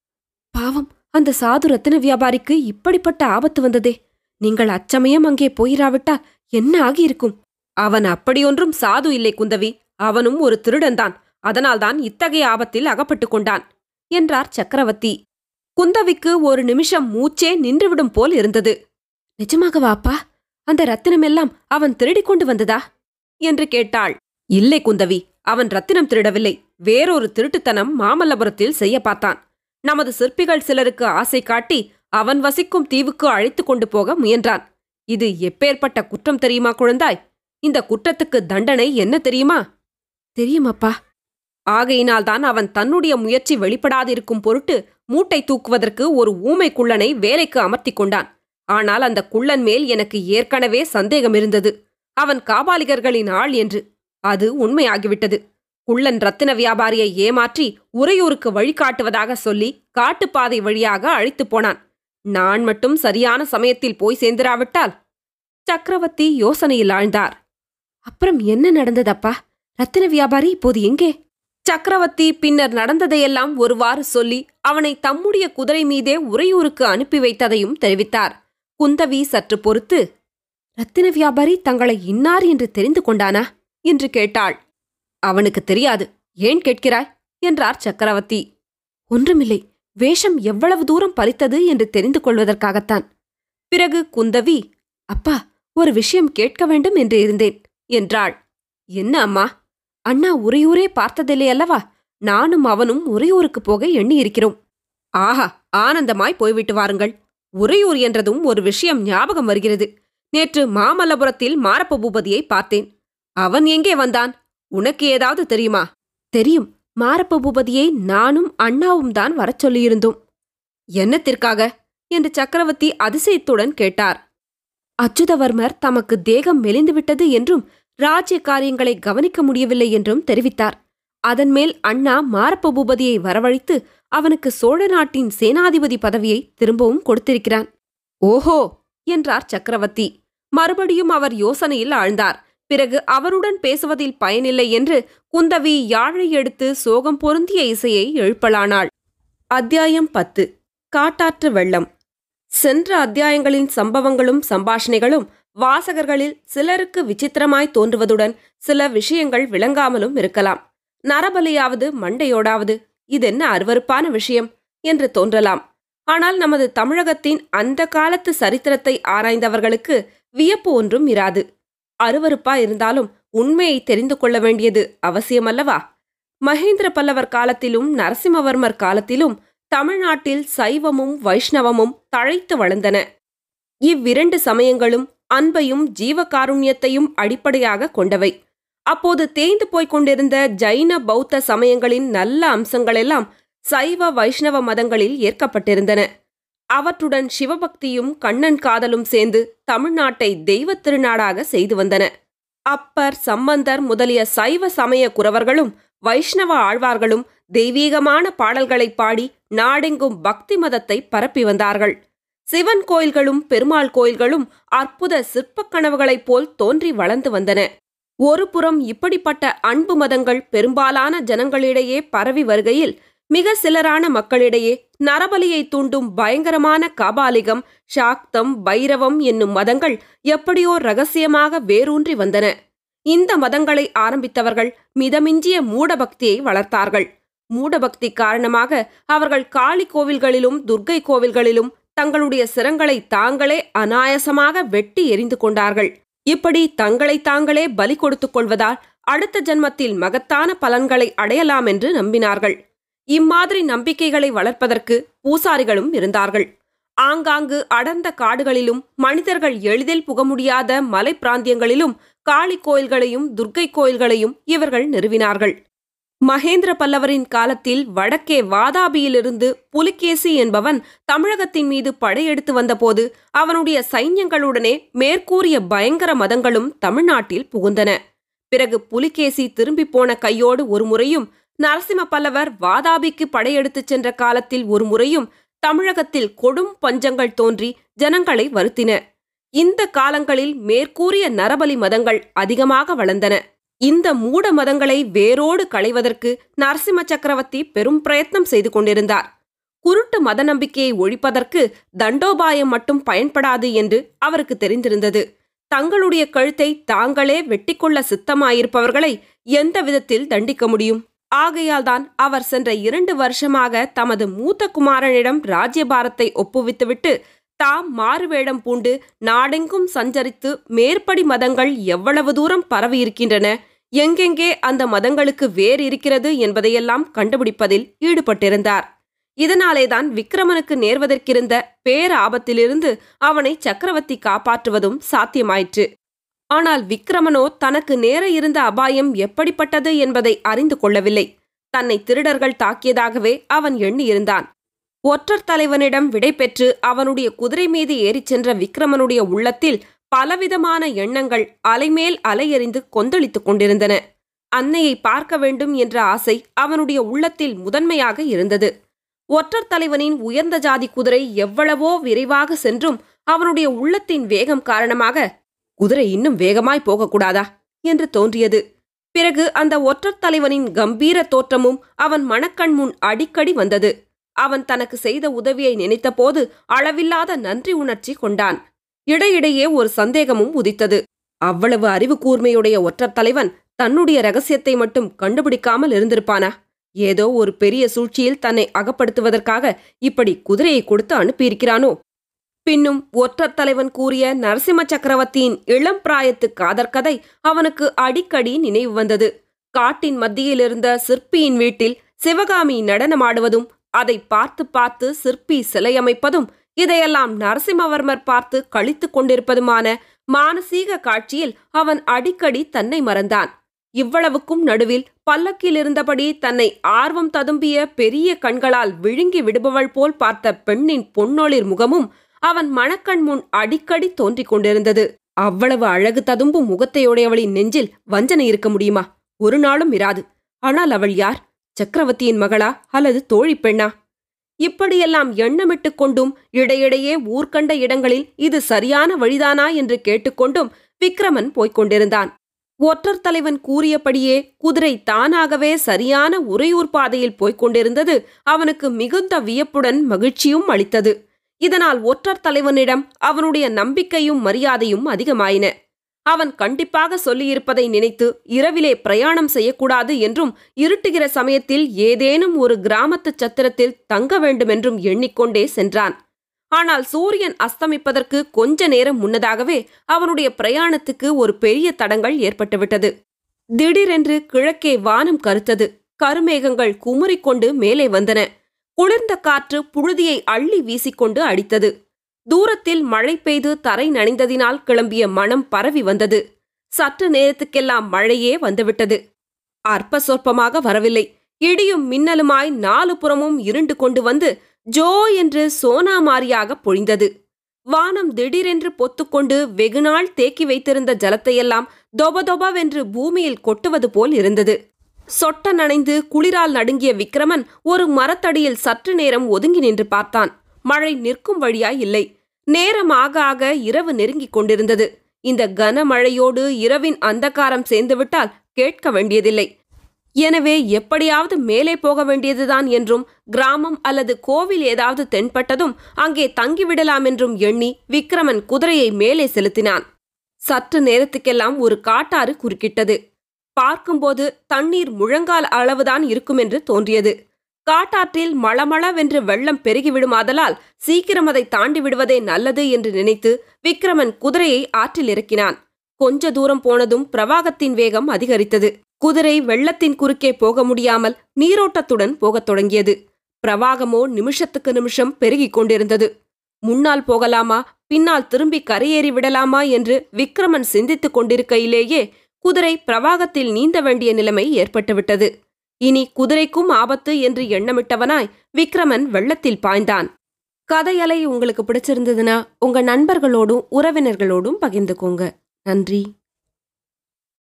பாவம் அந்த சாது ரத்தின வியாபாரிக்கு இப்படிப்பட்ட ஆபத்து வந்ததே நீங்கள் அச்சமயம் அங்கே போயிராவிட்டால் என்ன ஆகியிருக்கும் அவன் அப்படியொன்றும் சாது இல்லை குந்தவி அவனும் ஒரு திருடன்தான் அதனால்தான் இத்தகைய ஆபத்தில் அகப்பட்டுக் கொண்டான் என்றார் சக்கரவர்த்தி குந்தவிக்கு ஒரு நிமிஷம் மூச்சே நின்றுவிடும் போல் இருந்தது நிஜமாகவா அப்பா அந்த ரத்தினமெல்லாம் அவன் திருடிக் கொண்டு வந்ததா என்று கேட்டாள் இல்லை குந்தவி அவன் ரத்தினம் திருடவில்லை வேறொரு திருட்டுத்தனம் மாமல்லபுரத்தில் செய்ய பார்த்தான் நமது சிற்பிகள் சிலருக்கு ஆசை காட்டி அவன் வசிக்கும் தீவுக்கு அழைத்துக் கொண்டு போக முயன்றான் இது எப்பேற்பட்ட குற்றம் தெரியுமா குழந்தாய் இந்த குற்றத்துக்கு தண்டனை என்ன தெரியுமா தெரியுமப்பா ஆகையினால்தான் அவன் தன்னுடைய முயற்சி வெளிப்படாதிருக்கும் பொருட்டு மூட்டை தூக்குவதற்கு ஒரு ஊமை குள்ளனை வேலைக்கு அமர்த்திக் கொண்டான் ஆனால் அந்த குள்ளன் மேல் எனக்கு ஏற்கனவே சந்தேகம் இருந்தது அவன் காபாலிகர்களின் ஆள் என்று அது உண்மையாகிவிட்டது குள்ளன் ரத்தின வியாபாரியை ஏமாற்றி உறையூருக்கு வழிகாட்டுவதாக சொல்லி காட்டுப்பாதை வழியாக அழைத்துப் போனான் நான் மட்டும் சரியான சமயத்தில் போய் சேர்ந்திராவிட்டால் சக்கரவர்த்தி யோசனையில் ஆழ்ந்தார் அப்புறம் என்ன நடந்ததப்பா ரத்தின வியாபாரி இப்போது எங்கே சக்கரவர்த்தி பின்னர் நடந்ததையெல்லாம் ஒருவாறு சொல்லி அவனை தம்முடைய குதிரை மீதே உறையூருக்கு அனுப்பி வைத்ததையும் தெரிவித்தார் குந்தவி சற்று பொறுத்து ரத்தின வியாபாரி தங்களை இன்னார் என்று தெரிந்து கொண்டானா என்று கேட்டாள் அவனுக்கு தெரியாது ஏன் கேட்கிறாய் என்றார் சக்கரவர்த்தி ஒன்றுமில்லை வேஷம் எவ்வளவு தூரம் பறித்தது என்று தெரிந்து கொள்வதற்காகத்தான் பிறகு குந்தவி அப்பா ஒரு விஷயம் கேட்க வேண்டும் என்று இருந்தேன் என்றாள் என்ன அம்மா அண்ணா உறையூரே பார்த்ததில்லை அல்லவா நானும் அவனும் உறையூருக்கு போக எண்ணியிருக்கிறோம் ஆஹா ஆனந்தமாய் போய்விட்டு வாருங்கள் உறையூர் என்றதும் ஒரு விஷயம் ஞாபகம் வருகிறது நேற்று மாமல்லபுரத்தில் மாரப்ப பூபதியை பார்த்தேன் அவன் எங்கே வந்தான் உனக்கு ஏதாவது தெரியுமா தெரியும் மாரப்ப பூபதியை நானும் அண்ணாவும் தான் வரச் சொல்லியிருந்தோம் என்னத்திற்காக என்று சக்கரவர்த்தி அதிசயத்துடன் கேட்டார் அச்சுதவர்மர் தமக்கு தேகம் மெலிந்துவிட்டது என்றும் ராஜ்ய காரியங்களை கவனிக்க முடியவில்லை என்றும் தெரிவித்தார் அதன்மேல் அண்ணா மாரப்ப பூபதியை வரவழைத்து அவனுக்கு சோழ நாட்டின் சேனாதிபதி பதவியை திரும்பவும் கொடுத்திருக்கிறான் ஓஹோ என்றார் சக்கரவர்த்தி மறுபடியும் அவர் யோசனையில் ஆழ்ந்தார் பிறகு அவருடன் பேசுவதில் பயனில்லை என்று குந்தவி யாழை எடுத்து சோகம் பொருந்திய இசையை எழுப்பலானாள் அத்தியாயம் பத்து காட்டாற்று வெள்ளம் சென்ற அத்தியாயங்களின் சம்பவங்களும் சம்பாஷணைகளும் வாசகர்களில் சிலருக்கு விசித்திரமாய் தோன்றுவதுடன் சில விஷயங்கள் விளங்காமலும் இருக்கலாம் நரபலியாவது மண்டையோடாவது இதென்ன அருவருப்பான விஷயம் என்று தோன்றலாம் ஆனால் நமது தமிழகத்தின் அந்த காலத்து சரித்திரத்தை ஆராய்ந்தவர்களுக்கு வியப்பு ஒன்றும் இராது அருவருப்பா இருந்தாலும் உண்மையை தெரிந்து கொள்ள வேண்டியது அவசியமல்லவா மகேந்திர பல்லவர் காலத்திலும் நரசிம்மவர்மர் காலத்திலும் தமிழ்நாட்டில் சைவமும் வைஷ்ணவமும் தழைத்து வளர்ந்தன இவ்விரண்டு சமயங்களும் அன்பையும் ஜீவகாருண்யத்தையும் அடிப்படையாக கொண்டவை அப்போது தேய்ந்து போய்க் கொண்டிருந்த ஜைன பௌத்த சமயங்களின் நல்ல அம்சங்களெல்லாம் சைவ வைஷ்ணவ மதங்களில் ஏற்கப்பட்டிருந்தன அவற்றுடன் சிவபக்தியும் கண்ணன் காதலும் சேர்ந்து தமிழ்நாட்டை தெய்வத் திருநாடாக செய்து வந்தன அப்பர் சம்பந்தர் முதலிய சைவ சமய குறவர்களும் வைஷ்ணவ ஆழ்வார்களும் தெய்வீகமான பாடல்களை பாடி நாடெங்கும் பக்தி மதத்தை பரப்பி வந்தார்கள் சிவன் கோயில்களும் பெருமாள் கோயில்களும் அற்புத சிற்பக் கனவுகளைப் போல் தோன்றி வளர்ந்து வந்தன ஒரு புறம் இப்படிப்பட்ட அன்பு மதங்கள் பெரும்பாலான ஜனங்களிடையே பரவி வருகையில் மிக சிலரான மக்களிடையே நரபலியை தூண்டும் பயங்கரமான காபாலிகம் சாக்தம் பைரவம் என்னும் மதங்கள் எப்படியோ ரகசியமாக வேரூன்றி வந்தன இந்த மதங்களை ஆரம்பித்தவர்கள் மிதமிஞ்சிய மூடபக்தியை வளர்த்தார்கள் மூடபக்தி காரணமாக அவர்கள் காளி கோவில்களிலும் துர்க்கை கோவில்களிலும் தங்களுடைய சிரங்களை தாங்களே அனாயசமாக வெட்டி எரிந்து கொண்டார்கள் இப்படி தங்களை தாங்களே பலி கொடுத்துக் கொள்வதால் அடுத்த ஜன்மத்தில் மகத்தான பலன்களை அடையலாம் என்று நம்பினார்கள் இம்மாதிரி நம்பிக்கைகளை வளர்ப்பதற்கு பூசாரிகளும் இருந்தார்கள் ஆங்காங்கு அடர்ந்த காடுகளிலும் மனிதர்கள் எளிதில் புக முடியாத மலை பிராந்தியங்களிலும் காளி கோயில்களையும் துர்க்கை கோயில்களையும் இவர்கள் நிறுவினார்கள் மகேந்திர பல்லவரின் காலத்தில் வடக்கே வாதாபியிலிருந்து புலிகேசி என்பவன் தமிழகத்தின் மீது படையெடுத்து வந்தபோது அவனுடைய சைன்யங்களுடனே மேற்கூறிய பயங்கர மதங்களும் தமிழ்நாட்டில் புகுந்தன பிறகு புலிகேசி திரும்பி போன கையோடு ஒரு முறையும் நரசிம்ம பல்லவர் வாதாபிக்கு படையெடுத்துச் சென்ற காலத்தில் ஒரு முறையும் தமிழகத்தில் கொடும் பஞ்சங்கள் தோன்றி ஜனங்களை வருத்தின இந்த காலங்களில் மேற்கூறிய நரபலி மதங்கள் அதிகமாக வளர்ந்தன இந்த மூட மதங்களை வேரோடு களைவதற்கு நரசிம்ம சக்கரவர்த்தி பெரும் பிரயத்னம் செய்து கொண்டிருந்தார் குருட்டு மத நம்பிக்கையை ஒழிப்பதற்கு தண்டோபாயம் மட்டும் பயன்படாது என்று அவருக்கு தெரிந்திருந்தது தங்களுடைய கழுத்தை தாங்களே வெட்டிக்கொள்ள சித்தமாயிருப்பவர்களை எந்த விதத்தில் தண்டிக்க முடியும் ஆகையால்தான் அவர் சென்ற இரண்டு வருஷமாக தமது மூத்த குமாரனிடம் ராஜ்யபாரத்தை ஒப்புவித்துவிட்டு தாம் மாறுவேடம் பூண்டு நாடெங்கும் சஞ்சரித்து மேற்படி மதங்கள் எவ்வளவு தூரம் பரவி இருக்கின்றன எங்கெங்கே அந்த மதங்களுக்கு வேர் இருக்கிறது என்பதையெல்லாம் கண்டுபிடிப்பதில் ஈடுபட்டிருந்தார் இதனாலேதான் விக்ரமனுக்கு நேர்வதற்கிருந்த பேர் ஆபத்திலிருந்து அவனை சக்கரவர்த்தி காப்பாற்றுவதும் சாத்தியமாயிற்று ஆனால் விக்ரமனோ தனக்கு நேர இருந்த அபாயம் எப்படிப்பட்டது என்பதை அறிந்து கொள்ளவில்லை தன்னை திருடர்கள் தாக்கியதாகவே அவன் எண்ணியிருந்தான் ஒற்றர் தலைவனிடம் விடை பெற்று அவனுடைய குதிரை மீது ஏறிச் சென்ற விக்ரமனுடைய உள்ளத்தில் பலவிதமான எண்ணங்கள் அலைமேல் அலையெறிந்து கொந்தளித்துக் கொண்டிருந்தன அன்னையை பார்க்க வேண்டும் என்ற ஆசை அவனுடைய உள்ளத்தில் முதன்மையாக இருந்தது ஒற்றர் தலைவனின் உயர்ந்த ஜாதி குதிரை எவ்வளவோ விரைவாக சென்றும் அவனுடைய உள்ளத்தின் வேகம் காரணமாக குதிரை இன்னும் வேகமாய் போகக்கூடாதா என்று தோன்றியது பிறகு அந்த ஒற்றர் தலைவனின் கம்பீர தோற்றமும் அவன் மனக்கண் முன் அடிக்கடி வந்தது அவன் தனக்கு செய்த உதவியை நினைத்தபோது அளவில்லாத நன்றி உணர்ச்சி கொண்டான் இடையிடையே ஒரு சந்தேகமும் உதித்தது அவ்வளவு அறிவு கூர்மையுடைய ஒற்றர் தலைவன் தன்னுடைய ரகசியத்தை மட்டும் கண்டுபிடிக்காமல் இருந்திருப்பானா ஏதோ ஒரு பெரிய சூழ்ச்சியில் தன்னை அகப்படுத்துவதற்காக இப்படி குதிரையை கொடுத்து அனுப்பியிருக்கிறானோ பின்னும் ஒற்றர் தலைவன் கூறிய நரசிம்ம சக்கரவர்த்தியின் இளம் பிராயத்து காதற் கதை அவனுக்கு அடிக்கடி நினைவு வந்தது காட்டின் மத்தியிலிருந்த சிற்பியின் வீட்டில் சிவகாமி நடனமாடுவதும் அதை பார்த்து பார்த்து சிற்பி சிலையமைப்பதும் இதையெல்லாம் நரசிம்மவர்மர் பார்த்து கழித்துக் கொண்டிருப்பதுமான மானசீக காட்சியில் அவன் அடிக்கடி தன்னை மறந்தான் இவ்வளவுக்கும் நடுவில் பல்லக்கில் இருந்தபடி தன்னை ஆர்வம் ததும்பிய பெரிய கண்களால் விழுங்கி விடுபவள் போல் பார்த்த பெண்ணின் பொன்னொளிர் முகமும் அவன் மணக்கண் முன் அடிக்கடி தோன்றிக் கொண்டிருந்தது அவ்வளவு அழகு ததும்பும் முகத்தையுடையவளின் நெஞ்சில் வஞ்சனை இருக்க முடியுமா ஒரு நாளும் இராது ஆனால் அவள் யார் சக்கரவர்த்தியின் மகளா அல்லது தோழி பெண்ணா இப்படியெல்லாம் எண்ணமிட்டுக் கொண்டும் இடையிடையே ஊர்கண்ட இடங்களில் இது சரியான வழிதானா என்று கேட்டுக்கொண்டும் விக்ரமன் போய்க் கொண்டிருந்தான் ஒற்றர் தலைவன் கூறியபடியே குதிரை தானாகவே சரியான உறையூர் பாதையில் போய்க் கொண்டிருந்தது அவனுக்கு மிகுந்த வியப்புடன் மகிழ்ச்சியும் அளித்தது இதனால் ஒற்றர் தலைவனிடம் அவனுடைய நம்பிக்கையும் மரியாதையும் அதிகமாயின அவன் கண்டிப்பாக சொல்லியிருப்பதை நினைத்து இரவிலே பிரயாணம் செய்யக்கூடாது என்றும் இருட்டுகிற சமயத்தில் ஏதேனும் ஒரு கிராமத்துச் சத்திரத்தில் தங்க வேண்டுமென்றும் எண்ணிக்கொண்டே சென்றான் ஆனால் சூரியன் அஸ்தமிப்பதற்கு கொஞ்ச நேரம் முன்னதாகவே அவனுடைய பிரயாணத்துக்கு ஒரு பெரிய தடங்கள் ஏற்பட்டுவிட்டது திடீரென்று கிழக்கே வானம் கருத்தது கருமேகங்கள் குமுறிக்கொண்டு மேலே வந்தன குளிர்ந்த காற்று புழுதியை அள்ளி வீசிக்கொண்டு அடித்தது தூரத்தில் மழை பெய்து தரை நனைந்ததினால் கிளம்பிய மனம் பரவி வந்தது சற்று நேரத்துக்கெல்லாம் மழையே வந்துவிட்டது அற்ப சொற்பமாக வரவில்லை இடியும் மின்னலுமாய் நாலு புறமும் இருண்டு கொண்டு வந்து ஜோ என்று சோனாமாரியாக பொழிந்தது வானம் திடீரென்று பொத்துக்கொண்டு வெகுநாள் தேக்கி வைத்திருந்த ஜலத்தையெல்லாம் தொபதொபவென்று பூமியில் கொட்டுவது போல் இருந்தது சொட்ட நனைந்து குளிரால் நடுங்கிய விக்ரமன் ஒரு மரத்தடியில் சற்று நேரம் ஒதுங்கி நின்று பார்த்தான் மழை நிற்கும் வழியாய் இல்லை நேரம் ஆக ஆக இரவு நெருங்கிக் கொண்டிருந்தது இந்த கனமழையோடு இரவின் அந்தகாரம் சேர்ந்துவிட்டால் கேட்க வேண்டியதில்லை எனவே எப்படியாவது மேலே போக வேண்டியதுதான் என்றும் கிராமம் அல்லது கோவில் ஏதாவது தென்பட்டதும் அங்கே தங்கிவிடலாம் என்றும் எண்ணி விக்ரமன் குதிரையை மேலே செலுத்தினான் சற்று நேரத்துக்கெல்லாம் ஒரு காட்டாறு குறுக்கிட்டது பார்க்கும்போது தண்ணீர் முழங்கால் அளவுதான் இருக்குமென்று தோன்றியது காட்டாற்றில் மளமளவென்று வெள்ளம் பெருகிவிடுமாதலால் சீக்கிரம் அதை தாண்டி விடுவதே நல்லது என்று நினைத்து விக்ரமன் குதிரையை ஆற்றில் இறக்கினான் கொஞ்ச தூரம் போனதும் பிரவாகத்தின் வேகம் அதிகரித்தது குதிரை வெள்ளத்தின் குறுக்கே போக முடியாமல் நீரோட்டத்துடன் போகத் தொடங்கியது பிரவாகமோ நிமிஷத்துக்கு நிமிஷம் பெருகிக் கொண்டிருந்தது முன்னால் போகலாமா பின்னால் திரும்பி கரையேறி விடலாமா என்று விக்ரமன் சிந்தித்துக் கொண்டிருக்கையிலேயே குதிரை பிரவாகத்தில் நீந்த வேண்டிய நிலைமை ஏற்பட்டுவிட்டது இனி குதிரைக்கும் ஆபத்து என்று எண்ணமிட்டவனாய் விக்ரமன் வெள்ளத்தில் பாய்ந்தான் கதையலை உங்களுக்கு பிடிச்சிருந்ததுன்னா உங்க நண்பர்களோடும் உறவினர்களோடும் பகிர்ந்துக்கோங்க நன்றி